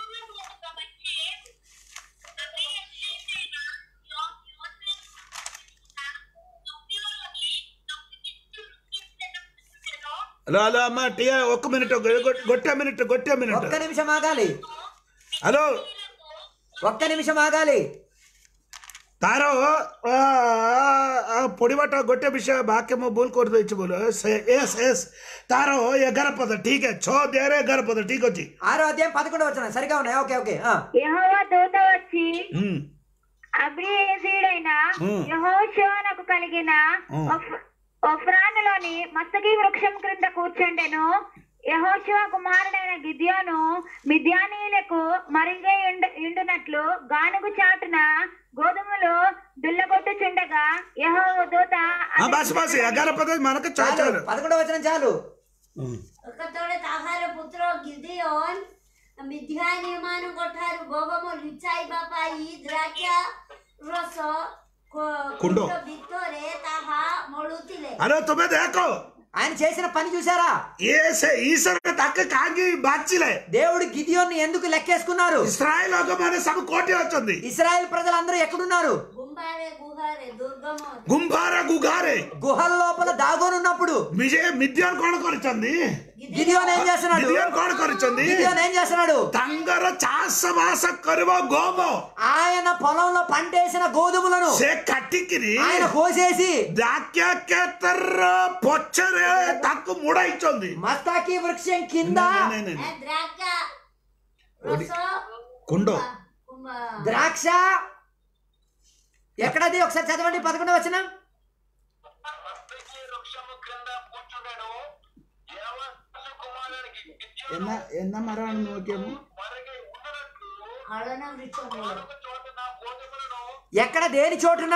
Speaker 2: హలో హలో అమ్మ టియా ఒక్క మినిట్ గొట్టే మినిట్ గొట్టే మినిట్
Speaker 1: ఒక్క నిమిషం ఆగాలి
Speaker 2: హలో
Speaker 1: ఒక్క నిమిషం ఆగాలి
Speaker 2: ତାର ଆ, ଆ, ପଢିବାଟା ଗୋଟେ ବିଷୟ ବାକ୍ୟ ମୁଁ ଭୁଲ କରିଦେଇଛି ବୋଲ ସେ ଏସ୍ ଏସ୍ ତାର ଏଗାର ପଦ ଠିକ ଅଛି ଛଅ ଅଧ୍ୟାୟରେ ଏଗାର ପଦ ଠିକ ଅଛି
Speaker 1: ఆరో అధ్యాయం పదకొండు వచనం సరిగా ఉన్నాయి ఓకే ఓకే ఆ.
Speaker 4: యెహోవా దూత వచ్చి
Speaker 2: ହୁଁ
Speaker 4: అబ్రియేజీడైన
Speaker 2: Hmm.
Speaker 4: యెహోషువనకు కలిగిన
Speaker 2: Hmm.
Speaker 4: ఒఫ్- ఒఫ్రానులోని మస్తకి వృక్షం క్రింద కూర్చుండెను యెహోషువ కుమారుడైన గిద్యోను మిద్యానీయులకు మరిగే ఇండునట్లు గానుగు చాటున గోధుమలు దుల్లగొట్టుచుండగా యెహోవ దూత
Speaker 2: ହଁ ବାସ ବାସ ଏଗାର ପଦ మనకు చాలు
Speaker 1: చాలు
Speaker 2: చాలు
Speaker 1: పదకొండవ వచనం చాలు
Speaker 3: କେତେବେଳେ ତାହାର ପୁତ୍ର ଗିଦିଓନ ମିଥ୍ୟାନୀୟମାନଙ୍କ ଠାରୁ ଗହମ ଲୁଚାଇବା ପାଇଁ ଦ୍ରାକ୍ଷା ରସ କୁ-
Speaker 2: କୁଣ୍ଡ।
Speaker 3: କୁଣ୍ଡ ଭିତରେ ତାହା ମଳୁଥିଲେ
Speaker 2: ଆରେ ତୁମେ ଦେଖ
Speaker 1: ఆయన చేసిన పని చూసారా
Speaker 2: ଏ ସେ ଈଶ୍ୱର ତାକେ କାହିଁକି ବାଛିଲେ
Speaker 1: దేవుడు గిదియోన్ని ఎందుకు లెక్కేసుకున్నారు
Speaker 2: ଇସ୍ରାଏଲ ଲୋକମାନେ ସବୁ କୋଠି ଅଛନ୍ତି
Speaker 1: ఇస్రాయేల్ ప్రజలందరూ ఎక్కడున్నారు
Speaker 3: ଗୁମ୍ବାରେ ଗୁହାରେ ଦୁର୍ଗମ
Speaker 2: ଗୁମ୍ଫାର ଗୁଘାରେ
Speaker 1: గుహల లోపల దాగోనున్నప్పుడు
Speaker 2: ବିଜୟ ମିଦିଅନ କଣ କରିଛନ୍ତି
Speaker 1: గిదియోన్ ఏం చేస్తున్నాడు
Speaker 2: ମିଦିଅନ କଣ କରିଛନ୍ତି
Speaker 1: గిదియోన్ ఏం చేస్తున్నాడు
Speaker 2: ତାଙ୍କର ଚାଷ ବାସ କରିବ ଗମ
Speaker 1: ఆయన పొలంలో పంటేసిన గోధుమలను
Speaker 2: ସେ କାଟିକିରି
Speaker 1: ఆయన కోసేసి
Speaker 2: ଦ୍ରାକ୍ଷା କ୍ଷେତ୍ର ପଛରେ ତାକୁ ମୁଡାଇଛନ୍ତି
Speaker 1: మస్తాకి వృక్షం కింద
Speaker 2: ନାଇଁ, ନାଇଁ,
Speaker 3: ଏ
Speaker 2: ନାଇଁ।
Speaker 3: ଦ୍ରାକ୍ଷା ରସ
Speaker 2: କୁଣ୍ଡ
Speaker 3: କୁମ୍ଭ-
Speaker 1: ద్రాక్ష ఎక్కడది ఒకసారి చదవండి పదకొండవ వచ్చిన
Speaker 5: వృక్షము క్రింద కూర్చుండెను యెహోవా కుమారునికి గిద్యోను
Speaker 2: ఎన్న ఎన్న మరాను నోకేము
Speaker 5: మరుగై ఉన్నట్లు
Speaker 3: హళన వృక్షములు
Speaker 5: ఒక చోటున గోధుమలను
Speaker 1: ఎక్కడ దేని చోటున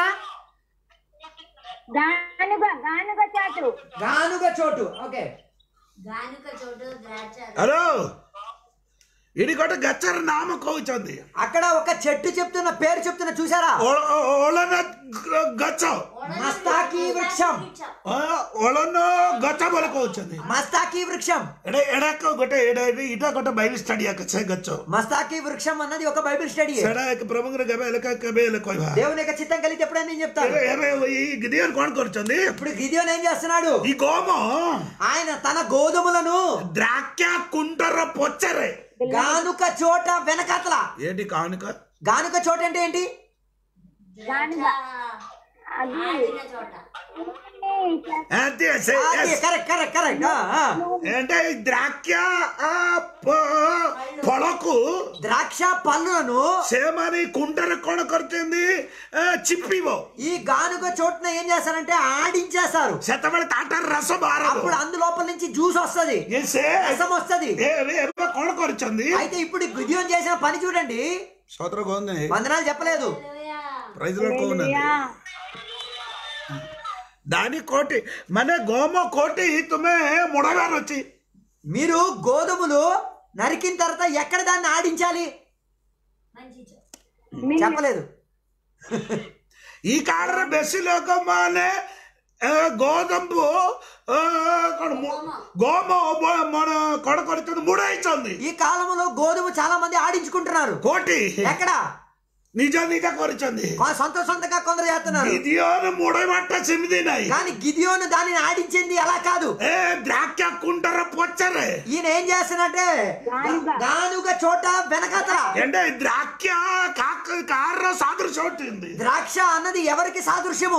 Speaker 4: గానుగ గానుగ చాటు
Speaker 1: గానుగ చోటు ఓకే
Speaker 3: గానుక చోటు ద్రాక్ష
Speaker 2: హలో ఇడి ଗୋଟେ ଗଛର ନାମ କହୁଛନ୍ତି
Speaker 1: అక్కడ ఒక చెట్టు చెప్తున్న పేరు చెప్తున్న చూసారా
Speaker 2: ଓ- ଓ- ଓଳନ ଗ- ଗଛ
Speaker 1: మస్తాకి వృక్షం
Speaker 2: ଅ- ଓଳନ ଗଛ ବୋଲି କହୁଛନ୍ତି
Speaker 1: మస్తాకి వృక్షం
Speaker 2: ଏଟା ଏଟାକ ଗୋଟେ ଏଟା ଏଇଟା ଗୋଟେ ବାଇబଲ ଷ୍ଟଡି ଆକ ସେ ଗଛ
Speaker 1: మస్తాకి వృక్షం అన్నది ఒక బైబిల్ స్టడీ
Speaker 2: ସେଟା ଏକ ପ୍ରଭୁଙ୍କର କେବେ ହେଲେ କେବେ ହେଲେ କହିବା
Speaker 1: దేవుని యొక్క చిత్తం కలిగితే ఎప్పుడైనా నేను చెప్తాను
Speaker 2: ଏବେ ଏବେ ଏଇ గిଦିଅନ କଣ କରୁଛନ୍ତି
Speaker 1: ఇప్పుడు గిదియోన్ ఏం చేస్తున్నాడు
Speaker 2: ఈ గోమ
Speaker 1: ఆయన తన గోధుమలను
Speaker 2: ద్రాక్ష కుంటర పొచ్చరే
Speaker 1: గానుక చోట వెనకాతల
Speaker 2: ఏంటి కానుక
Speaker 1: గానుక చోట అంటే ఏంటి
Speaker 4: గానుగ అది
Speaker 3: ఆడిన చోట
Speaker 2: అంతే సే- ఎస్.
Speaker 1: కరెక్ట్ కరెక్ట్ కరెక్ట్
Speaker 2: అంటే ఈ ద్రాక్ష ఆ, ప- ఫଳକୁ
Speaker 1: ద్రాక్ష పళ్ళులను
Speaker 2: ସେମାନେ କୁଣ୍ଡରେ କଣ କରିଛନ୍ତି ଏ, ଚିପିବ
Speaker 1: ఈ గానుగ చోటున ఏం చేస్తారంటే ఆడించేస్తారు
Speaker 2: ସେତେବେଳେ ତାଠାରୁ ରସ ବାହାରିବ
Speaker 1: అప్పుడు అందులోపల నుంచి జ్యూస్ వస్తది
Speaker 2: ଏ ସେ
Speaker 1: రసం వస్తది
Speaker 2: ଏ- ଏବେ ଏବେ କଣ କରିଛନ୍ତି
Speaker 1: అయితే ఇప్పుడు గిడియోన్ చేసిన పని చూడండి
Speaker 2: ସତର କହୁନି
Speaker 1: వందనాలు చెప్పలేదు
Speaker 3: హల్లెలూయా.
Speaker 2: ప్రజలు ఉన్నది దాని కోటి మన గోమ కోటి తుమే ముడగారు వచ్చి
Speaker 1: మీరు గోధుమలు నరికిన తర్వాత ఎక్కడ దాన్ని ఆడించాలి
Speaker 3: మంచి చో-
Speaker 1: చెప్పలేదు
Speaker 2: ఈ కాలర బెస్సి లోకమానే గోధుమ గోమ మన కొడకొడుతుంది ముడైతుంది
Speaker 1: ఈ కాలంలో గోధుమ చాలా మంది ఆడించుకుంటున్నారు
Speaker 2: కోటి
Speaker 1: ఎక్కడ
Speaker 2: నిజ నిజ కొరిచింది
Speaker 1: కొ- సొంత సొంతగా కొందరు చేస్తున్నారు
Speaker 2: ఇదియోను ముడైమట్ట చెమిదినాయి
Speaker 1: కానీ గిదియోను దానిని ఆడించింది అలా కాదు
Speaker 2: ఏ ద్రాక్ష కుంటర పొచ్చరే
Speaker 1: ఈయన ఏం చేస్తున్నట్టే గానుగ చోట వెనకాతల
Speaker 2: అంటే ద్రాక్ష కాక కార్ర సాదృశ్యం ఉంటుంది
Speaker 1: ద్రాక్ష అన్నది ఎవరికి సాదృశ్యము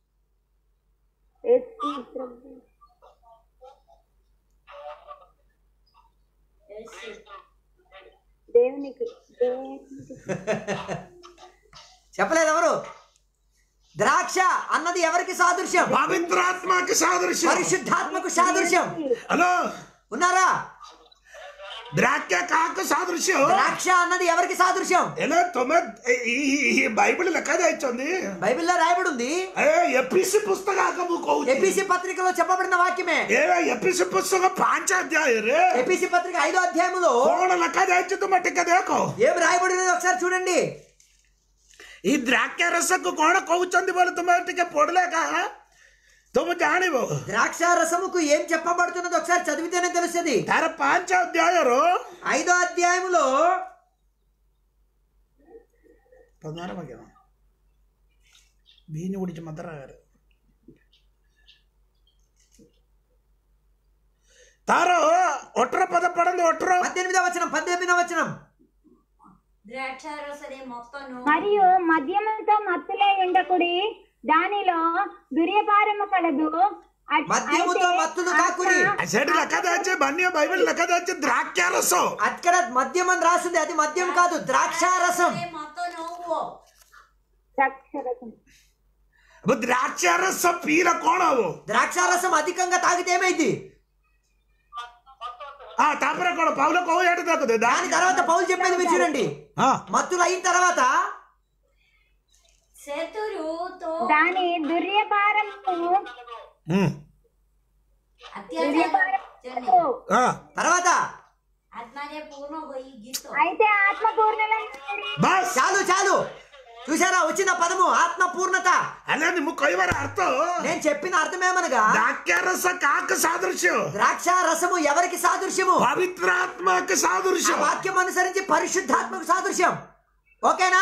Speaker 6: దేవునికి దేవునికి
Speaker 1: చెప్పలేదు ఎవరు ద్రాక్ష అన్నది ఎవరికి సాదృశ్యం
Speaker 2: పవిత్రాత్మకి సాదృశ్యం
Speaker 1: పరిశుద్ధాత్మకు సాదృశ్యం
Speaker 2: హలో
Speaker 1: ఉన్నారా
Speaker 2: ద్రాక్ష కాక సాదృశ్యం
Speaker 1: ద్రాక్ష అన్నది ఎవరికి సాదృశ్యం
Speaker 2: ఎలా తొమ్మ ఈ ఈ బైబిల్ లెక్క తెచ్చింది
Speaker 1: బైబిల్లో రాయబడి ఉంది
Speaker 2: ఏ ఎపిసి పుస్తకాకము కౌచి
Speaker 1: ఎపిసి పత్రికలో చెప్పబడిన వాక్యమే
Speaker 2: ఏ ఎపిసి పుస్తక పాంచ అధ్యాయ రే
Speaker 1: ఎపిసి పత్రిక ఐదో అధ్యాయములో
Speaker 2: కోణ లెక్క తెచ్చింది మట్టిక దేకో
Speaker 1: ఏం రాయబడి ఉన్నదో ఒకసారి చూడండి
Speaker 2: ఈ ద్రాక్ష రసకు కోణ కౌచంది బోలు తుమ్మ టికే పొడలేక తుమ్మ జానివో
Speaker 1: ద్రాక్ష రసముకు ఏం చెప్పబడుతున్నదో ఒకసారి చదివితేనే తెలుస్తుంది
Speaker 2: ତାର ପାଞ୍ଚ ଅଧ୍ୟାୟର
Speaker 1: ఐదో అధ్యాయములో
Speaker 2: ପଦ୍ମାର ବାକ୍ୟ ବିନି ଉଡ଼ିଛି ମାତ୍ର ଆଗରେ ତାର ଅଠର ପଦ ପଢନ୍ତୁ ଅଠର
Speaker 1: పద్దెనిమిదవ వచనం పద్దెనిమిదవ వచనం
Speaker 3: ద్రాక్షారసనే మొత్తను
Speaker 6: మరియు మద్యముతో మత్తులై ఉండకుడి దానిలో దుర్యపారము కలదు అట్-
Speaker 1: మద్యముతో
Speaker 6: అయితే
Speaker 1: మత్తులు కాకురి.
Speaker 6: ఆత్మ
Speaker 2: ସେଠି ଲେଖା ଯାଇଛି ବାନ୍ୟ ବାଇବେଲ ଲେଖା ଯାଇଛି ଦ୍ରାକ୍ଷା ରସ
Speaker 1: అక్కడ మద్యం అని రాసింది అది మద్యం కాదు ద్రాక్ష రసం
Speaker 3: మొత్తను ఓ
Speaker 6: ద్రాక్షరసం
Speaker 2: अब ଦ୍ରାକ୍ଷା ରସ ପିଇଲେ କଣ ହବ
Speaker 1: ద్రాక్ష రసం అధికంగా తాగితే ఏమైంది
Speaker 2: ହଁ ତାପରେ କଣ ପାଉଲ କହୁ ଏଠି ଦେଖୁ
Speaker 1: దాని తర్వాత పౌలు చెప్పేది మీరు చూడండి
Speaker 2: ହଁ
Speaker 1: మత్తులు అయిన తర్వాత
Speaker 3: శత్రువుతో
Speaker 6: దాని దుర్యపారము
Speaker 2: ହୁଁ
Speaker 3: అత్యాచారం
Speaker 2: ହଁ
Speaker 1: తర్వాత
Speaker 3: ఆత్మనే పూర్ణ పోయి గీతో
Speaker 6: అయితే ఆత్మపూర్ణులై
Speaker 2: ବାସ୍
Speaker 1: చాలు చాలు చూసారా వచ్చిన పదము ఆత్మ పూర్ణత
Speaker 2: ହେଲେ ମୁଁ କହିବାର ଅର୍ଥ
Speaker 1: నేను చెప్పిన అర్థమేమనగా
Speaker 2: ଦ୍ରାକ୍ଷା ରସ କାହାକୁ ସାଦୃଶ୍ୟ
Speaker 1: ద్రాక్ష రసము ఎవరికి సాదృశ్యము
Speaker 2: పవిత్ర ఆత్మకు
Speaker 1: ఆ
Speaker 2: సాదృశ్యం
Speaker 1: వాక్యం అనుసరించి పరిశుద్ధాత్మకు సాదృశ్యం ఓకేనా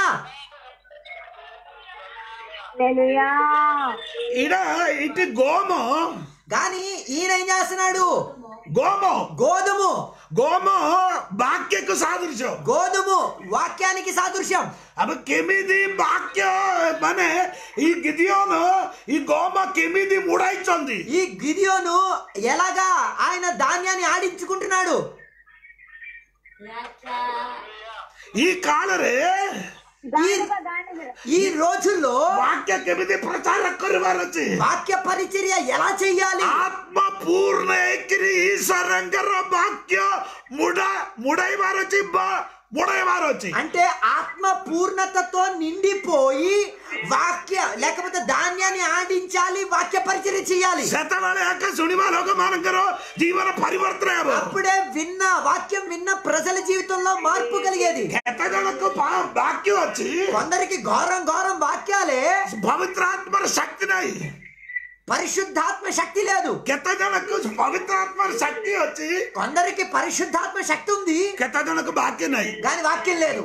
Speaker 6: హల్లెలూయా
Speaker 2: ఈడ ఇటు గోమ
Speaker 1: కానీ ఈయన ఏం చేస్తున్నాడు
Speaker 2: గోమ
Speaker 1: గోధుము
Speaker 2: గోమ వాక్యకు సాదృశ్యం
Speaker 1: గోధుము వాక్యానికి సాదృశ్యం
Speaker 2: అవి కెమిది వాక్య ମାନେ ఈ గిదియోను ఈ గోమ కెమిది ముడాయిచంది
Speaker 1: ఈ గిదియోను ఎలాగా ఆయన ధాన్యాన్ని ఆడించుకుంటున్నాడు
Speaker 3: ద్రాక్ష
Speaker 2: ఈ కాలరే
Speaker 6: గానుగ గానుగ
Speaker 1: ఈ రోజుల్లో
Speaker 2: వాక్య కెమిది ప్రచార କରିବାର ଅଛି
Speaker 1: వాక్య పరిచర్య ఎలా చెయ్యాలి
Speaker 2: ఆత్మ పూర్ణ ఎక్కిరి ఈశ్వరంగర వాక్య ముడ ముడైବାର ଅଛି ବା- ముడైବାର ଅଛି
Speaker 1: అంటే ఆత్మ పూర్ణతతో నిండిపోయి వాక్య లేకపోతే ధాన్యాన్ని ఆడించాలి వాక్య పరిచర్య చేయాలి
Speaker 2: ସେତେବେଳେ ଏକା ଶୁଣିବା ଲୋକମାନଙ୍କର ଜୀବନ ପରିବର୍ତ୍ତନ ହେବ
Speaker 1: అప్పుడే విన్న వాక్యం విన్న ప్రజల జీవితంలో మార్పు కలిగేది
Speaker 2: କେତେ ଜଣଙ୍କ ପା- ବାକ୍ୟ ଅଛି
Speaker 1: కొందరికి ఘోరం ఘోరం వాక్యాలే
Speaker 2: ପବିତ୍ର ଆତ୍ମାର ଶକ୍ତି ନାହିଁ
Speaker 1: పరిశుద్ధాత్మ శక్తి లేదు
Speaker 2: କେତେ ଜଣକୁ ପବିତ୍ର ଆତ୍ମାର ଶକ୍ତି ଅଛି
Speaker 1: కొందరికి పరిశుద్ధాత్మ శక్తి ఉంది
Speaker 2: କେତେ ଜଣକୁ ବାକ୍ୟ ନାହିଁ
Speaker 1: కానీ వాక్యం లేదు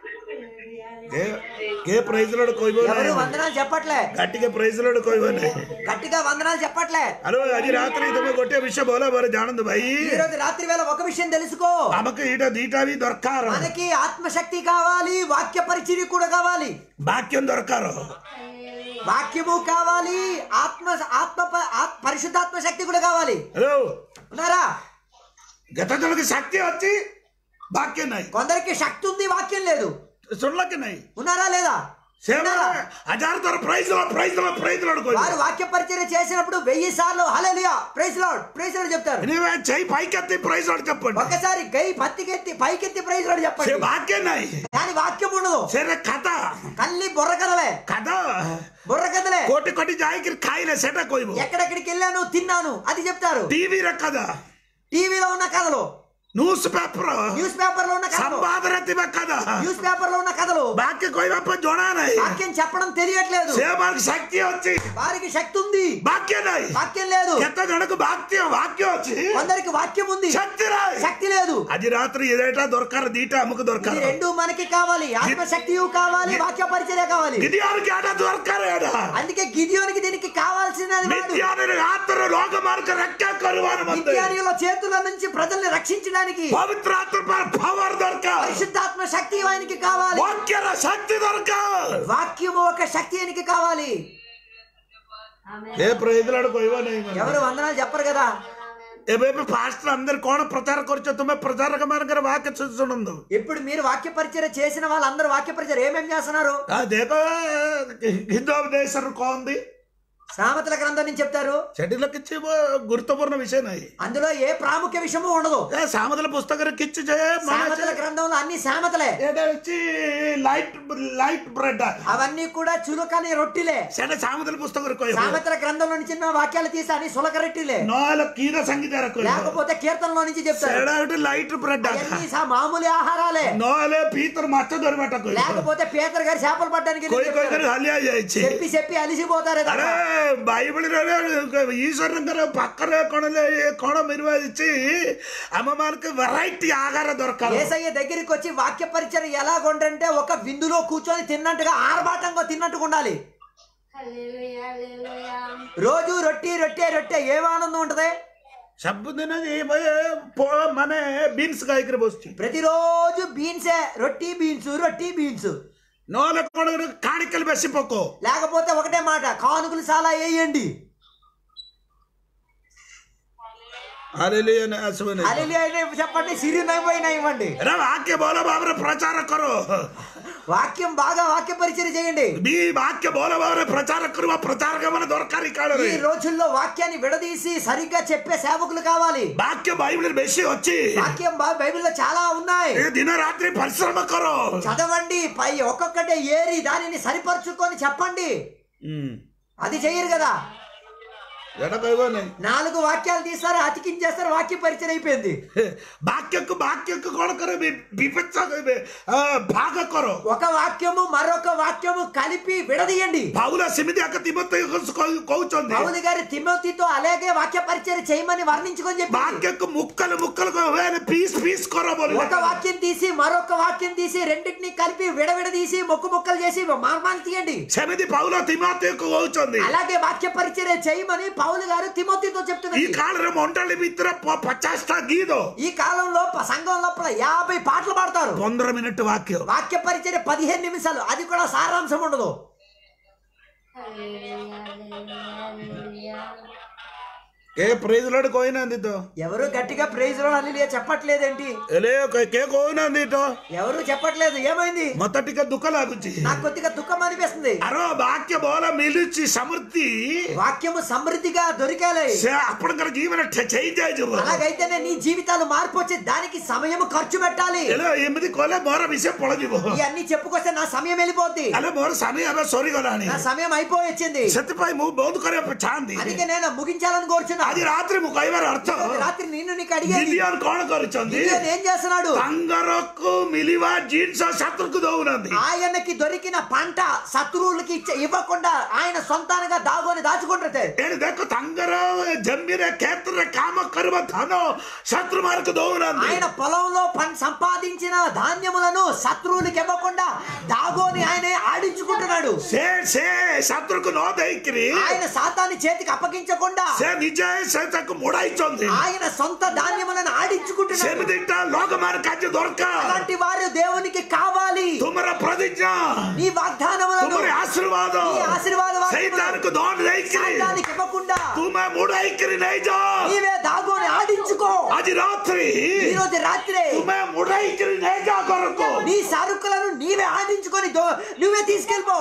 Speaker 2: କେ ପ୍రైజ్ ଲୋଡ୍ କହିବ
Speaker 1: ఎవరు
Speaker 2: ନାହିଁ
Speaker 1: వందనాలు చెప్పట్లే
Speaker 2: କାଟିକେ ପ୍రైజ్ ଲୋଡ୍ କହିବ ନାହିଁ
Speaker 1: గట్టిగా వందనాలు చెప్పట్లే
Speaker 2: ଆରେ ଆଜି ରାତିରେ ତମେ ଗୋଟେ ବିଷୟ ଭଲ ଭାବରେ ଜାଣନ୍ତୁ ଭାଇ
Speaker 1: ఈ రోజు రాత్రి వేళ ఒక విషయం తెలుసుకో
Speaker 2: ଆମକୁ ଏଇଟା ଦିଟା ବି ଦରକାର
Speaker 1: మనకి ఆత్మశక్తి కావాలి వాక్య పరిచర్య కూడా కావాలి
Speaker 2: ବାକ୍ୟ ଦରକାର
Speaker 1: వాక్యము కావాలి ఆత్మ ఆత్మ ప- ఆత్- పరిశుద్ధాత్మ శక్తి కూడా కావాలి
Speaker 2: ହ୍ୟାଲୋ
Speaker 1: ఉన్నారా
Speaker 2: କେତେ ଜଣକୁ ଶକ୍ତି ଅଛି ବାକ୍ୟ ନାହିଁ
Speaker 1: కొందరికి శక్తి ఉంది వాక్యం లేదు
Speaker 2: ଶୁଣିଲ କି ନାହିଁ
Speaker 1: ఉన్నారా లేదా
Speaker 2: సేవలు హజార్ ధర ప్రైజ్ లో ప్రైజ్ లో ప్రైజ్ లో
Speaker 1: వారు వాక్య పరిచర్య చేసినప్పుడు వెయ్యి సార్లు hallelujah praise lord praise lord చెప్తారు
Speaker 2: నీవే చెయ్యి పైకెత్తి ప్రైజ్ లో చెప్పండి
Speaker 1: ఒక్కసారి గై పత్తికెత్తి పైకెత్తి ప్రైజ్ లార్డ్
Speaker 2: సే
Speaker 1: చెప్పండి
Speaker 2: భాగ్యం నాయి
Speaker 1: కానీ వాక్యం ఉండదు
Speaker 2: సరే కథ
Speaker 1: కల్లి బుర్ర కథలే
Speaker 2: కథ
Speaker 1: బుర్ర కథలే
Speaker 2: కోటి కోటి జాయికి ఖాయిలే సెట కోయిబు
Speaker 1: ఎక్కడెక్కడికి వెళ్ళాను తిన్నాను అది చెప్తారు
Speaker 2: టీవీ ర కథ
Speaker 1: టీవీలో ఉన్న కథలు
Speaker 2: న్యూస్ పేపర్
Speaker 1: న్యూస్ పేపర్ లో ఉన్న కథలు
Speaker 2: సంపాదన తివ కథ
Speaker 1: న్యూస్ పేపర్ లో ఉన్న కథలు
Speaker 2: బాక్య కోయిబప్ప జోడా నాయి
Speaker 1: వాక్యం చెప్పడం తెలియట్లేదు
Speaker 2: సేవకు శక్తి వచ్చి
Speaker 1: వారికి శక్తి ఉంది
Speaker 2: వాక్య నాయి
Speaker 1: వాక్యం లేదు
Speaker 2: ಕೆತ್ತ ಜನಕ್ಕೆ ವಾಕ್ಯ ವಾಕ್ಯ వచ్చి
Speaker 1: కొందరికి వాక్యం ఉంది
Speaker 2: శక్తి రాయి
Speaker 1: శక్తి లేదు
Speaker 2: అది రాత్రి ఏదైనా దొరకారు దీట అమ్మకు
Speaker 1: ఇది
Speaker 2: దొరకారు
Speaker 1: రెండు మనకి కావాలి ఆత్మశక్తి కావాలి వాక్య పరిచర్య కావాలి
Speaker 2: గిదియానికి ఆట దొరకారు ఆడ
Speaker 1: అందుకే గిదియోనికి దీనికి కావాల్సినది వాడు.
Speaker 2: మిథ్యాని ఆత్మ లోక మార్గ రక్ష కరువాను మంది
Speaker 1: మిథ్యానియుల చేతుల నుంచి ప్రజల్ని రక్షించడానికి
Speaker 2: పవిత్ర ఆత్మ పవర్ దొరక
Speaker 1: పరిశుద్ధాత్మ శక్తి ఆయనకి కావాలి
Speaker 2: వాక్యర శక్తి దొరక
Speaker 1: వాక్యము ఒక శక్తి ఆయనకి కావాలి
Speaker 2: ఏ ప్రజలాడు కొయ్యవని
Speaker 1: ఎవరు వందనాలు చెప్పరు కదా
Speaker 2: ଏବେ పాస్టర్ అందరు కోణ ప్రచార କରୁଛ ତୁମେ ପ୍ରଚାରକ ମାନଙ୍କର వాక్య ଶୁଣନ୍ତୁ
Speaker 1: ఇప్పుడు మీరు వాక్య పరిచర్య చేసిన వాళ్ళందరూ వాక్య పరిచర్య ఏమేం చేస్తున్నారు
Speaker 2: ఆ దేక హిందూ దేశం కోంది
Speaker 1: సామెతల గ్రంథం నుంచి చెప్తారు
Speaker 2: చెటిలో కిచ్చి గురుత్వపూర్ణ విషయం నాయి
Speaker 1: అందులో ఏ ప్రాముఖ్య విషయము ఉండదు
Speaker 2: ఏ సామెతల పుస్తకం కిచ్చి చేయ మన
Speaker 1: సామెతల గ్రంథంలో అన్ని సామెతలే
Speaker 2: ఏదో వచ్చి లైట్ లైట్ బ్రెడ్
Speaker 1: అవన్నీ కూడా చులుకని రొట్టిలే
Speaker 2: సెట సామెతల పుస్తకం కోయ
Speaker 1: సామెతల గ్రంథంలో నుంచి చిన్న వాక్యాలు తీసి అని సులక రొట్టిలే
Speaker 2: నాల కీర సంగీత
Speaker 1: లేకపోతే కీర్తనలో నుంచి చెప్తారు
Speaker 2: సెడ ఒకటి లైట్ బ్రెడ్
Speaker 1: అవన్నీ సా- మామూలు ఆహారాలే
Speaker 2: నోలే పీతర్ మచ్చ దొరిమట కోయి
Speaker 1: లేకపోతే పేదర్ గారు చేపలు పట్టడానికి
Speaker 2: కోయి కోయి కరి హలియా ଯାଇଚି
Speaker 1: చెప్పి చెప్పి అలిసిపోతారు
Speaker 2: అరే బైబిల్ ఈశ్వరంకర పక్కన కొనలే కొన నిర్వహించి అమ్మమారికి వెరైటీ ఆహార దొరకాలి
Speaker 1: ఏసయ్య దగ్గరికి వచ్చి వాక్య పరిచయం ఎలాగుండంటే ఒక విందులో కూర్చొని తిన్నట్టుగా ఆర్భాటంగా తిన్నట్టుగా ఉండాలి
Speaker 3: హల్లెలూయా హల్లెలూయా
Speaker 1: రోజు రొట్టి రొట్టె రొట్టె ఏం ఆనందం ఉంటది
Speaker 2: ସବୁଦିନ ମାନେ ବିନ୍ସ ଗାଇକରେ ବସୁଛି
Speaker 1: ప్రతిరోజు బీన్సే రొట్టి బీన్స్ రొట్టి బీన్స్
Speaker 2: ନହେଲେ କଣ କରେ, କାଣିକలు ବେଶୀ ପକో
Speaker 1: లేకపోతే ఒకటే మాట కానుకలు చాలా వేయండి
Speaker 2: ହାଲେଲୁୟା ନା, ଆସିବନି
Speaker 1: అలెలి అయినా చెప్పండి సిరి నైపోయినా ఇవ్వండి
Speaker 2: ଏରା వాక్య బోల ଭାବରେ ପ୍ରଚାର କର
Speaker 1: వాక్యం బాగా వాక్య పరిచయం చేయండి
Speaker 2: ବି వాక్య బోల ଭାବରେ ପ୍ରଚାର କରିବା ପ୍ରଚାରକ ମାନେ ଦରକାର ఈ
Speaker 1: ఈ
Speaker 2: କାଳରେ
Speaker 1: రోజుల్లో వాక్యాన్ని విడదీసి సరిగ్గా చెప్పే సేవకులు కావాలి
Speaker 2: ବାକ୍ୟ ବାଇబిଲରେ ବେଶୀ ଅଛି
Speaker 1: వాక్యం బా- బైబిల్లో చాలా ఉన్నాయి
Speaker 2: ଏ ଦିନ ରାତ୍ରି ପରିଶ୍ରମ କର
Speaker 1: చదవండి పై ఒక్కొక్కటే ఏరి దానిని సరిపరుచుకొని చెప్పండి అది చెయ్యరు కదా
Speaker 2: ଏଟା କହିବନି
Speaker 1: నాలుగు వాక్యాలు తీస్తారు అతికించేస్తారు వాక్య పరిచయం అయిపోయింది
Speaker 2: ବାକ୍ୟକୁ ବାକ୍ୟକୁ କଣ କର ବି- ବିବେଚ ଆ, ଭାଗ କର
Speaker 1: ఒక వాక్యము మరొక వాక్యము కలిపి విడదీయండి
Speaker 2: ପାଉଲା ସେମିତି ଆଗ ତିମୋତେ କହୁଛନ୍ତି
Speaker 1: పౌలు గారి తిమోతితో అలాగే వాక్య పరిచయం చేయమని వర్ణించుకొని చెప్పి
Speaker 2: ବାକ୍ୟକୁ ମୁక్కలు ముక్కలు పీస్ పీస్ కర ବୋଲି
Speaker 1: ఒక వాక్యం తీసి మరొక వాక్యం తీసి రెండింటిని కలిపి విడవిడ తీసి మొక్కు మొక్కలు చేసి మార్మాన్ని తీయండి
Speaker 2: ସେମିତି ପାଉଲ ତିମୋତେକୁ କହୁଛନ୍ତି
Speaker 1: అలాగే వాక్య పరిచయం చేయమని పౌలు గారు తిమోతితో
Speaker 2: ఈ
Speaker 1: చెప్తున్నారు
Speaker 2: కాଳରେ ମଣ୍ଡଳୀ ଭିତରେ ପ- ପଚାଶଟା ଗୀତ
Speaker 1: ఈ కాలంలో ప- సంఘం లోపల యాభై పాటలు పాడతారు
Speaker 2: ପନ୍ଦର ମିନିଟ వాక్ୟ
Speaker 1: వాక్య పరిచయం పదిహేను నిమిషాలు అది కూడా సారాంశం ఉండదు
Speaker 3: హల్లెలూయా హల్లెలూయా హల్లెలూయా
Speaker 2: କେ ପ୍ରେଜ ଲର୍ଡ କହିନାହାନ୍ତି ତ
Speaker 1: ఎవరు గట్టిగా ప్రైజ్ లో హల్లెలూయా చెప్పట్లేదేంటి
Speaker 2: ହେଲେ କେ- କେ କହୁନାହାନ୍ତି ତ
Speaker 1: ఎవరు చెప్పట్లేదు ఏమైంది
Speaker 2: ମତେ ଟିକେ ଦୁଃଖ ଲାଗୁଛି
Speaker 1: నాకు కొద్దిగా దుఃఖం అనిపిస్తుంది
Speaker 2: ଆର ବାକ୍ୟ ଭଲ ମିଳୁଛି ସମୃଦ୍ଧି
Speaker 1: వాక్యము సమృద్ధిగా దొరికాలి
Speaker 2: ସେ ଆପଣଙ୍କର ଜୀବନ ଚେଞ୍ଜ ହେଇଯିବ
Speaker 1: అలాగైతేనే నీ జీవితాలు మార్పు వచ్చి దానికి సమయం ఖర్చు పెట్టాలి
Speaker 2: ହେଲେ ଏମିତି କଲେ ମୋର ବିଷୟ ପଳଯିବ
Speaker 1: ఇవన్నీ చెప్పుకొస్తే నా సమయం వెళ్ళిపోద్ది
Speaker 2: ହେଲେ ମୋର ସ୍ୱାମୀ ଏବେ ସରିଗଲାଣି
Speaker 1: నా సమయం అయిపోయి వచ్చింది
Speaker 2: ସେଥିପାଇଁ ମୁଁ ବହୁତ କରିବା ଚାହାନ୍ତି
Speaker 1: అందుకే నేను ముగించాలని కోరుచున్నా
Speaker 2: ଆଜି ରାତିରେ ମୁଁ କହିବାର ଅର୍ଥ
Speaker 1: రాత్రి నిన్ను నీకు అడిగేది
Speaker 2: గిలియନ କଣ କରିଛନ୍ତି
Speaker 1: గిడియోను ఏం చేస్తున్నాడు
Speaker 2: ତାଙ୍କରକୁ ମିଳିବା ଜିନିଷ ଶତ୍ରୁକୁ ଦଉନାହାନ୍ତି
Speaker 1: ఆయనకి దొరికిన పంట శత్రువులకి ఇచ్చ- ఇవ్వకుండా ఆయన సొంతానుగా దాగోని దాచుకుంటే
Speaker 2: ଏଣୁ ଦେଖ ତାଙ୍କର ଜମିରେ କ୍ଷେତ୍ରରେ କାମ କରିବା ଧନ ଶତ୍ରୁ ମାନଙ୍କୁ ଦଉନାହାନ୍ତି
Speaker 1: ఆయన పొలంలో పన్ సంపాదించిన ధాన్యములను శత్రువులకి ఇవ్వకుండా దాగోని ఆయన ఆడించుకుంటున్నాడు
Speaker 2: ସେ ସେ ଶତ୍ରୁକୁ ନ ଦେଇକିରି
Speaker 1: ఆయన సాతాన్ని చేతికి అప్పగించకుండా
Speaker 2: ସେ ନିଜେ ସେ ତାକୁ ମୋଡାଇଛନ୍ତି
Speaker 1: ఆయన సొంత ధాన్యములను ఆడించుకుంటున్నాడు
Speaker 2: ସେମିତିଟା ଲୋକମାନ କାର୍ଯ୍ୟ ଦରକାର
Speaker 1: అలాంటి వారు దేవునికి కావాలి
Speaker 2: ତୁମର ପ୍ରତିଜ୍ଞା
Speaker 1: నీ వాగ్దానములను
Speaker 2: ତୁମର ଆଶୀର୍ବାଦ
Speaker 1: నీ ఆశీర్వాద వాక్యములను
Speaker 2: ସେଇତାଙ୍କୁ ଦଣ୍ଡ ଦେଇକିରି
Speaker 1: సాతానికి ఇవ్వకుండా
Speaker 2: ତୁମେ ముడైకిరి నైజా
Speaker 1: నీవే దాగోని ఆడించుకో
Speaker 2: అది రాత్రి
Speaker 1: ఈ రోజు రాత్రే
Speaker 2: తుమే ముడైకిరి నైజా కొరకు
Speaker 1: నీ సరుకులను నీవే ఆడించుకొని దో- నువ్వే తీసుకెళ్ళిపో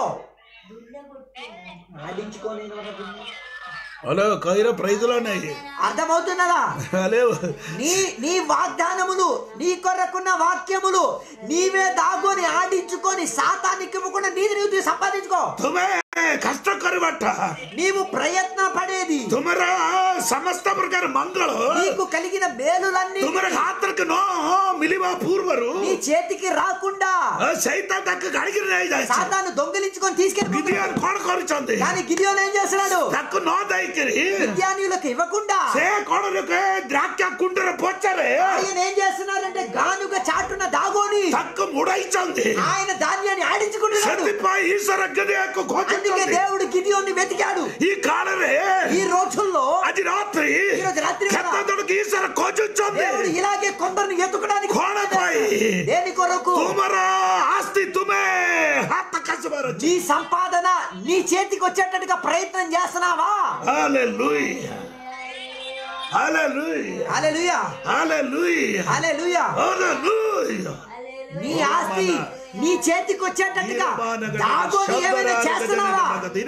Speaker 1: ఆడించుకొని
Speaker 2: హలో కైరో ప్రైజులోనే
Speaker 1: అర్థమవుతున్నదా
Speaker 2: హలో
Speaker 1: నీ నీ వాగ్దానములు నీ కొరకున్న వాక్యములు నీవే దాగోని ఆడించుకొని సాతానికి ఇవ్వకుండా నీది నీవు సంపాదించుకో
Speaker 2: తుమే కష్ట కరిబట్ట
Speaker 1: నీవు ప్రయత్న పడేది
Speaker 2: ತುಮರ ಸಮಸ್ತ ಪ್ರಕಾರ ಮಂಗಳು
Speaker 1: నీకు కలిగిన మేలులన్నీ
Speaker 2: ತುಮರ ಗಾತ್ರಕ್ಕೆ ನೋ ಮಿಲಿವ ಪೂರ್ವರು
Speaker 1: నీ చేతికి రాకుండా
Speaker 2: ಸೈತ ತಕ್ಕ ಗಡಿಗಿರ
Speaker 1: సాతాను దొంగిలించుకొని తీసుకెళ్ళి
Speaker 2: ಗಿದಿಯನ್ ಕೊಡ ಕೊರಿಚಂದಿ
Speaker 1: కానీ గిడియోలు ఏం చేస్తున్నాడు
Speaker 2: ತಕ್ಕ ನೋ ದೈಕಿರಿ
Speaker 1: విద్యానులకు ఇవ్వకుండా
Speaker 2: ಸೇ ಕೊಡಲಿಕ್ಕೆ ದ್ರಾಕ್ಷ ಕುಂಟರ ಪೊಚ್ಚರೆ
Speaker 1: ఆయన ఏం చేస్తున్నాడంటే గానుగా చాటున దాగోని
Speaker 2: ತಕ್ಕ ಮುಡೈಚಂದಿ
Speaker 1: ఆయన ధాన్యాన్ని ఆడించుకుంటున్నాడు
Speaker 2: ಸತಿಪ ಈಶ್ವರ ಗದಿಯಕ್ಕೆ
Speaker 1: అందుకే
Speaker 2: ಕೋಚಂದಿ
Speaker 1: దేవుడు గిడియోని వెతికాడు
Speaker 2: ಈ ಕಾಲರೇ
Speaker 1: ఈ రోజుల్లో
Speaker 2: అది రాత్రి
Speaker 1: ఈ రోజు రాత్రి కదా.
Speaker 2: ಕೆತ್ತದೊಳಗೆ ಈಶ್ವರ ಕೋಚುಚ್ಚಂದಿ
Speaker 1: దేవుడు ఇలాగే కొందరిని ఎత్తుకడానికి
Speaker 2: కోడపై.
Speaker 1: దేని కొరకు
Speaker 2: ತುಮರ ಆಸ್ತಿ ತುಮೇ ಹತ್ತ ಕಸಬರ
Speaker 1: నీ సంపాదన నీ చేతికి వచ్చేటట్టుగా ప్రయత్నం చేస్తున్నావా
Speaker 2: Hallelujah. Hallelujah.
Speaker 1: హల్లెలూయా
Speaker 2: Hallelujah.
Speaker 1: హల్లెలూయా
Speaker 2: Hallelujah.
Speaker 1: నీ ఆస్తి నీ చేతికి వచ్చేటట్టుగా దాగోని ఏమైనా చేస్తున్నావా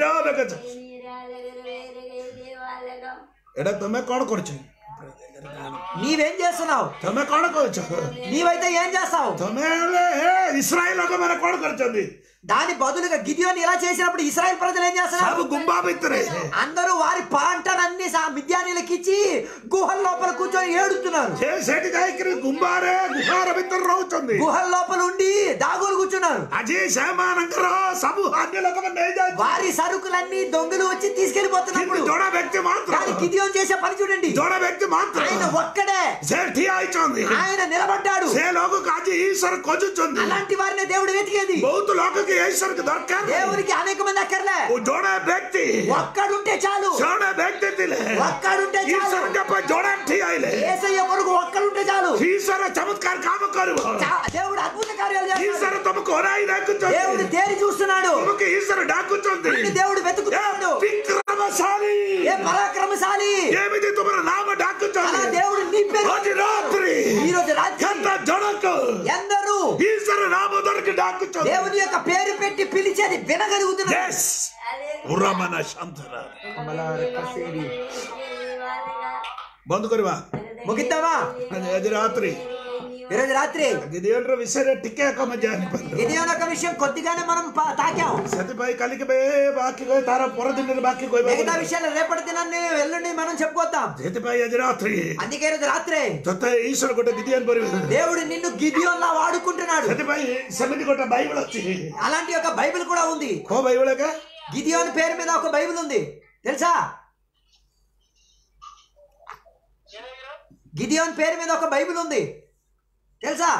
Speaker 2: ଏଇଟା ତମେ କଣ କରୁଛ
Speaker 1: నీవేం చేస్తున్నావు
Speaker 2: ତମେ କଣ କରୁଛ
Speaker 1: నీవైతే ఏం చేస్తావు
Speaker 2: ତମେ ହେଲେ ଇସ୍ରାଏଲ ଲୋକମାନେ କଣ କରିଛନ୍ତି
Speaker 1: దాని బదులుగా గిదియోని ఇలా చేసినప్పుడు ఇస్రాయల్ ప్రజలు ఏం చేస్తున్నారు
Speaker 2: ସବୁ ଗୁମ୍ବା ଭିତରେ
Speaker 1: అందరూ వారి పంటలన్నీ మిద్యానీలకు ఇచ్చి గుహల లోపల కూర్చొని ఏడుతున్నారు
Speaker 2: ସେ ସେଠି ଯାଇକିରି ଗୁମ୍ବାରେ ଗୁହାର ଭିତରେ ରହୁଛନ୍ତି
Speaker 1: గుహల లోపల ఉండి దాగులు కూర్చున్నారు
Speaker 2: ଆଜି ସେମାନଙ୍କର ସବୁ ଅନ୍ୟ ଲୋକମାନେ ନେଇଯାଉଛି
Speaker 1: వారి సరుకులన్నీ దొంగలు వచ్చి
Speaker 2: କିନ୍ତୁ
Speaker 1: తీసుకెళ్లిపోతున్నప్పుడు
Speaker 2: ଜଣେ ବ୍ୟକ୍ତି ମାତ୍ର
Speaker 1: కానీ గిదియోన్ చేసే పని చూడండి
Speaker 2: ଜଣେ ବ୍ୟକ୍ତି ମାତ୍ର
Speaker 1: ఆయన ఒక్కడే
Speaker 2: ସେ ଠିଆ ହେଇଛନ୍ତି
Speaker 1: ఆయన నిలబడ్డాడు
Speaker 2: ସେ ଲୋକକୁ ଆଜି ଈଶ୍ୱର ଖୋଜୁଛନ୍ତି
Speaker 1: అలాంటి వారిని దేవుడు వెతికేది
Speaker 2: ବହୁତ ଲୋକకి ଈଶ୍ୱରକୁ ଦରକାର
Speaker 1: దేవునికి అనేక మంది అక్కర్లే
Speaker 2: ଓ ଜଣେ ବ୍ୟକ୍ତି
Speaker 1: ఒక్కడుంటే చాలు
Speaker 2: ଜଣେ ବ୍ୟକ୍ତି ଥିଲେ
Speaker 1: ఒక్కడుంటే చాలు
Speaker 2: ଈଶ୍ୱରଙ୍କ ପାଇଁ ଜଣେ ଠିଆ ହେଲେ
Speaker 1: ఏసయ్య కొరకు ఒక్కడుంటే చాలు
Speaker 2: ଈଶ୍ୱର ଚମତ୍କାର କାମ କରିବ
Speaker 1: చా- దేవుడు అద్భుత కార్యాలు చేస్తాడు
Speaker 2: ଈଶ୍ୱର ତମକୁ ହରାଇ
Speaker 1: దేవుడు
Speaker 2: ଡାକୁଛନ୍ତି
Speaker 1: తేరి చూస్తున్నాడు
Speaker 2: ତମକୁ ଈଶ୍ୱର ଡାକୁଛନ୍ତି
Speaker 1: నిన్ను దేవుడు
Speaker 2: ଏ
Speaker 1: వెతుకుతున్నాడు
Speaker 2: ବିକ୍ରମଶାଳୀ
Speaker 1: ఏ పరాక్రమశాలి
Speaker 2: ଏମିତି ତୁମର ନାମ
Speaker 1: అలా
Speaker 2: ଡାକୁଛନ୍ତି
Speaker 1: దేవుడు నీ పేరు
Speaker 2: ଆଜି ରାତ୍ରି
Speaker 1: ఈ రోజు రాత్రి
Speaker 2: କେତେ ଜଣକ
Speaker 1: ఎందరూ
Speaker 2: ଈଶ୍ୱର ନାମ ଧରିକି ଡାକୁଛନ୍ତି
Speaker 1: దేవుని యొక్క పేరు పెట్టి పిలిచేది వినగలుగుతున్నారు
Speaker 2: Yes. ଉରାମାନ ଶାନ୍ତରା ବନ୍ଦ କରିବା
Speaker 1: ముగిద్దామా
Speaker 2: ଆଜି ରାତ୍ରି
Speaker 1: ఈ రోజు రాత్రి
Speaker 2: గిదియోన్ର విషୟରେ ଟିକେ କମ ଜାଣିପାରିଲ
Speaker 1: గిదియోన్ యొక్క విషయం కొద్దిగానే మనం పా- తాకాం
Speaker 2: ସେଥିପାଇଁ କାଲିକି ବେ ବାକି କହି ତାର ପରଦିନରେ ବାକି କହିବା
Speaker 1: మిగతా విషయాలు రేపటి దినాన్ని ఎల్లుండి మనం చెప్పుకోద్దాం
Speaker 2: ସେଥିପାଇଁ ଆଜି ରାତ୍ରି
Speaker 1: అందుకే ఈ రోజు రాత్రే
Speaker 2: ତତେ ଈଶ୍ୱର ଗୋଟେ గిଦିయోନ୍ ପରିବେ
Speaker 1: దేవుడు నిన్ను గిదియోన్ లా వాడుకుంటున్నాడు
Speaker 2: ସେଥିପାଇଁ ସେମିତି ଗୋଟେ ବାଇబଲ ଅଛି
Speaker 1: అలాంటి ఒక బైబిల్ కూడా ఉంది
Speaker 2: କୋ ବାଇବଲ ଏକା
Speaker 1: గిదియోన్ పేరు మీద ఒక బైబిల్ ఉంది తెలుసా గిదియోన్ పేరు మీద ఒక బైబిల్ ఉంది తెలుసా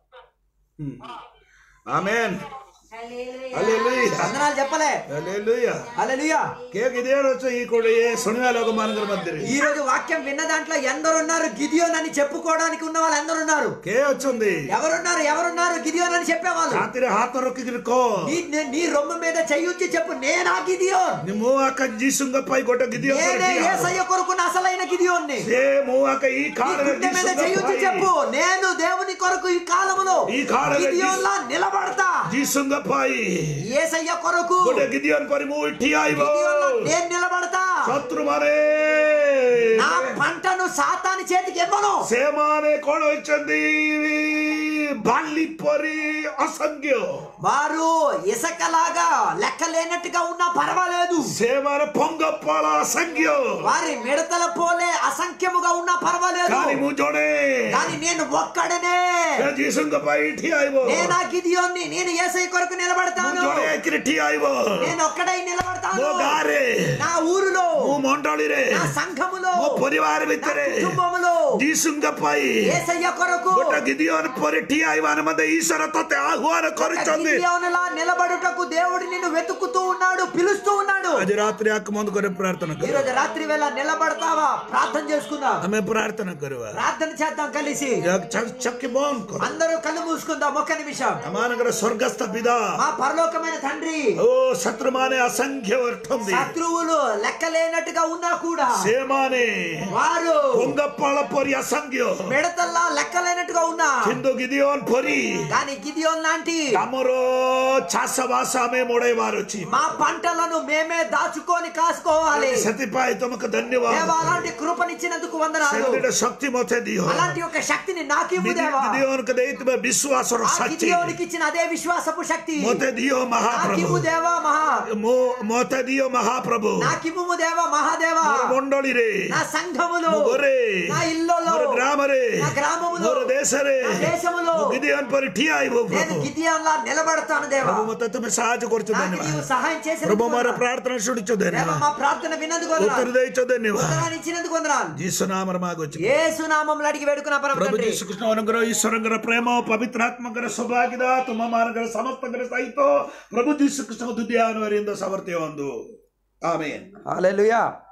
Speaker 2: ఆమెన్ హల్లెలూయా
Speaker 1: వందనాలు చెప్పలే
Speaker 2: హల్లెలూయా
Speaker 1: హల్లెలూయా
Speaker 2: କେ గిదియోన్ ଅଛି ఈ କୋଡେ ଶୁଣିବା ଲୋକମାନଙ୍କର ମଧ୍ୟରେ
Speaker 1: ఈ రోజు వాక్యం విన్న దాంట్లో ఎందరు ఉన్నారు గిదియోన్ అని చెప్పుకోవడానికి ఉన్న వాళ్ళు ఎందరు ఉన్నారు
Speaker 2: କେ ଅଛନ୍ତି
Speaker 1: ఎవరున్నారు ఎవరున్నారు గిదియోన్ అని చెప్పేవాళ్ళు
Speaker 2: ଛାତିରେ ହାତ ରଖିକିରି କହ
Speaker 1: నీ నీ- నీ రొమ్ము మీద చెయ్యుంచి చెప్పు నేనా గిదియోన్
Speaker 2: ମୁଁ ଆକା ଯୀଶୁଙ୍କ ପାଇଁ ଗୋଟେ గిదియోన్
Speaker 1: నేనే
Speaker 2: କରିଛି
Speaker 1: ఏసయ్య కొరకున్న అసలైన గిదియోన్ని
Speaker 2: ସେ ମୁଁ ଆକା ఈ
Speaker 1: నీ
Speaker 2: కాଳରେ
Speaker 1: గుండె మీద
Speaker 2: ଯୀଶୁଙ୍କ
Speaker 1: చెయ్యుంచి
Speaker 2: ପାଇଁ
Speaker 1: చెప్పు నేను దేవుని కొరకు ఈ కాలములో
Speaker 2: ఈ కాలంలో
Speaker 1: గిదియోన్లా నిలబడతా
Speaker 2: ଯୀଶୁଙ୍କ ପାଇଁ
Speaker 1: ఏసయ్య కొరకు
Speaker 2: ଗୋଟେ గిଦିଅନ ପରି ମୁଁ ଠିଆ ଆଇବ
Speaker 1: గిదియోన్లా నేను నిలబడతా
Speaker 2: ଶତ୍ରୁ ମାନେ
Speaker 1: నా పంటను సాతాని చేతికి ఇవ్వను
Speaker 2: ସେମାନେ କଣ ହୋଇଛନ୍ତି ବାଲି ପରି ଅସଂଖ୍ୟ
Speaker 1: వారు ఇసకలాగా లెక్క లేనట్టుగా ఉన్నా పర్వాలేదు
Speaker 2: ସେମାନେ ପଙ୍ଗପାଳ ଅସଂଖ୍ୟ
Speaker 1: వారి మిడతల పోలే అసంఖ్యముగా ఉన్నా పర్వాలేదు
Speaker 2: କାଲି ମୁଁ ଜଣେ
Speaker 1: కానీ నేను ఒక్కడనే
Speaker 2: ସେ ଯୀଶୁଙ୍କ ପାଇଁ ଠିଆ ଆଇବ
Speaker 1: నేను ఆ గిదియోన్ని నేను ఏసై కొరకు
Speaker 2: ମୁଁ
Speaker 1: నిలబడతాను
Speaker 2: ଜଣେ ଏକରେ ଠିଆ ଆଇବ
Speaker 1: నేను ఒక్కడై
Speaker 2: ମୋ
Speaker 1: నిలబడతాను
Speaker 2: ଗାଁରେ
Speaker 1: నా ఊరిలో
Speaker 2: ମୋ ମଣ୍ଡଳୀରେ
Speaker 1: నా సంఘములో
Speaker 2: ମୋ ପରିବାର
Speaker 1: నా
Speaker 2: ଭିତରେ
Speaker 1: కుటుంబములో
Speaker 2: ଯୀଶୁଙ୍କ ପାଇଁ
Speaker 1: ఏసయ్య కొరకు
Speaker 2: ଗୋଟେ ଗିଦିଅନ ପରି ଠିଆ ଆଇବ ମତେ ଈଶ୍ୱର ତତେ ଆହ୍ୱାନ
Speaker 1: ఒక
Speaker 2: କରିଛନ୍ତି
Speaker 1: గిదియోనులా నిలబడుటకు దేవుడు నిన్ను వెతుకుతూ ఉన్నాడు పిలుస్తూ ఉన్నాడు
Speaker 2: ଆଜି ରାତ୍ରି ଆଖ ବନ୍ଦ କରି ପ୍ରାର୍ଥନା
Speaker 1: ఈ
Speaker 2: କର
Speaker 1: రోజు రాత్రి వేళ నిలబడతావా ప్రార్థన చేసుకుందాం
Speaker 2: ଆମେ ପ୍ରାର୍ଥନା କରିବା
Speaker 1: ప్రార్థన చేద్దాం కలిసి
Speaker 2: ଚ- ଚକ୍ଷୁ ବନ୍ଦ କର
Speaker 1: అందరూ కళ్ళు మూసుకుందాం ఒక్క నిమిషం
Speaker 2: ଆମମାନଙ୍କର ସ୍ୱର୍ଗସ୍ଥ ପିତା
Speaker 1: మా పరలోకమైన తండ్రి
Speaker 2: ଓ ଶତ୍ରୁମାନେ ଅସଂଖ୍ୟ ଅଟନ୍ତି
Speaker 1: శత్రువులు లెక్కలేనట్టుగా ఉన్నా కూడా
Speaker 2: ସେମାନେ
Speaker 1: వారు
Speaker 2: ପଙ୍ଗପାଳ ପରି ଅସଂଖ୍ୟ
Speaker 1: మిడతల్లా లెక్కలేనట్టుగా ఉన్నా
Speaker 2: କିନ୍ତୁ ଗିଦିଓନ ପରି
Speaker 1: కానీ గిదియోన్ లాంటి
Speaker 2: ଆମର ଚାଷ ବାସ ଆମେ ମୋଡେଇବାର ଅଛି
Speaker 1: మా పంటలను మేమే దాచుకొని కాసుకోవాలి
Speaker 2: ସେଥିପାଇଁ ତମକୁ ଧନ୍ୟବାଦ
Speaker 1: దేవా అలాంటి కృపనిచ్చినందుకు వందనాలు
Speaker 2: ସେମିତି ଗୋଟେ ଶକ୍ତି ମତେ ଦିଅ
Speaker 1: అలాంటి ఒక శక్తిని నాకివ్వు దేవా
Speaker 2: ଗିଦିଓନକୁ ଦେଇଥିବା ବିଶ୍ୱାସର
Speaker 1: ఆ
Speaker 2: ଶକ୍ତି
Speaker 1: గిదియోనికి ఇచ్చిన అదే విశ్వాసపు శక్తి
Speaker 2: ମତେ ଦିଅ ମହାପ୍ରଭୁ
Speaker 1: నాకివ్వు దేవా మహా
Speaker 2: ମୋ ମତେ ଦିଅ ମହାପ୍ରଭୁ
Speaker 1: నాకివ్వు దేవా మహాదేవా
Speaker 2: ମୋର ମଣ୍ଡଳୀରେ
Speaker 1: నా సంఘములో
Speaker 2: ମୋ ଘରେ
Speaker 1: నా ఇల్లులో
Speaker 2: ମୋର ଗ୍ରାମରେ
Speaker 1: నా గ్రామములో
Speaker 2: ମୋର ଦେଶରେ
Speaker 1: నా దేశములో
Speaker 2: ମୁଁ ଗିଦିଓନ ପରି ଠିଆ ହେବୁ
Speaker 1: నేను
Speaker 2: ପ୍ରଭୁ
Speaker 1: గిదియోన్లా నిలబడతాను దేవా
Speaker 2: ପ୍ରଭୁ ମତେ ତମେ ସାହାଯ୍ୟ କରୁଛ
Speaker 1: నాకు
Speaker 2: ଧନ୍ୟବାଦ
Speaker 1: నీవు సహాయం చేసిన
Speaker 2: ପ୍ରଭୁ ମୋର ପ୍ରାର୍ଥନା ଶୁଣିଛ
Speaker 1: దేవా
Speaker 2: ଧନ୍ୟବାଦ
Speaker 1: మా ప్రార్థన విన్నందుకు
Speaker 2: ଉତ୍ତର
Speaker 1: వందనాలు
Speaker 2: ଦେଇଛ ଧନ୍ୟବାଦ
Speaker 1: వందనాలు ఇచ్చినందుకు వందనాలు
Speaker 2: ଯୀଶୁ ନାମରେ ମାଗୁଛି
Speaker 1: యేసు నామంలో అడిగి వేడుకున్న పరమ
Speaker 2: ପ୍ରଭୁ
Speaker 1: తండ్రి
Speaker 2: ଯୀଶୁ କୃଷ୍ଣଙ୍କର ଈଶ୍ୱରଙ୍କର ପ୍ରେମ ପବିତ୍ର ଆତ୍ମଙ୍କର ସୌଭାଗ୍ୟତା ତୁମମାନଙ୍କର ସମସ୍ତଙ୍କର ସହିତ ପ୍ରଭୁ ଯୀଶୁ କୃଷ୍ଣଙ୍କ ଦୁଦିଆ ଅନୁରିନ୍ଦ ସମର୍ଥ୍ୟ ହୁଅନ୍ତୁ ଆମେନ୍
Speaker 1: హల్లెలూయా